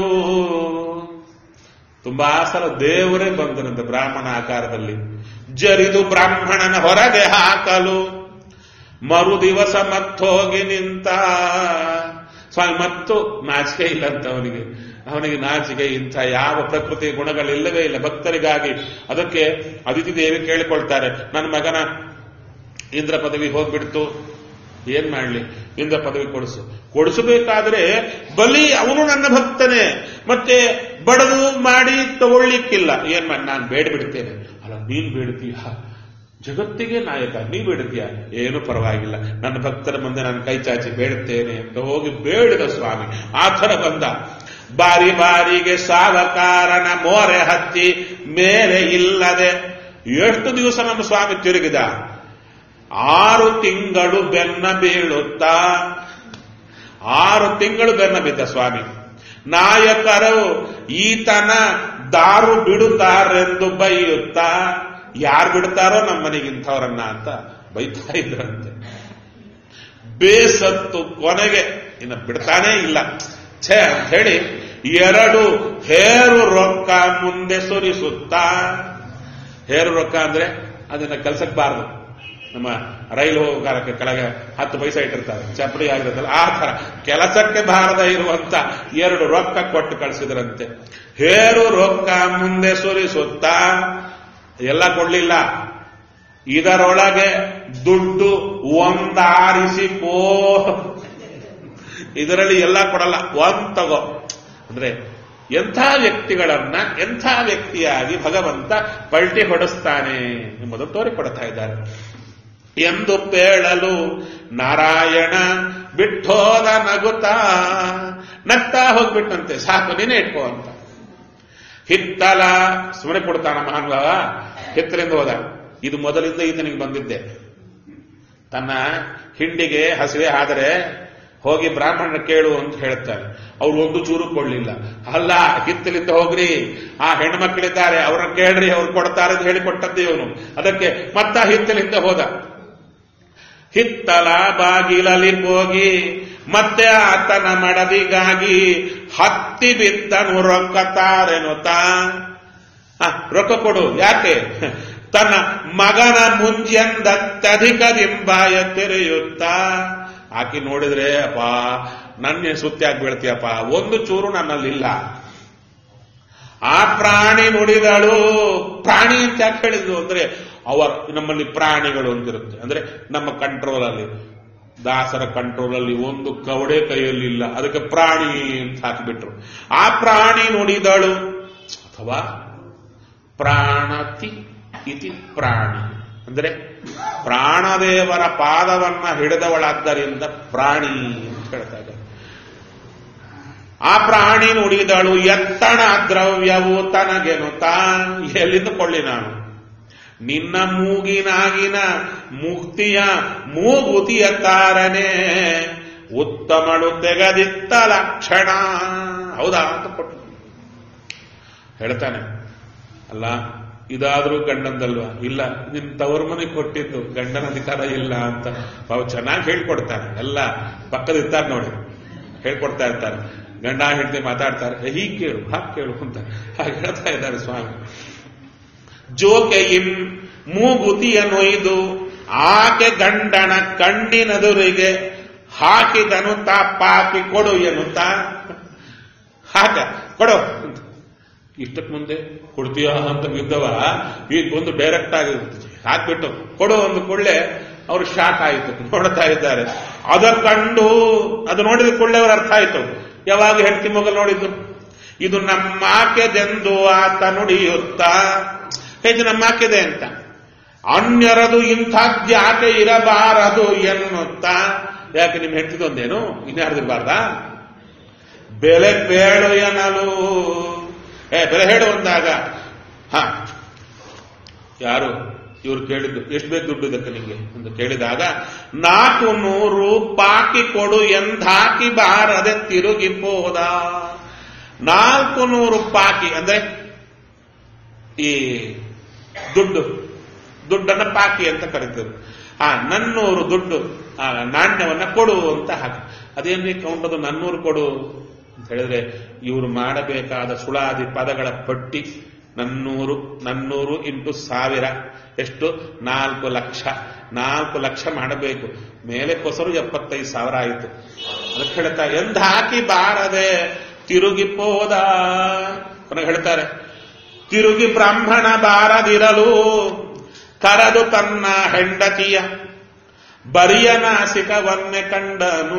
A: ತುಂಬಾ ಸಲ ದೇವರೇ ಬಂದನಂತೆ ಬ್ರಾಹ್ಮಣ ಆಕಾರದಲ್ಲಿ ಜರಿದು ಬ್ರಾಹ್ಮಣನ ಹೊರಗೆ ಹಾಕಲು ಮರು ದಿವಸ ಮತ್ತೋಗಿ ನಿಂತ ಸ್ವಾಮಿ ಮತ್ತು ನಾಚಿಕೆ ಇಲ್ಲ ಅಂತ ಅವನಿಗೆ ಅವನಿಗೆ ನಾಚಿಕೆ ಇಂಥ ಯಾವ ಪ್ರಕೃತಿ ಗುಣಗಳಿಲ್ಲವೇ ಇಲ್ಲ ಭಕ್ತರಿಗಾಗಿ ಅದಕ್ಕೆ ಅದಿತಿ ದೇವಿ ಕೇಳಿಕೊಳ್ತಾರೆ ನನ್ನ ಮಗನ ಇಂದ್ರ ಪದವಿ ಹೋಗ್ಬಿಡ್ತು ಏನ್ ಮಾಡ್ಲಿ ಇಂದ್ರ ಪದವಿ ಕೊಡಿಸು ಕೊಡಿಸಬೇಕಾದ್ರೆ ಬಲಿ ಅವನು ನನ್ನ ಭಕ್ತನೇ ಮತ್ತೆ ಬಡದು ಮಾಡಿ ತಗೊಳ್ಳಿಕ್ಕಿಲ್ಲ ಏನ್ ಮಾಡಿ ನಾನು ಬೇಡ ಬಿಡ್ತೇನೆ ಅಲ್ಲ ನೀನ್ ಬೇಡ್ತೀಯ ಜಗತ್ತಿಗೆ ನಾಯಕ ನೀ ಬೇಡ್ತೀಯ ಏನು ಪರವಾಗಿಲ್ಲ ನನ್ನ ಭಕ್ತರ ಮುಂದೆ ನಾನು ಕೈ ಚಾಚಿ ಬೇಡುತ್ತೇನೆ ಅಂತ ಹೋಗಿ ಬೇಡಿದ ಸ್ವಾಮಿ ಆ ಥರ ಬಂದ ಬಾರಿ ಬಾರಿಗೆ ಸಾವಕಾರನ ಮೋರೆ ಹತ್ತಿ ಮೇಲೆ ಇಲ್ಲದೆ ಎಷ್ಟು ದಿವಸ ನಮ್ಮ ಸ್ವಾಮಿ ತಿರುಗಿದ ಆರು ತಿಂಗಳು ಬೆನ್ನ ಬೀಳುತ್ತಾ ಆರು ತಿಂಗಳು ಬೆನ್ನ ಬಿದ್ದ ಸ್ವಾಮಿ ನಾಯಕರು ಈತನ ದಾರು ಬಿಡುತ್ತಾರೆಂದು ಬೈಯುತ್ತಾ ಯಾರು ಬಿಡ್ತಾರೋ ನಮ್ಮನೆಗಿಂಥವ್ರನ್ನ ಅಂತ ಬೈತಾ ಇದ್ರಂತೆ ಬೇಸತ್ತು ಕೊನೆಗೆ ಇನ್ನು ಬಿಡ್ತಾನೇ ಇಲ್ಲ ಛೇ ಅಂತ ಹೇಳಿ ಎರಡು ಹೇರು ರೊಕ್ಕ ಮುಂದೆ ಸುರಿಸುತ್ತಾ ಹೇರು ರೊಕ್ಕ ಅಂದ್ರೆ ಅದನ್ನ ಕಲ್ಸಕ್ಬಾರದು ನಮ್ಮ ರೈಲು ಹೋಗಾರಕ್ಕೆ ಕೆಳಗೆ ಹತ್ತು ಪೈಸೆ ಇಟ್ಟಿರ್ತಾರೆ ಚಪ್ಪಡಿ ಆಗಿರುತ್ತಲ್ಲ ಆ ತರ ಕೆಲಸಕ್ಕೆ ಬಾರದ ಇರುವಂತ ಎರಡು ರೊಕ್ಕ ಕೊಟ್ಟು ಕಳಿಸಿದ್ರಂತೆ ಹೇರು ರೊಕ್ಕ ಮುಂದೆ ಸುರಿಸುತ್ತಾ ಎಲ್ಲ ಕೊಡ್ಲಿಲ್ಲ ಇದರೊಳಗೆ ದುಡ್ಡು ಒಂದಾರಿಸಿ ಕೋ ಇದರಲ್ಲಿ ಎಲ್ಲ ಕೊಡಲ್ಲ ಒಂದ್ ತಗೋ ಅಂದ್ರೆ ಎಂಥ ವ್ಯಕ್ತಿಗಳನ್ನ ಎಂಥ ವ್ಯಕ್ತಿಯಾಗಿ ಭಗವಂತ ಪಲ್ಟಿ ಹೊಡಿಸ್ತಾನೆ ಎಂಬುದನ್ನು ತೋರಿಕೊಡ್ತಾ ಇದ್ದಾರೆ ಎಂದು ಪೇಳಲು ನಾರಾಯಣ ಬಿಟ್ಟೋದ ನಗುತ್ತಾ ನಗ್ತಾ ಹೋಗ್ಬಿಟ್ಟಂತೆ ಸಾಕು ನೀನೇ ಇಟ್ಕೋ ಅಂತ ಹಿತ್ತಲ ಸ್ಮರಣೆ ಕೊಡ್ತಾನ ಮಹಾನುಭಾವ ಹಿತ್ತಲಿಂದ ಹೋದ ಇದು ಮೊದಲಿಂದ ಈತನಿಗೆ ಬಂದಿದ್ದೆ ತನ್ನ ಹಿಂಡಿಗೆ ಹಸಿವೆ ಆದರೆ ಹೋಗಿ ಬ್ರಾಹ್ಮಣನ ಕೇಳು ಅಂತ ಹೇಳ್ತಾರೆ ಅವ್ರು ಒಂದು ಚೂರು ಕೊಡ್ಲಿಲ್ಲ ಅಲ್ಲ ಹಿತ್ತಲಿಂದ ಹೋಗ್ರಿ ಆ ಹೆಣ್ಮಕ್ಳಿದ್ದಾರೆ ಅವ್ರನ್ನ ಕೇಳ್ರಿ ಅವ್ರು ಕೊಡ್ತಾರೆ ಅಂತ ಹೇಳಿಕೊಟ್ಟದ್ದು ಇವನು ಅದಕ್ಕೆ ಮತ್ತ ಹಿತ್ತಲಿಂದ ಹೋದ ಹಿತ್ತಲ ಬಾಗಿಲಲ್ಲಿ ಹೋಗಿ ಮತ್ತೆ ಆತನ ಮಡದಿಗಾಗಿ ಹತ್ತಿ ಬಿದ್ದನು ರೊಕ್ಕ ತಾರೆನುತ್ತಾ ರೊಕ್ಕ ಕೊಡು ಯಾಕೆ ತನ್ನ ಮಗನ ಮುಂಜೆಂದತ್ಯಧಿಕ ಬಿಂಬಾಯ ತೆರೆಯುತ್ತಾ ಆಕಿ ನೋಡಿದ್ರೆ ಅಪ್ಪ ನನ್ನ ಸುತ್ತಿ ಆಗಿ ಬೀಳ್ತೀಯಪ್ಪ ಒಂದು ಚೂರು ನನ್ನಲ್ಲಿಲ್ಲ ಆ ಪ್ರಾಣಿ ನುಡಿದಳು ಪ್ರಾಣಿ ಅಂತ ಯಾಕೆ ಹೇಳಿದ್ರು ಅಂದ್ರೆ ಅವರ ನಮ್ಮಲ್ಲಿ ಪ್ರಾಣಿಗಳು ಅಂತಿರುತ್ತೆ ಅಂದ್ರೆ ನಮ್ಮ ಕಂಟ್ರೋಲ್ ಅಲ್ಲಿ ದಾಸರ ಕಂಟ್ರೋಲ್ ಅಲ್ಲಿ ಒಂದು ಕವಡೆ ಕೈಯಲ್ಲಿ ಇಲ್ಲ ಅದಕ್ಕೆ ಪ್ರಾಣಿ ಅಂತ ಹಾಕಿಬಿಟ್ರು ಆ ಪ್ರಾಣಿ ನುಡಿದಳು ಅಥವಾ ಪ್ರಾಣತಿ ಇತಿ ಪ್ರಾಣಿ ಅಂದ್ರೆ ಪ್ರಾಣದೇವರ ಪಾದವನ್ನ ಹಿಡಿದವಳಾದ್ದರಿಂದ ಪ್ರಾಣಿ ಅಂತ ಹೇಳ್ತಾ ಇದ್ದಾರೆ ಆ ಪ್ರಾಣಿ ನುಡಿದಳು ಎತ್ತಣ ದ್ರವ್ಯವು ತನಗೆನು ತಾನ್ ಎಲ್ಲಿಂದ ಕೊಳ್ಳಿ ನಾನು ನಿನ್ನ ಮೂಗಿನಾಗಿನ ಮುಕ್ತಿಯ ಮೂಗುತಿಯ ತಾರನೆ ಉತ್ತಮಳು ತೆಗೆದಿತ್ತ ಲಕ್ಷಣ ಹೌದಾ ಅಂತ ಕೊಟ್ಟು ಹೇಳ್ತಾನೆ ಅಲ್ಲ ಇದಾದ್ರೂ ಗಂಡಂದಲ್ವಾ ಇಲ್ಲ ನಿನ್ ತವರ ಮನೆಗೆ ಕೊಟ್ಟಿದ್ದು ಗಂಡನ ಅಧಿಕಾರ ಇಲ್ಲ ಅಂತ ಅವು ಚೆನ್ನಾಗಿ ಹೇಳ್ಕೊಡ್ತಾನೆ ಎಲ್ಲ ಪಕ್ಕದಿರ್ತಾರೆ ನೋಡಿ ಹೇಳ್ಕೊಡ್ತಾ ಇರ್ತಾರೆ ಗಂಡ ಹೆಂಡತಿ ಮಾತಾಡ್ತಾರೆ ಹೀಗೆ ಕೇಳು ಹಾಗೆ ಕೇಳು ಅಂತ ಹಾಗೆ ಹೇಳ್ತಾ ಇದ್ದಾರೆ ಸ್ವಾಮಿ ಜೋಕೆಯಿಂ ಮೂಗುತಿಯ ನೊಯ್ದು ಆಕೆ ಗಂಡನ ಕಣ್ಣಿನದುರಿಗೆ ಹಾಕಿದನು ತಾಪಾಕಿ ಕೊಡು ಎನ್ನುತ್ತಾ ಹಾಕ ಕೊಡು ಅಂತ ಇಷ್ಟಕ್ಕೆ ಮುಂದೆ ಕೊಡ್ತೀಯಾ ಅಂತ ಬಿದ್ದವ ಈಗ ಒಂದು ಡೈರೆಕ್ಟ್ ಆಗಿ ಹಾಕ್ಬಿಟ್ಟು ಕೊಡು ಒಂದು ಕೊಳ್ಳೆ ಅವರು ಶಾಕ್ ಆಯಿತು ನೋಡ್ತಾ ಇದ್ದಾರೆ ಅದ ಕಂಡು ಅದು ನೋಡಿದ ಕೊಳ್ಳೆ ಅವ್ರ ಅರ್ಥ ಆಯಿತು ಯಾವಾಗ ಹೆಂಡತಿ ಮಗಲ್ ನೋಡಿದ್ದು ಇದು ನಮ್ಮಾಕೆದೆಂದು ಆತ ನುಡಿಯುತ್ತಾ ಹೇಗೆ ನಮ್ಮಾಕೆದೆ ಅಂತ ಅನ್ಯರದು ಇಂಥದ್ಯಾಕೆ ಇರಬಾರದು ಎನ್ನುತ್ತಾ ಯಾಕೆ ನಿಮ್ ಹೆಂಡತಿದೊಂದೇನು ಇನ್ಯಾರ್ದಿರ್ಬಾರ್ದಾ ಬೆಲೆ ಬೇಳು ಎನ್ನಲು ಏ ಬೆಲೆ ಹೇಳು ಅಂದಾಗ ಹ ಯಾರು ಇವ್ರು ಕೇಳಿದ್ದು ಎಷ್ಟು ಬೇಕು ದುಡ್ಡು ಇದಕ್ಕೆ ನಿಮಗೆ ಅಂತ ಕೇಳಿದಾಗ ನಾಲ್ಕು ನೂರು ಪಾಕಿ ಕೊಡು ಎಂದಾಕಿ ಬಾರದೆ ತಿರುಗಿ ಹೋದ ನಾಲ್ಕು ನೂರು ಪಾಕಿ ಅಂದ್ರೆ ಈ ದುಡ್ಡು ದುಡ್ಡನ್ನ ಪಾಕಿ ಅಂತ ಕರೀತಾರೆ ಆ ನನ್ನೂರು ದುಡ್ಡು ಆ ನಾಣ್ಯವನ್ನ ಕೊಡು ಅಂತ ಹಾಕಿ ಅದೇನ್ರಿ ಕೌಂಟ್ ಅದು ನನ್ನೂರು ಕೊಡು ಅಂತ ಹೇಳಿದ್ರೆ ಇವರು ಮಾಡಬೇಕಾದ ಸುಳಾದಿ ಪದಗಳ ಪಟ್ಟಿ ನನ್ನೂರು ನನ್ನೂರು ಇಂಟು ಸಾವಿರ ಎಷ್ಟು ನಾಲ್ಕು ಲಕ್ಷ ನಾಲ್ಕು ಲಕ್ಷ ಮಾಡಬೇಕು ಮೇಲೆ ಕೊಸರು ಎಪ್ಪತ್ತೈದು ಸಾವಿರ ಆಯಿತು ಅದಕ್ಕೆ ಹೇಳ್ತಾ ಎಂದ ಹಾಕಿ ಬಾರದೆ ತಿರುಗಿ ಹೋದ ಕೊನೆಗೆ ಹೇಳ್ತಾರೆ ತಿರುಗಿ ಬ್ರಾಹ್ಮಣ ಬಾರದಿರಲು ಕರೆದು ತನ್ನ ಹೆಂಡತಿಯ ಬರಿಯ ನಾಸಿಕವನ್ನೇ ಕಂಡನು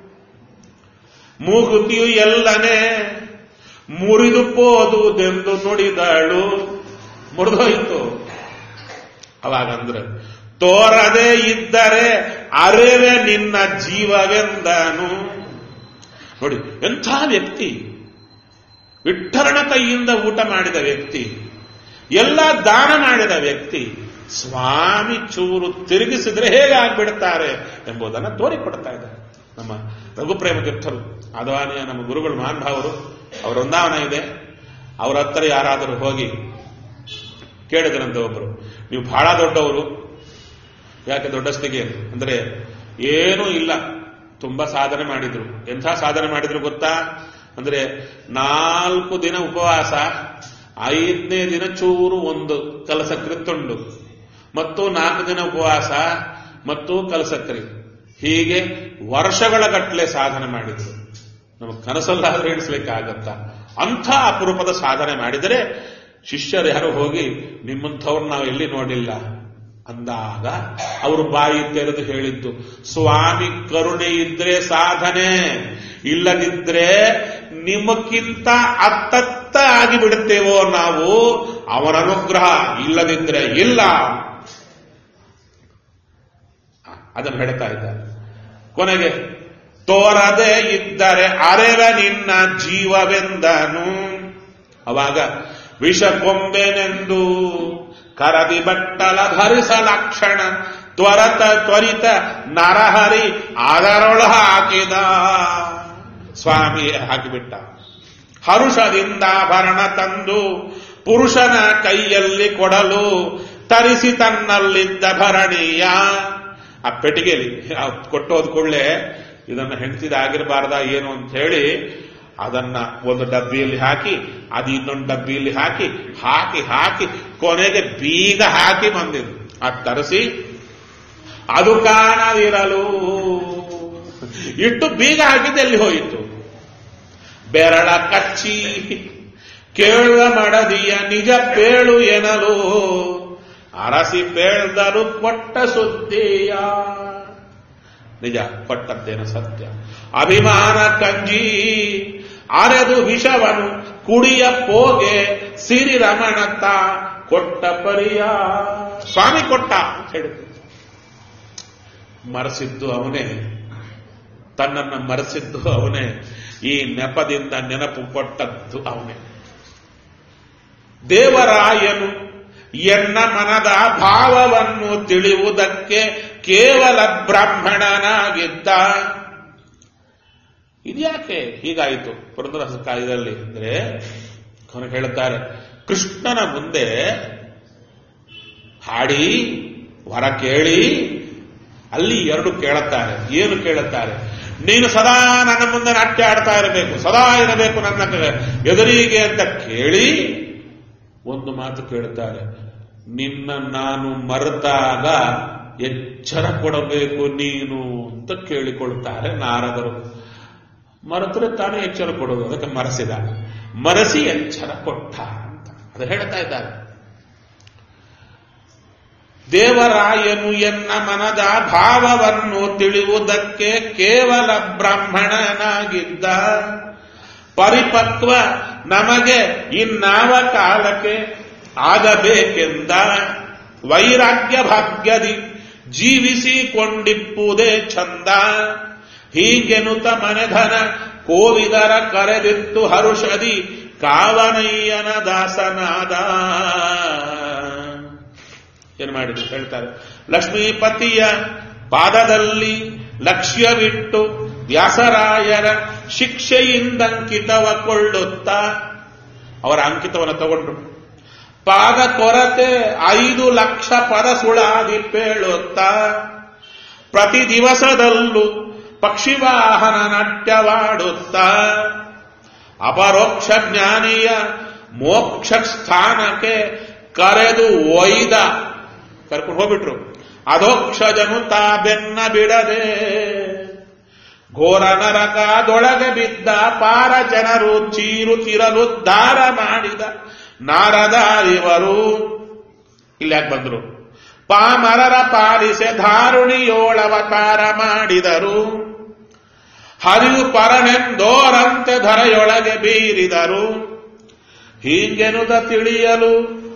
A: ಮೂಗುತಿಯು ಎಲ್ಲನೇ ಮುರಿದು ಪೋದುದೆಂದು ನುಡಿದಳು ಮುರಿದೋಯ್ತು ಅವಾಗಂದ್ರೆ ತೋರದೆ ಇದ್ದರೆ ಅರೆವೆ ನಿನ್ನ ಜೀವವೆಂದನು ನೋಡಿ ಎಂಥ ವ್ಯಕ್ತಿ ವಿಠ್ಠಲನ ಕೈಯಿಂದ ಊಟ ಮಾಡಿದ ವ್ಯಕ್ತಿ ಎಲ್ಲ ದಾನ ಮಾಡಿದ ವ್ಯಕ್ತಿ ಸ್ವಾಮಿ ಚೂರು ತಿರುಗಿಸಿದ್ರೆ ಹೇಗೆ ಆಗ್ಬಿಡ್ತಾರೆ ಎಂಬುದನ್ನು ತೋರಿಕೊಡ್ತಾ ಇದ್ದಾರೆ ನಮ್ಮ ರಘುಪ್ರೇಮ ತೀರ್ಥರು ಆದವಾನಿಯ ನಮ್ಮ ಗುರುಗಳು ಮಹಾನುಭಾವರು ಅವರ ವೃಂದಾವನ ಇದೆ ಅವರ ಹತ್ರ ಯಾರಾದರೂ ಹೋಗಿ ಕೇಳಿದ್ರಂತೆ ಒಬ್ಬರು ನೀವು ಬಹಳ ದೊಡ್ಡವರು ಯಾಕೆ ದೊಡ್ಡಸ್ತಿಗೆ ಅಂದ್ರೆ ಏನೂ ಇಲ್ಲ ತುಂಬಾ ಸಾಧನೆ ಮಾಡಿದ್ರು ಎಂಥ ಸಾಧನೆ ಮಾಡಿದ್ರು ಗೊತ್ತಾ ಅಂದ್ರೆ ನಾಲ್ಕು ದಿನ ಉಪವಾಸ ಐದನೇ ದಿನ ಚೂರು ಒಂದು ಕಲಸಕ್ರಿ ತುಂಡು ಮತ್ತು ನಾಲ್ಕು ದಿನ ಉಪವಾಸ ಮತ್ತು ಕಲಸಕ್ರಿ ಹೀಗೆ ವರ್ಷಗಳ ಗಟ್ಟಲೆ ಸಾಧನೆ ಮಾಡಿದ್ರು ನಮಗೆ ಕನಸಲ್ಲಾದ್ರೂ ಎಣಿಸ್ಲಿಕ್ಕಾಗತ್ತ ಅಂಥ ಅಪರೂಪದ ಸಾಧನೆ ಮಾಡಿದರೆ ಶಿಷ್ಯರು ಯಾರು ಹೋಗಿ ನಿಮ್ಮಂಥವ್ರು ನಾವು ಎಲ್ಲಿ ನೋಡಿಲ್ಲ ಅಂದಾಗ ಅವರು ಬಾಯಿ ತೆರೆದು ಹೇಳಿದ್ದು ಸ್ವಾಮಿ ಕರುಣೆ ಇದ್ರೆ ಸಾಧನೆ ಇಲ್ಲದಿದ್ರೆ ನಿಮಕ್ಕಿಂತ ಅತ್ತತ್ತ ಆಗಿಬಿಡುತ್ತೇವೋ ನಾವು ಅವನ ಅನುಗ್ರಹ ಇಲ್ಲದಿದ್ರೆ ಇಲ್ಲ ಅದನ್ನು ಹೇಳ್ತಾ ಇದ್ದಾರೆ ಕೊನೆಗೆ ತೋರದೆ ಇದ್ದರೆ ಅರೆವ ನಿನ್ನ ಜೀವವೆಂದನು ಅವಾಗ ವಿಷಗೊಂಬೆನೆಂದು ಕರದಿ ಬಟ್ಟಲ ಧರಿಸಲಕ್ಷಣ ತ್ವರತ ತ್ವರಿತ ನರಹರಿ ಅದರೊಳ ಹಾಕಿದ ಸ್ವಾಮಿ ಹಾಕಿಬಿಟ್ಟ ಹರುಷದಿಂದಾಭರಣ ತಂದು ಪುರುಷನ ಕೈಯಲ್ಲಿ ಕೊಡಲು ತರಿಸಿ ತನ್ನಲ್ಲಿದ್ದ ಭರಣೀಯ ಆ ಪೆಟ್ಟಿಗೆಯಲ್ಲಿ ಕೊಟ್ಟೋದ್ ಕೂಡಲೇ ಇದನ್ನು ಹೆಂಡತಿದಾಗಿರಬಾರ್ದ ಏನು ಅಂತ ಹೇಳಿ ಅದನ್ನ ಒಂದು ಡಬ್ಬಿಯಲ್ಲಿ ಹಾಕಿ ಅದು ಇನ್ನೊಂದು ಡಬ್ಬಿಯಲ್ಲಿ ಹಾಕಿ ಹಾಕಿ ಹಾಕಿ ಕೊನೆಗೆ ಬೀಗ ಹಾಕಿ ಬಂದಿದ್ದು ಅದು ತರಿಸಿ ಅದು ಕಾಣದಿರಲು ಇಟ್ಟು ಬೀಗ ಹಾಕಿದ್ದು ಎಲ್ಲಿ ಹೋಯಿತು ಬೆರಳ ಕಚ್ಚಿ ಕೇಳುವ ಮಡದಿಯ ನಿಜ ಪೇಳು ಎನಲು ಅರಸಿ ಪೇಳ್ದರು ಕೊಟ್ಟ ಸುದ್ದಿಯ ನಿಜ ಕೊಟ್ಟದ್ದೇನು ಸತ್ಯ ಅಭಿಮಾನ ಕಂಜಿ ಅರೆದು ವಿಷವನು ಕುಡಿಯ ಪೋಗೆ ಸಿರಿ ರಮಣತ್ತ ಕೊಟ್ಟ ಪರಿಯ ಸ್ವಾಮಿ ಕೊಟ್ಟ ಅಂತ ಹೇಳಿದ್ರು ಮರೆಸಿದ್ದು ಅವನೇ ತನ್ನನ್ನು ಮರೆಸಿದ್ದು ಅವನೇ ಈ ನೆಪದಿಂದ ನೆನಪು ಕೊಟ್ಟದ್ದು ಅವನೇ ದೇವರಾಯನು ಎನ್ನ ಮನದ ಭಾವವನ್ನು ತಿಳಿಯುವುದಕ್ಕೆ ಕೇವಲ ಬ್ರಾಹ್ಮಣನಾಗಿದ್ದ ಇದ್ಯಾಕೆ ಹೀಗಾಯಿತು ಪುರಂದರದಾಸ ಕಾಯದಲ್ಲಿ ಅಂದ್ರೆ ಅವನು ಹೇಳುತ್ತಾರೆ ಕೃಷ್ಣನ ಮುಂದೆ ಹಾಡಿ ವರ ಕೇಳಿ ಅಲ್ಲಿ ಎರಡು ಕೇಳುತ್ತಾರೆ ಏನು ಕೇಳುತ್ತಾರೆ ನೀನು ಸದಾ ನನ್ನ ಮುಂದೆ ನಾಟ್ಯ ಆಡ್ತಾ ಇರಬೇಕು ಸದಾ ಇರಬೇಕು ನನ್ನ ಎದುರಿಗೆ ಅಂತ ಕೇಳಿ ಒಂದು ಮಾತು ಕೇಳುತ್ತಾರೆ ನಿನ್ನ ನಾನು ಮರೆತಾಗ ಎಚ್ಚರ ಕೊಡಬೇಕು ನೀನು ಅಂತ ಕೇಳಿಕೊಳ್ಳುತ್ತಾರೆ ನಾರದರು ಮರೆತರೆ ತಾನೇ ಎಚ್ಚರ ಕೊಡೋದು ಅದಕ್ಕೆ ಮರೆಸಿದ ಮರೆಸಿ ಎಚ್ಚರ ಕೊಟ್ಟ ಅಂತ ಅದು ಹೇಳ್ತಾ ಇದ್ದಾರೆ ದೇವರಾಯನು ಎನ್ನ ಮನದ ಭಾವವನ್ನು ತಿಳಿಯುವುದಕ್ಕೆ ಕೇವಲ ಬ್ರಾಹ್ಮಣನಾಗಿದ್ದ ಪರಿಪಕ್ವ ನಮಗೆ ಇನ್ನಾವ ಕಾಲಕ್ಕೆ ಆಗಬೇಕೆಂದ ವೈರಾಗ್ಯ ಭಾಗ್ಯದಿ ಜೀವಿಸಿಕೊಂಡಿಪ್ಪುದೇ ಚಂದ ಹೀಗೆನುತ ಮನೆಧನ ಕೋವಿದರ ಕರೆದಿತ್ತು ಹರುಷದಿ ಕಾವನಯ್ಯನ ದಾಸನಾದ ಏನ್ ಮಾಡಿದ್ರು ಹೇಳ್ತಾರೆ ಲಕ್ಷ್ಮೀಪತಿಯ ಪಾದದಲ್ಲಿ ಲಕ್ಷ್ಯವಿಟ್ಟು ವ್ಯಾಸರಾಯರ ಶಿಕ್ಷೆಯಿಂದಂಕಿತವ ಕೊಳ್ಳುತ್ತಾ ಅವರ ಅಂಕಿತವನ್ನು ತಗೊಂಡ್ರು ಪಾದ ಕೊರತೆ ಐದು ಲಕ್ಷ ಪದ ಸುಳಾದಿ ಪೇಳುತ್ತಾ ಪ್ರತಿ ದಿವಸದಲ್ಲೂ ಪಕ್ಷಿವಾಹನ ನಾಟ್ಯವಾಡುತ್ತಾ ಅಪರೋಕ್ಷ ಜ್ಞಾನಿಯ ಮೋಕ್ಷ ಸ್ಥಾನಕ್ಕೆ ಕರೆದು ಒಯ್ದ ಕರ್ಕೊಂಡು ಹೋಗ್ಬಿಟ್ರು ಅಧೋಕ್ಷಜನು ತಾ ಬೆನ್ನ ಬಿಡದೆ ಘೋರ ನರಕದೊಳಗೆ ಬಿದ್ದ ಪಾರ ಜನರು ಚೀರುತ್ತಿರಲುದ್ಧಾರ ಮಾಡಿದ ನಾರದಾರಿವರು ಇಲ್ಲಿ ಯಾಕೆ ಬಂದ್ರು ಪಾಮರರ ಪಾಲಿಸೆ ಧಾರುಣಿಯೋಳವತಾರ ಮಾಡಿದರು ಹರಿವು ಪರನೆಂದೋರಂತೆ ಧರೆಯೊಳಗೆ ಬೀರಿದರು ಹೀಗೆನುದ ತಿಳಿಯಲು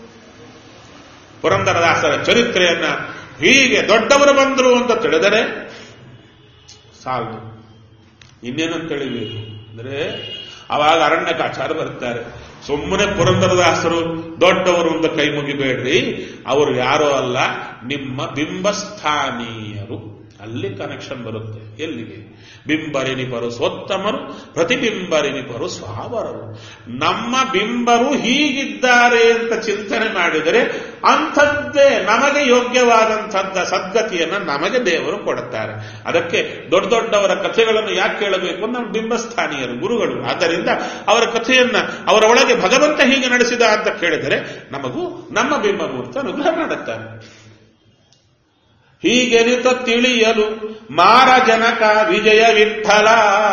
A: ಪುರಂದರದಾಸರ ಚರಿತ್ರೆಯನ್ನ ಹೀಗೆ ದೊಡ್ಡವರು ಬಂದರು ಅಂತ ತಿಳಿದರೆ ಸಾಲದು ಇನ್ನೇನಂತ ತಿಳಿಬೇಕು ಅಂದ್ರೆ ಅವಾಗ ಅರಣ್ಯಕಾಚಾರ ಬರ್ತಾರೆ ಸುಮ್ಮನೆ ಪುರಂದರದಾಸರು ದೊಡ್ಡವರು ಅಂತ ಕೈ ಮುಗಿಬೇಡ್ರಿ ಅವರು ಯಾರೋ ಅಲ್ಲ ನಿಮ್ಮ ಬಿಂಬಸ್ಥಾನೀಯರು ಅಲ್ಲಿ ಕನೆಕ್ಷನ್ ಬರುತ್ತೆ ಎಲ್ಲಿಗೆ ಬಿಂಬರಿನಿಪರು ಸ್ವತ್ತಮರು ಪ್ರತಿಬಿಂಬರಿನಿಪರು ಸ್ವಾವರರು ನಮ್ಮ ಬಿಂಬರು ಹೀಗಿದ್ದಾರೆ ಅಂತ ಚಿಂತನೆ ಮಾಡಿದರೆ ಅಂಥದ್ದೇ ನಮಗೆ ಯೋಗ್ಯವಾದಂಥದ್ದ ಸದ್ಗತಿಯನ್ನು ನಮಗೆ ದೇವರು ಕೊಡುತ್ತಾರೆ ಅದಕ್ಕೆ ದೊಡ್ಡ ದೊಡ್ಡವರ ಕಥೆಗಳನ್ನು ಯಾಕೆ ಕೇಳಬೇಕು ನಮ್ಮ ಬಿಂಬಸ್ಥಾನೀಯರು ಗುರುಗಳು ಆದ್ದರಿಂದ ಅವರ ಕಥೆಯನ್ನ ಅವರ ಒಳಗೆ ಭಗವಂತ ಹೀಗೆ ನಡೆಸಿದ ಅಂತ ಕೇಳಿದರೆ ನಮಗೂ ನಮ್ಮ ಬಿಂಬಮೂರ್ತ ಅನುಗ್ರಹ ಮಾಡುತ್ತಾರೆ ಹೀಗೆನಿತ ತಿಳಿಯಲು ಮಾರ ಜನಕ ವಿಜಯ ವಿಠಲ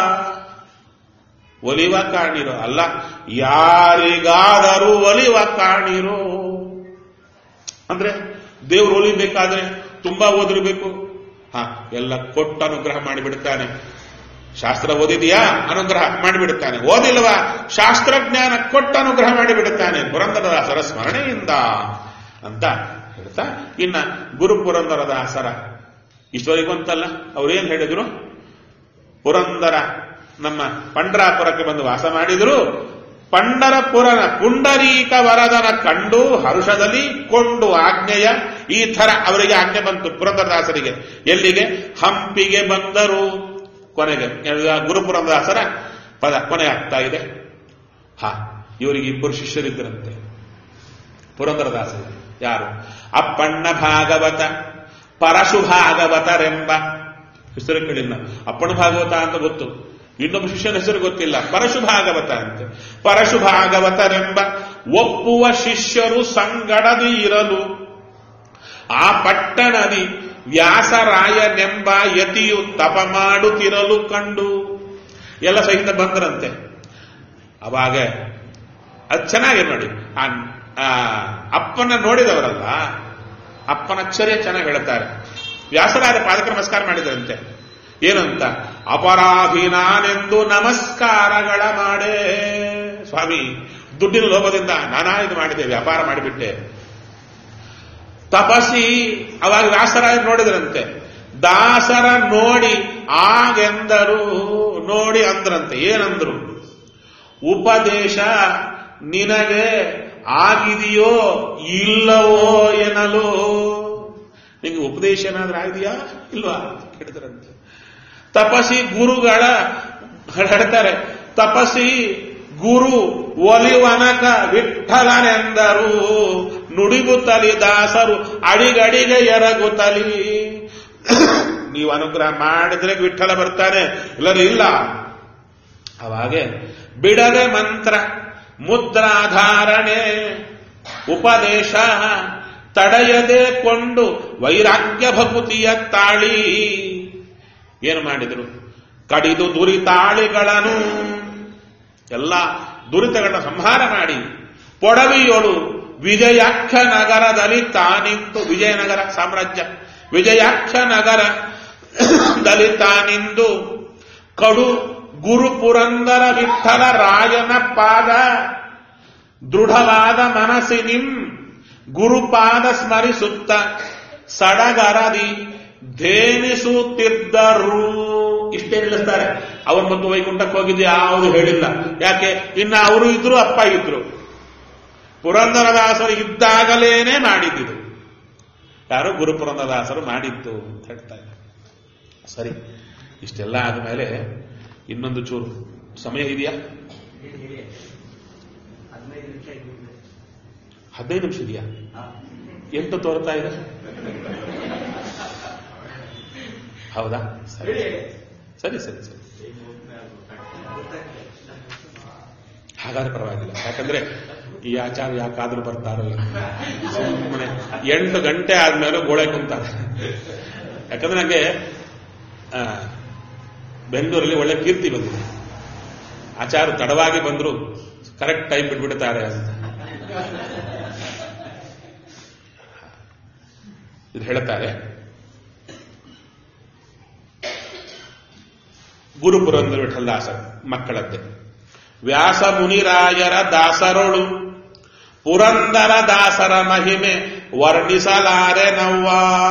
A: ಒಲಿವ ಕಾಣಿರೋ ಅಲ್ಲ ಯಾರಿಗಾದರೂ ಒಲಿವ ಕಾಣಿರೋ ಅಂದ್ರೆ ದೇವ್ರು ಒಲಿಬೇಕಾದ್ರೆ ತುಂಬಾ ಓದಿರ್ಬೇಕು ಹಾ ಎಲ್ಲ ಕೊಟ್ಟು ಅನುಗ್ರಹ ಮಾಡಿಬಿಡ್ತಾನೆ ಶಾಸ್ತ್ರ ಓದಿದೆಯಾ ಅನುಗ್ರಹ ಮಾಡಿಬಿಡುತ್ತಾನೆ ಓದಿಲ್ವಾ ಶಾಸ್ತ್ರಜ್ಞಾನ ಕೊಟ್ಟು ಅನುಗ್ರಹ ಮಾಡಿಬಿಡುತ್ತಾನೆ ಪುರಂದರದಾಸರ ಸ್ಮರಣೆಯಿಂದ ಅಂತ ಹೇಳ್ತಾ ಇನ್ನ ಗುರು ಪುರಂದರದಾಸರ ಇಷ್ಟವರೆಗೂ ಅಂತಲ್ಲ ಅವ್ರೇನ್ ಹೇಳಿದ್ರು ಪುರಂದರ ನಮ್ಮ ಪಂಡರಾಪುರಕ್ಕೆ ಬಂದು ವಾಸ ಮಾಡಿದ್ರು ಪಂಡರಪುರನ ಪುಂಡರೀಕ ವರದನ ಕಂಡು ಹರುಷದಲ್ಲಿ ಕೊಂಡು ಆಜ್ಞೆಯ ಈ ತರ ಅವರಿಗೆ ಆಜ್ಞೆ ಬಂತು ಪುರಂದರದಾಸರಿಗೆ ಎಲ್ಲಿಗೆ ಹಂಪಿಗೆ ಬಂದರು ಕೊನೆಗೆ ಗುರುಪುರಂದದಾಸರ ಪದ ಕೊನೆ ಆಗ್ತಾ ಇದೆ ಹಾ ಇವರಿಗೆ ಇಬ್ಬರು ಶಿಷ್ಯರಿದ್ದರಂತೆ ಪುರಂದರದಾಸರು ಯಾರು ಅಪ್ಪಣ್ಣ ಭಾಗವತ ಪರಶು ಭಾಗವತರೆಂಬ ಹೆಸರು ಕೇಳಿಲ್ಲ ಅಪ್ಪಣ್ಣ ಭಾಗವತ ಅಂತ ಗೊತ್ತು ಇನ್ನೊಬ್ಬ ಶಿಷ್ಯನ ಹೆಸರು ಗೊತ್ತಿಲ್ಲ ಪರಶು ಭಾಗವತ ಅಂತೆ ಪರಶು ಭಾಗವತರೆಂಬ ಒಪ್ಪುವ ಶಿಷ್ಯರು ಸಂಗಡದಿ ಇರಲು ಆ ಪಟ್ಟಣದಿ ವ್ಯಾಸರಾಯನೆಂಬ ಯತಿಯು ತಪ ಮಾಡುತ್ತಿರಲು ಕಂಡು ಎಲ್ಲ ಸಹಿತ ಬಂದರಂತೆ ಅವಾಗ ಅದು ಚೆನ್ನಾಗಿ ನೋಡಿ ಆ ಅಪ್ಪನ ನೋಡಿದವರಲ್ಲ ಅಪ್ಪನ ಅಚ್ಚರಿಯ ಚೆನ್ನಾಗಿ ಹೇಳ್ತಾರೆ ವ್ಯಾಸರಾಯ ಪಾದಕ ನಮಸ್ಕಾರ ಮಾಡಿದರಂತೆ ಏನಂತ ಅಪರಾಧಿ ನಾನೆಂದು ನಮಸ್ಕಾರಗಳ ಮಾಡೇ ಸ್ವಾಮಿ ದುಡ್ಡಿನ ಲೋಭದಿಂದ ನಾನಾ ಇದು ಮಾಡಿದೆ ವ್ಯಾಪಾರ ಮಾಡಿಬಿಟ್ಟೆ ತಪಸಿ ಅವಾಗ ವ್ಯಾಸರಾಯ ನೋಡಿದ್ರಂತೆ ದಾಸರ ನೋಡಿ ಆಗೆಂದರು ನೋಡಿ ಅಂದ್ರಂತೆ ಏನಂದ್ರು ಉಪದೇಶ ನಿನಗೆ ಆಗಿದೆಯೋ ಇಲ್ಲವೋ ಎನ್ನಲು ನಿಂಗೆ ಉಪದೇಶ ಏನಾದ್ರೂ ಆಗಿದೆಯಾ ಇಲ್ವಾ ಕೇಳಿದ್ರಂತೆ ತಪಸಿ ಗುರುಗಳ ಹೇಳ್ತಾರೆ ತಪಸಿ ಗುರು ಒಲಿವನಕ ವಿಠಲನೆಂದರು ನುಡಿಗುತ್ತಲಿ ದಾಸರು ಅಡಿಗಡಿಗೆ ಎರಗುತ್ತಲಿ ನೀವು ಅನುಗ್ರಹ ಮಾಡಿದ್ರೆ ವಿಠಲ ಬರ್ತಾನೆ ಇಲ್ಲದ್ರೆ ಇಲ್ಲ ಅವಾಗೆ ಬಿಡದೆ ಮಂತ್ರ ಮುದ್ರಾಧಾರಣೆ ಉಪದೇಶ ತಡೆಯದೆ ಕೊಂಡು ವೈರಾಗ್ಯ ಭಕುತಿಯ ತಾಳಿ ಏನು ಮಾಡಿದರು ಕಡಿದು ದುರಿತಾಳಿಗಳನ್ನು ಎಲ್ಲ ದುರಿತಗಳ ಸಂಹಾರ ಮಾಡಿ ಪೊಡವಿಯೊಳು ವಿಜಯಾಕ್ಷ ನಗರದಲ್ಲಿ ತಾನಿಂತು ವಿಜಯನಗರ ಸಾಮ್ರಾಜ್ಯ ವಿಜಯಾಕ್ಷ ನಗರದಲ್ಲಿ ತಾನಿಂದು ಕಡು ಗುರು ಪುರಂದರ ವಿಠಲ ರಾಯನ ಪಾದ ದೃಢವಾದ ಮನಸ್ಸಿನಿಂ ಗುರುಪಾದ ಸ್ಮರಿಸುತ್ತ ಸಡಗರದಿ ಧೇನಿಸುತ್ತಿದ್ದರು ಇಷ್ಟೇ ನಿಲ್ಲಿಸ್ತಾರೆ ಅವ್ರ ಮತ್ತು ವೈಕುಂಠಕ್ಕೆ ಹೋಗಿದ್ದು ಯಾವುದು ಹೇಳಿಲ್ಲ ಯಾಕೆ ಇನ್ನ ಅವರು ಇದ್ರು ಅಪ್ಪ ಇದ್ರು ಪುರಂದರದಾಸರು ಇದ್ದಾಗಲೇನೆ ಮಾಡಿದ್ದು ಯಾರು ಗುರು ಪುರಂದರದಾಸರು ಮಾಡಿದ್ದು ಅಂತ ಹೇಳ್ತಾ ಇದ್ದಾರೆ ಸರಿ ಇಷ್ಟೆಲ್ಲ ಆದಮೇಲೆ ಇನ್ನೊಂದು ಚೂರು ಸಮಯ ಇದೆಯಾ
B: ಹದಿನೈದು ನಿಮಿಷ ಇದ್ದಿದ್ದು.
A: ಹದಿನೈದು ನಿಮಿಷ ಇದೆಯಾ
B: ಹಾ.
A: ಎಂಟು ತೋರ್ತಾ ಇದೆ ಹೌದಾ ಸರಿ ಸರಿ ಸರಿ ಸರಿ ಹಾಗಾದ್ರೆ ಪರವಾಗಿಲ್ಲ ಯಾಕಂದ್ರೆ ಈ ಆಚಾರ ಯಾಕಾದ್ರೂ ಬರ್ತಾರೋ ಏನೋ. ಸುಮ್ಮನೆ ಎಂಟು ಗಂಟೆ ಆದ್ಮೇಲೆ ಗೋಳೆ ಕುಂತಾರೆ ಯಾಕಂದ್ರೆ ನನಗೆ ಆ, ಬೆಂಗಳೂರಲ್ಲಿ ಒಳ್ಳೆ ಕೀರ್ತಿ ಬಂದಿದೆ ಆಚಾರ ತಡವಾಗಿ ಬಂದ್ರು ಕರೆಕ್ಟ್ ಟೈಮ್ ಬಿಟ್ಬಿಡ್ತಾರೆ ಅಂತ ಇದು ಹೇಳ್ತಾರೆ ಗುರು ಪುರಂದರ ವಿಠಲದಾಸ ಮಕ್ಕಳದ್ದೆ ವ್ಯಾಸ ಮುನಿರಾಯರ ದಾಸರೊಳು ಪುರಂದರ ದಾಸರ ಮಹಿಮೆ ವರ್ಣಿಸಲಾರೆ ನವ್ವ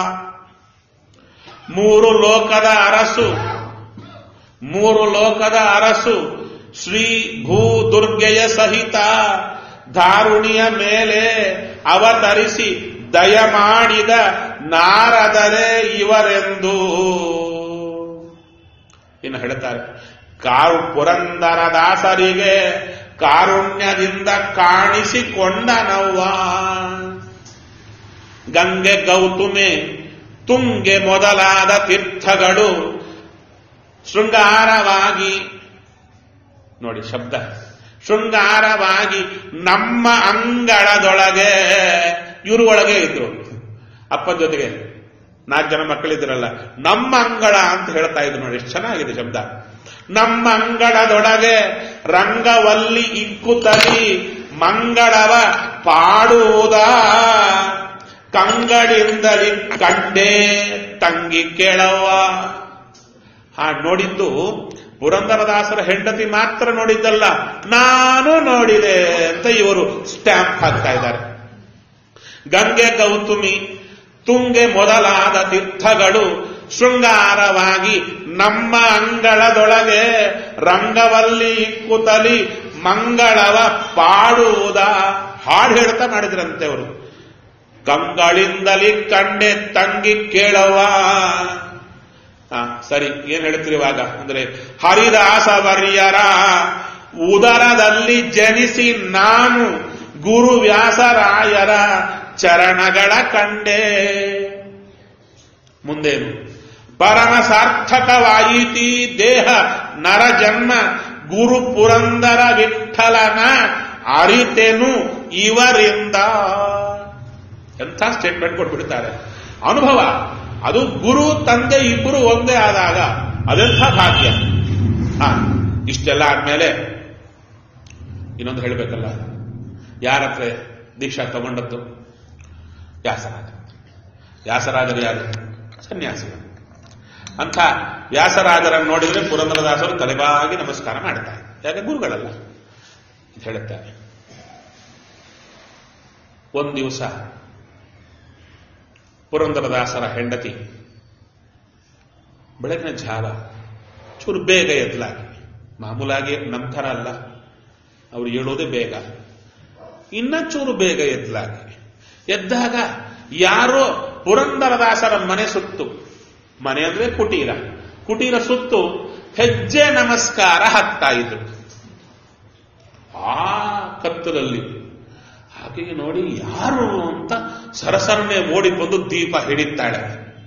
A: ಮೂರು ಲೋಕದ ಅರಸು ಮೂರು ಲೋಕದ ಅರಸು ಶ್ರೀ ಭೂ ದುರ್ಗೆಯ ಸಹಿತ ಧಾರುಣಿಯ ಮೇಲೆ ಅವತರಿಸಿ ದಯ ಮಾಡಿದ ನಾರದರೆ ಇವರೆಂದು ಇನ್ನು ಹೇಳ್ತಾರೆ ಕಾರು ಪುರಂದರ ದಾಸರಿಗೆ ಕಾರುಣ್ಯದಿಂದ ಕಾಣಿಸಿಕೊಂಡನವ್ವ ಗಂಗೆ ಗೌತುಮೆ ತುಂಗೆ ಮೊದಲಾದ ತೀರ್ಥಗಳು ಶೃಂಗಾರವಾಗಿ ನೋಡಿ ಶಬ್ದ ಶೃಂಗಾರವಾಗಿ ನಮ್ಮ ಅಂಗಳದೊಳಗೆ ಇವರು ಒಳಗೆ ಇದ್ರು ಅಪ್ಪನ ಜೊತೆಗೆ ನಾಲ್ಕು ಜನ ಮಕ್ಕಳಿದ್ರಲ್ಲ ನಮ್ಮ ಅಂಗಳ ಅಂತ ಹೇಳ್ತಾ ಇದ್ರು ನೋಡಿ ಎಷ್ಟು ಚೆನ್ನಾಗಿದೆ ಶಬ್ದ ನಮ್ಮ ಅಂಗಳದೊಳಗೆ ರಂಗವಲ್ಲಿ ಇಕ್ಕುತ್ತಲಿ ಮಂಗಳವ ಪಾಡುವುದ ಕಂಗಳಿಂದಲಿ ಕಂಡೇ ತಂಗಿ ಕೇಳವ್ವ ಆ ನೋಡಿದ್ದು ಪುರಂದರದಾಸರ ಹೆಂಡತಿ ಮಾತ್ರ ನೋಡಿದ್ದಲ್ಲ ನಾನು ನೋಡಿದೆ ಅಂತ ಇವರು ಸ್ಟ್ಯಾಂಪ್ ಹಾಕ್ತಾ ಇದ್ದಾರೆ ಗಂಗೆ ಗೌತಮಿ ತುಂಗೆ ಮೊದಲಾದ ತೀರ್ಥಗಳು ಶೃಂಗಾರವಾಗಿ ನಮ್ಮ ಅಂಗಳದೊಳಗೆ ರಂಗವಲ್ಲಿ ಇಕ್ಕುತ್ತಲಿ ಮಂಗಳವ ಪಾಡುವುದ ಹಾಡು ಹೇಳ್ತಾ ಮಾಡಿದ್ರಂತೆ ಅವರು ಕಂಗಳಿಂದಲಿ ಕಂಡೆ ತಂಗಿ ಕೇಳವ ಆ, ಸರಿ ಏನ್ ಹೇಳ್ತೀರಿ ಇವಾಗ ಅಂದ್ರೆ ಹರಿದಾಸ ವರ್ಯರ ಉದರದಲ್ಲಿ ಜನಿಸಿ ನಾನು ಗುರು ವ್ಯಾಸರಾಯರ ಚರಣಗಳ ಕಂಡೆ ಮುಂದೇನು ಪರಮ ಸಾರ್ಥಕವಾಯಿತಿ ದೇಹ ನರ ಜನ್ಮ ಗುರು ಪುರಂದರ ವಿಠಲನ ಅರಿತೆನು ಇವರಿಂದ ಎಂಥ ಸ್ಟೇಟ್ಮೆಂಟ್ ಕೊಟ್ಬಿಡ್ತಾರೆ ಅನುಭವ ಅದು ಗುರು ತಂದೆ ಇಬ್ಬರು ಒಂದೇ ಆದಾಗ ಅದೆಂಥ ಭಾಗ್ಯ ಹಾ ಇಷ್ಟೆಲ್ಲ ಆದ್ಮೇಲೆ ಇನ್ನೊಂದು ಹೇಳಬೇಕಲ್ಲ ಯಾರ ಹತ್ರ ದೀಕ್ಷಾ ತಗೊಂಡದ್ದು ವ್ಯಾಸರಾಜ ವ್ಯಾಸರಾಜರು ಯಾರು ಸನ್ಯಾಸಿಗಳು ಅಂಥ ವ್ಯಾಸರಾಜರನ್ನು ನೋಡಿದ್ರೆ ಪುರಂದರದಾಸರು ತಲೆಬಾಗಿ ನಮಸ್ಕಾರ ಮಾಡ್ತಾರೆ ಯಾಕೆ ಗುರುಗಳಲ್ಲ ಅಂತ ಹೇಳುತ್ತಾರೆ ಒಂದು ದಿವಸ ಪುರಂದರದಾಸರ ಹೆಂಡತಿ ಬೆಳಗಿನ ಜಾವ ಚೂರು ಬೇಗ ಎದ್ಲಾಗಿ ಮಾಮೂಲಾಗಿ ನಮ್ಮ ಥರ ಅಲ್ಲ ಅವ್ರು ಹೇಳೋದೇ ಬೇಗ ಇನ್ನ ಚೂರು ಬೇಗ ಎದ್ಲಾಗಿ ಎದ್ದಾಗ ಯಾರೋ ಪುರಂದರದಾಸರ ಮನೆ ಸುತ್ತು ಮನೆ ಅಂದ್ರೆ ಕುಟೀರ ಕುಟೀರ ಸುತ್ತು ಹೆಜ್ಜೆ ನಮಸ್ಕಾರ ಹಾಕ್ತಾ ಇದ್ರು ಆ ಕತ್ತಲಲ್ಲಿ ಆಕೆಗೆ ನೋಡಿ ಯಾರು ಅಂತ ಸರಸರನೆ ಓಡಿ ಬಂದು ದೀಪ ಹಿಡಿತಾಳೆ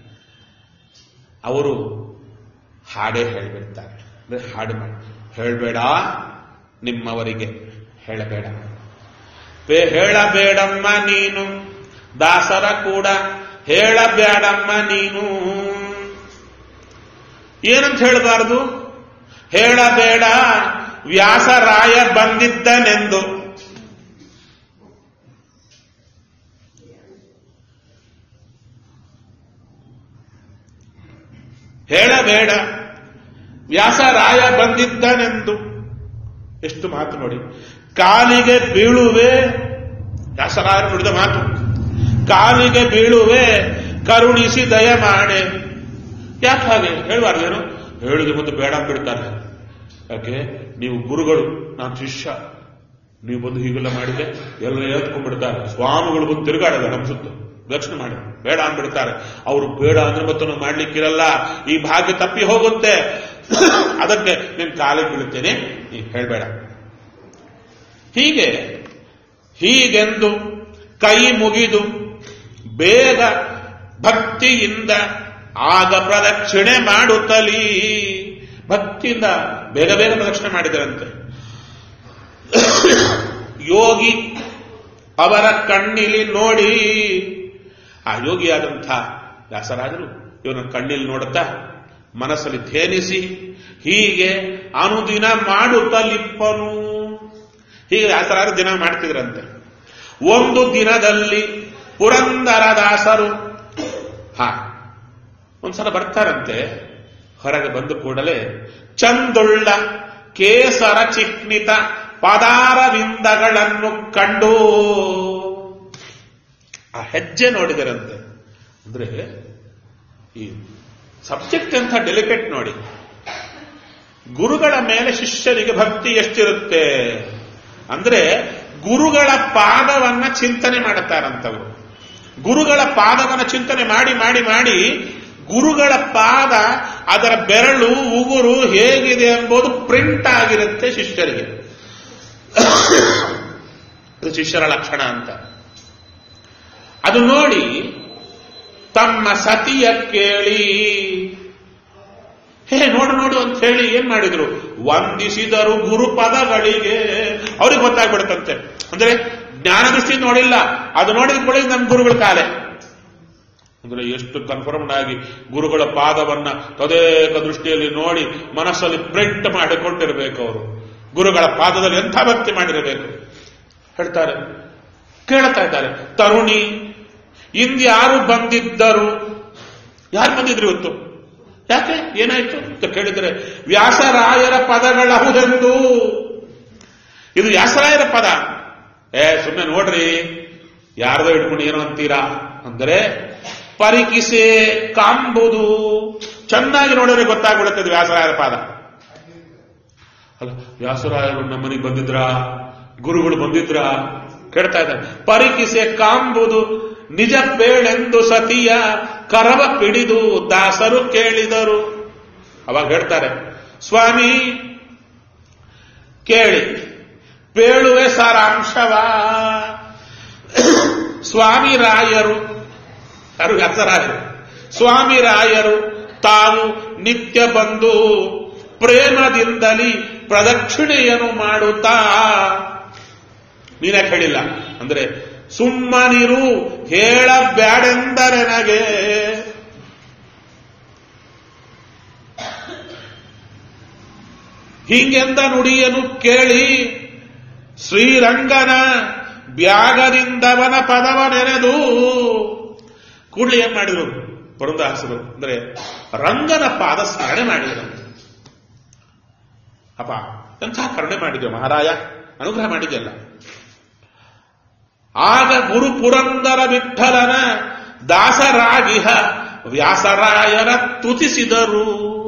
A: ಅವರು ಹಾಡೇ ಹೇಳ್ಬಿಡ್ತಾರೆ ಅಂದ್ರೆ ಹಾಡು ಮಾಡಿ ಹೇಳಬೇಡ ನಿಮ್ಮವರಿಗೆ ಹೇಳಬೇಡ ಬೇ ಹೇಳಬೇಡಮ್ಮ ನೀನು ದಾಸರ ಕೂಡ ಹೇಳಬೇಡಮ್ಮ ನೀನು ಏನಂತ ಹೇಳಬಾರದು ಹೇಳಬೇಡ ವ್ಯಾಸರಾಯ ಬಂದಿದ್ದನೆಂದು ಹೇಳಬೇಡ ವ್ಯಾಸರಾಯ ಬಂದಿದ್ದನೆಂದು ಎಷ್ಟು ಮಾತು ನೋಡಿ ಕಾಲಿಗೆ ಬೀಳುವೆ ವ್ಯಾಸರಾಯ ನುಡಿದ ಮಾತು ಕಾಲಿಗೆ ಬೀಳುವೆ ಕರುಣಿಸಿ ದಯ ಮಾಡೆ ಯಾಕೆ ಹಾಗೆ ಹೇಳಬಾರ್ದೇನು ಹೇಳಿದ್ರೆ ಮತ್ತೆ ಬೇಡ ಬಿಡ್ತಾರೆ ಯಾಕೆ ನೀವು ಗುರುಗಳು ನಾನು ಶಿಷ್ಯ ನೀವು ಬಂದು ಹೀಗೆಲ್ಲ ಮಾಡಿದ್ರೆ ಎಲ್ಲ ಎತ್ಕೊಂಡ್ಬಿಡ್ತಾರೆ ಸ್ವಾಮಿಗಳು ಬಂದು ತಿರುಗಾಡಲ್ಲ ನಮ್ಮ ಸುತ್ತ ದಕ್ಷಿಣ ಮಾಡಿ ಬೇಡ ಅಂದ್ಬಿಡ್ತಾರೆ ಅವರು ಬೇಡ ಅಂದ್ರೆ ಮತ್ತೆ ನಾವು ಮಾಡ್ಲಿಕ್ಕಿರಲ್ಲ ಈ ಭಾಗ್ಯ ತಪ್ಪಿ ಹೋಗುತ್ತೆ ಅದಕ್ಕೆ ನೀನು ಕಾಲಿಗೆ ಬೀಳುತ್ತೇನೆ ನೀ ಹೇಳಬೇಡ ಹೀಗೆ ಹೀಗೆಂದು ಕೈ ಮುಗಿದು ಬೇಗ ಭಕ್ತಿಯಿಂದ ಆಗ ಪ್ರದಕ್ಷಿಣೆ ಮಾಡುತ್ತಲೀ ಭಕ್ತಿಯಿಂದ ಬೇಗ ಬೇಗ ಪ್ರದಕ್ಷಿಣೆ ಮಾಡಿದರಂತೆ ಯೋಗಿ ಅವರ ಕಣ್ಣಿಲಿ ನೋಡಿ ಆ ಯೋಗಿಯಾದಂಥ ವ್ಯಾಸರಾಜರು ಇವನ ಕಣ್ಣಿಲಿ ನೋಡುತ್ತಾ ಮನಸ್ಸಲ್ಲಿ ಧೇನಿಸಿ ಹೀಗೆ ಅನುದಿನ ಮಾಡುತ್ತಲಿಪ್ಪನು ಹೀಗೆ ವ್ಯಾಸರಾಜರು ದಿನ ಮಾಡ್ತಿದ್ರಂತೆ ಒಂದು ದಿನದಲ್ಲಿ ಪುರಂದರದಾಸರು ಹಾ ಒಂದ್ಸಲ ಬರ್ತಾರಂತೆ ಹೊರಗೆ ಬಂದ ಕೂಡಲೇ ಚಂದುಳ್ಳ ಕೇಸರ ಚಿಕ್ನಿತ ಪದಾರವಿಂದಗಳನ್ನು ಕಂಡು ಆ ಹೆಜ್ಜೆ ನೋಡಿದರಂತೆ ಅಂದ್ರೆ ಈ ಸಬ್ಜೆಕ್ಟ್ ಅಂತ ಡೆಲಿಕೇಟ್ ನೋಡಿ ಗುರುಗಳ ಮೇಲೆ ಶಿಷ್ಯರಿಗೆ ಭಕ್ತಿ ಎಷ್ಟಿರುತ್ತೆ ಅಂದ್ರೆ ಗುರುಗಳ ಪಾದವನ್ನ ಚಿಂತನೆ ಮಾಡುತ್ತಾರಂತವರು ಗುರುಗಳ ಪಾದವನ್ನ ಚಿಂತನೆ ಮಾಡಿ ಮಾಡಿ ಮಾಡಿ ಗುರುಗಳ ಪಾದ ಅದರ ಬೆರಳು ಉಗುರು ಹೇಗಿದೆ ಎಂಬುದು ಪ್ರಿಂಟ್ ಆಗಿರುತ್ತೆ ಶಿಷ್ಯರಿಗೆ ಇದು ಶಿಷ್ಯರ ಲಕ್ಷಣ ಅಂತ ಅದು ನೋಡಿ ತಮ್ಮ ಸತಿಯ ಕೇಳಿ ಹೇ ನೋಡು ನೋಡು ಅಂತ ಹೇಳಿ ಏನ್ ಮಾಡಿದ್ರು ವಂದಿಸಿದರು ಗುರುಪದಗಳಿಗೆ ಅವ್ರಿಗೆ ಗೊತ್ತಾಗ್ಬಿಡುತ್ತಂತೆ ಅಂದ್ರೆ ಜ್ಞಾನ ದೃಷ್ಟಿ ನೋಡಿಲ್ಲ ಅದು ನೋಡಿದ ಕೂಡ ನಮ್ಮ ಗುರುಗಳ ಕಾಲೆ ಅಂದ್ರೆ ಎಷ್ಟು ಕನ್ಫರ್ಮ್ಡ್ ಆಗಿ ಗುರುಗಳ ಪಾದವನ್ನ ತದೇಕ ದೃಷ್ಟಿಯಲ್ಲಿ ನೋಡಿ ಮನಸ್ಸಲ್ಲಿ ಪ್ರಿಂಟ್ ಮಾಡಿಕೊಂಡಿರಬೇಕು ಅವರು ಗುರುಗಳ ಪಾದದಲ್ಲಿ ಎಂಥ ಭಕ್ತಿ ಮಾಡಿರಬೇಕು ಹೇಳ್ತಾರೆ ಕೇಳ್ತಾ ಇದ್ದಾರೆ ತರುಣಿ ಇಂದ್ಯಾರು ಬಂದಿದ್ದರು ಯಾರು ಬಂದಿದ್ರು ಇವತ್ತು ಯಾಕೆ ಏನಾಯ್ತು ಅಂತ ಕೇಳಿದರೆ ವ್ಯಾಸರಾಯರ ಪದಗಳಹುದೆಂದು ಇದು ವ್ಯಾಸರಾಯರ ಪದ ಏ ಸುಮ್ಮನೆ ನೋಡ್ರಿ ಯಾರ್ದೋ ಇಟ್ಕೊಂಡು ಏನೋ ಅಂತೀರಾ ಅಂದರೆ ಪರಿಕಿಸೆ ಕಾಂಬುದು ಚೆನ್ನಾಗಿ ನೋಡಿದ್ರೆ ಗೊತ್ತಾಗ್ಬಿಡುತ್ತೆ ಇದು ವ್ಯಾಸರಾಯರ ಪಾದ ಅಲ್ಲ ವ್ಯಾಸರಾಯರು ನಮ್ಮನೆಗೆ ಬಂದಿದ್ರಾ ಗುರುಗಳು ಬಂದಿದ್ರಾ ಕೇಳ್ತಾ ಇದ್ದಾರೆ ಪರಿಕಿಸೆ ಕಾಂಬುದು ನಿಜ ಬೇಳೆಂದು ಸತಿಯ ಕರವ ಪಿಡಿದು ದಾಸರು ಕೇಳಿದರು ಅವಾಗ ಹೇಳ್ತಾರೆ ಸ್ವಾಮಿ ಕೇಳಿ ಪೇಳುವೆ ಸಾರಾಂಶವ ಸ್ವಾಮಿ ರಾಯರು ಯಾರು ವ್ಯಾಸರಾಯರು ಸ್ವಾಮಿ ರಾಯರು ತಾವು ನಿತ್ಯ ಬಂದು ಪ್ರೇಮದಿಂದಲಿ ಪ್ರದಕ್ಷಿಣೆಯನ್ನು ಮಾಡುತ್ತಾ ನೀನೇ ಹೇಳಿಲ್ಲ ಅಂದ್ರೆ ಸುಮ್ಮನಿರು ಹೇಳಬ್ಯಾಡೆಂದರೆ ನನಗೆ ಹೀಗೆಂದ ನುಡಿಯನು ಕೇಳಿ ಶ್ರೀರಂಗನ ಬ್ಯಾಗದಿಂದವನ ಪದವ ನೆನೆದು ಕೂಡಲೇ ಏನ್ ಮಾಡಿದ್ರು ಪುರಂದಾಸರು ಅಂದ್ರೆ ರಂಗನ ಪಾದ ಸ್ಮರಣೆ ಮಾಡಿದರು ಅಪ್ಪ ಎಂಥ ಕರುಣೆ ಮಾಡಿದ್ರು ಮಹಾರಾಯ ಅನುಗ್ರಹ ಮಾಡಿದ್ಯಲ್ಲ ಆಗ ಗುರು ಪುರಂದರ ವಿಠಲನ ದಾಸರಾಗಿಹ ವ್ಯಾಸರಾಯರ ತುತಿಸಿದರು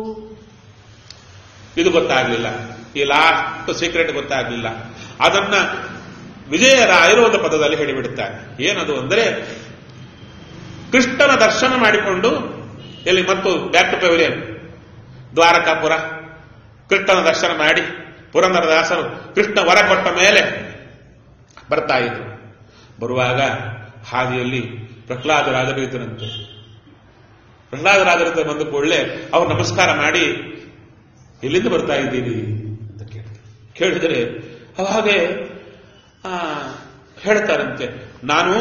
A: ಇದು ಗೊತ್ತಾಗ್ಲಿಲ್ಲ ಈ ಲಾಸ್ಟ್ ಸೀಕ್ರೆಟ್ ಗೊತ್ತಾಗ್ಲಿಲ್ಲ ಅದನ್ನ ವಿಜಯರಾಯರು ಒಂದು ಪದದಲ್ಲಿ ಹೇಳಿಬಿಡುತ್ತಾರೆ ಏನದು ಅಂದರೆ ಕೃಷ್ಣನ ದರ್ಶನ ಮಾಡಿಕೊಂಡು ಇಲ್ಲಿ ಮತ್ತು ಬ್ಯಾಕ್ ಟು ಪೆವಿಲಿಯನ್ ದ್ವಾರಕಾಪುರ ಕೃಷ್ಣನ ದರ್ಶನ ಮಾಡಿ ಪುರಂದರದಾಸರು ಕೃಷ್ಣ ವರ ಕೊಟ್ಟ ಮೇಲೆ ಬರ್ತಾ ಇದ್ರು ಬರುವಾಗ ಹಾದಿಯಲ್ಲಿ ಪ್ರಹ್ಲಾದರಾಜರು ಇದ್ದರಂತೆ ಪ್ರಹ್ಲಾದರಾಜರ ಬಂದ ಕೂಡಲೇ ಅವ್ರು ನಮಸ್ಕಾರ ಮಾಡಿ ಎಲ್ಲಿಂದ ಬರ್ತಾ ಇದ್ದೀರಿ ಅಂತ ಕೇಳಿದ್ರು ಕೇಳಿದರೆ ಅವಾಗೆ ಆ, ಹೇಳ್ತಾರಂತೆ ನಾನು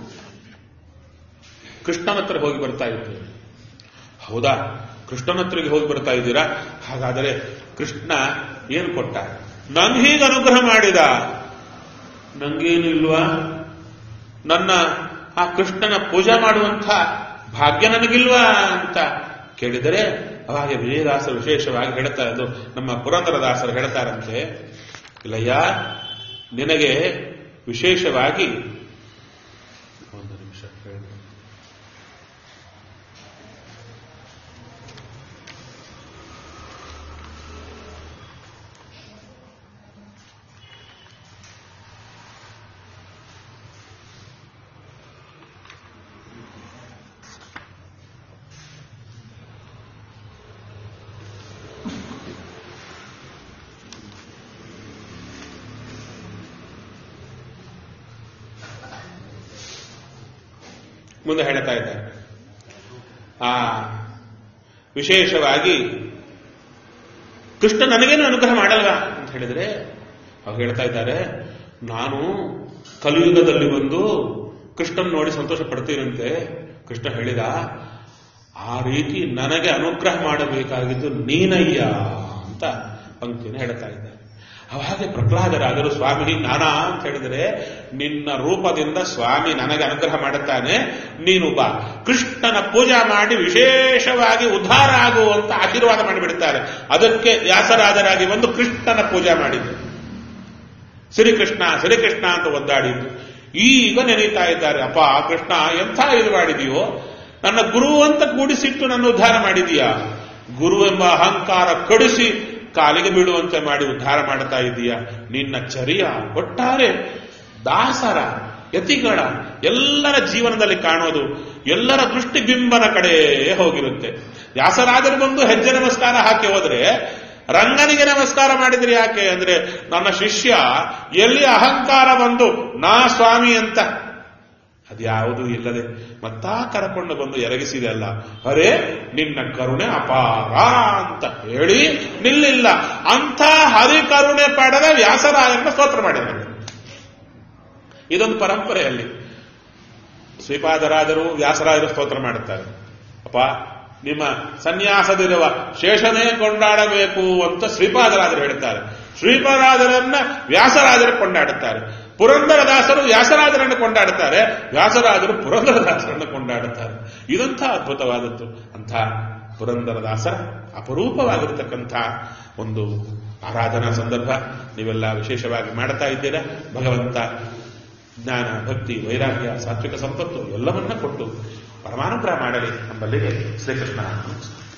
A: ಕೃಷ್ಣನ ಹತ್ರ ಹೋಗಿ ಬರ್ತಾ ಇದ್ದೆ ಹೌದಾ ಕೃಷ್ಣನ ಹತ್ರಗೆ ಹೋಗಿ ಬರ್ತಾ ಇದ್ದೀರಾ ಹಾಗಾದರೆ ಕೃಷ್ಣ ಏನು ಕೊಟ್ಟ ನನ್ ಹೀಗೆ ಅನುಗ್ರಹ ಮಾಡಿದ ನಂಗೇನು ಇಲ್ವಾ ನನ್ನ ಆ ಕೃಷ್ಣನ ಪೂಜೆ ಮಾಡುವಂಥ ಭಾಗ್ಯ ನನಗಿಲ್ವಾ ಅಂತ ಕೇಳಿದರೆ ಅವಾಗ ವಿಜಯದಾಸರು ವಿಶೇಷವಾಗಿ ಹೇಳ್ತಾ ಇದ್ದು ನಮ್ಮ ಪುರಂದರದಾಸರು ಹೇಳ್ತಾರಂತೆ ಇಲ್ಲಯ್ಯ ನಿನಗೆ ವಿಶೇಷವಾಗಿ ಒಂದು ನಿಮಿಷ ಹೇಳಿ ಮುಂದೆ ಹೇಳ್ತಾ ಇದ್ದಾರೆ ಆ ವಿಶೇಷವಾಗಿ ಕೃಷ್ಣ ನನಗೇನು ಅನುಗ್ರಹ ಮಾಡಲ್ವಾ ಅಂತ ಹೇಳಿದ್ರೆ ಅವ್ರು ಹೇಳ್ತಾ ಇದ್ದಾರೆ ನಾನು ಕಲಿಯುಗದಲ್ಲಿ ಬಂದು ಕೃಷ್ಣನ್ ನೋಡಿ ಸಂತೋಷ ಪಡ್ತೀರಂತೆ ಕೃಷ್ಣ ಹೇಳಿದ ಆ ರೀತಿ ನನಗೆ ಅನುಗ್ರಹ ಮಾಡಬೇಕಾಗಿದ್ದು ನೀನಯ್ಯ ಅಂತ ಪಂಕ್ತಿನ ಹೇಳ್ತಾ ಇದ್ದಾರೆ ಅವಾಗ ಪ್ರಹ್ಲಾದರಾದರು ಸ್ವಾಮಿ ನಾನಾ ಅಂತ ಹೇಳಿದರೆ ನಿನ್ನ ರೂಪದಿಂದ ಸ್ವಾಮಿ ನನಗೆ ಅನುಗ್ರಹ ಮಾಡುತ್ತಾನೆ ನೀನು ಬಾ ಕೃಷ್ಣನ ಪೂಜಾ ಮಾಡಿ ವಿಶೇಷವಾಗಿ ಉದ್ಧಾರ ಆಗುವಂತ ಆಶೀರ್ವಾದ ಮಾಡಿಬಿಡ್ತಾರೆ ಅದಕ್ಕೆ ವ್ಯಾಸರಾಜರಾಗಿ ಬಂದು ಕೃಷ್ಣನ ಪೂಜಾ ಮಾಡಿದ್ದು ಶ್ರೀಕೃಷ್ಣ ಶ್ರೀಕೃಷ್ಣ ಅಂತ ಒದ್ದಾಡಿದ್ದು ಈಗ ನೆನೀತಾ ಇದ್ದಾರೆ ಅಪ್ಪ ಕೃಷ್ಣ ಎಂಥ ಇದು ಮಾಡಿದೆಯೋ ನನ್ನ ಗುರು ಅಂತ ಕೂಡಿಸಿಟ್ಟು ನನ್ನ ಉದ್ಧಾರ ಮಾಡಿದೀಯಾ ಗುರು ಎಂಬ ಅಹಂಕಾರ ಕಡಿಸಿ ಕಾಲಿಗೆ ಬೀಳುವಂತೆ ಮಾಡಿ ಉದ್ಧಾರ ಮಾಡ್ತಾ ಇದೀಯ ನಿನ್ನ ಚರ್ಯ ಒಟ್ಟಾರೆ ದಾಸರ ಯತಿಗಳ ಎಲ್ಲರ ಜೀವನದಲ್ಲಿ ಕಾಣೋದು ಎಲ್ಲರ ದೃಷ್ಟಿ ಬಿಂಬನ ಕಡೆ ಹೋಗಿರುತ್ತೆ ವ್ಯಾಸರಾಜರು ಬಂದು ಹೆಜ್ಜೆ ನಮಸ್ಕಾರ ಹಾಕಿ ಹೋದ್ರೆ ರಂಗನಿಗೆ ನಮಸ್ಕಾರ ಮಾಡಿದ್ರಿ ಯಾಕೆ ಅಂದ್ರೆ ನನ್ನ ಶಿಷ್ಯ ಎಲ್ಲಿ ಅಹಂಕಾರ ಬಂದು ನಾ ಸ್ವಾಮಿ ಅಂತ ಅದ್ಯಾವುದೂ ಇಲ್ಲದೆ ಮತ್ತಾ ಕರಕೊಂಡು ಬಂದು ಎರಗಿಸಿದೆ ಅಲ್ಲ ಅರೇ ನಿನ್ನ ಕರುಣೆ ಅಪಾರ ಅಂತ ಹೇಳಿ ನಿಲ್ಲಿಲ್ಲ ಅಂಥ ಹರಿ ಕರುಣೆ ಪಡೆದ ವ್ಯಾಸರಾಯನ ಸ್ತೋತ್ರ ಮಾಡಿದ್ದಾರೆ ಇದೊಂದು ಪರಂಪರೆಯಲ್ಲಿ ಶ್ರೀಪಾದರಾಜರು ವ್ಯಾಸರಾಜರು ಸ್ತೋತ್ರ ಮಾಡುತ್ತಾರೆ ಅಪ್ಪ ನಿಮ್ಮ ಸನ್ಯಾಸದಿರುವ ಶೇಷನೇ ಕೊಂಡಾಡಬೇಕು ಅಂತ ಶ್ರೀಪಾದರಾಜರು ಹೇಳ್ತಾರೆ ಶ್ರೀಪಾದರಾಜರನ್ನ ವ್ಯಾಸರಾಜರು ಕೊಂಡಾಡುತ್ತಾರೆ ಪುರಂದರದಾಸರು ವ್ಯಾಸರಾಜರನ್ನು ಕೊಂಡಾಡುತ್ತಾರೆ ವ್ಯಾಸರಾಜರು ಪುರಂದರದಾಸರನ್ನು ಕೊಂಡಾಡುತ್ತಾರೆ ಇದಂಥ ಅದ್ಭುತವಾದದ್ದು ಅಂಥ ಪುರಂದರದಾಸರ ಅಪರೂಪವಾಗಿರತಕ್ಕಂಥ ಒಂದು ಆರಾಧನಾ ಸಂದರ್ಭ ನೀವೆಲ್ಲ ವಿಶೇಷವಾಗಿ ಮಾಡ್ತಾ ಇದ್ದೀರಾ ಭಗವಂತ ಜ್ಞಾನ ಭಕ್ತಿ ವೈರಾಗ್ಯ ಸಾತ್ವಿಕ ಸಂಪತ್ತು ಎಲ್ಲವನ್ನ ಕೊಟ್ಟು ಪರಮಾನುಗ್ರಹ ಮಾಡಲಿ ನಮ್ಮಲ್ಲಿಗೆ ಶ್ರೀಕೃಷ್ಣ ನಮಸ್ಕಾರ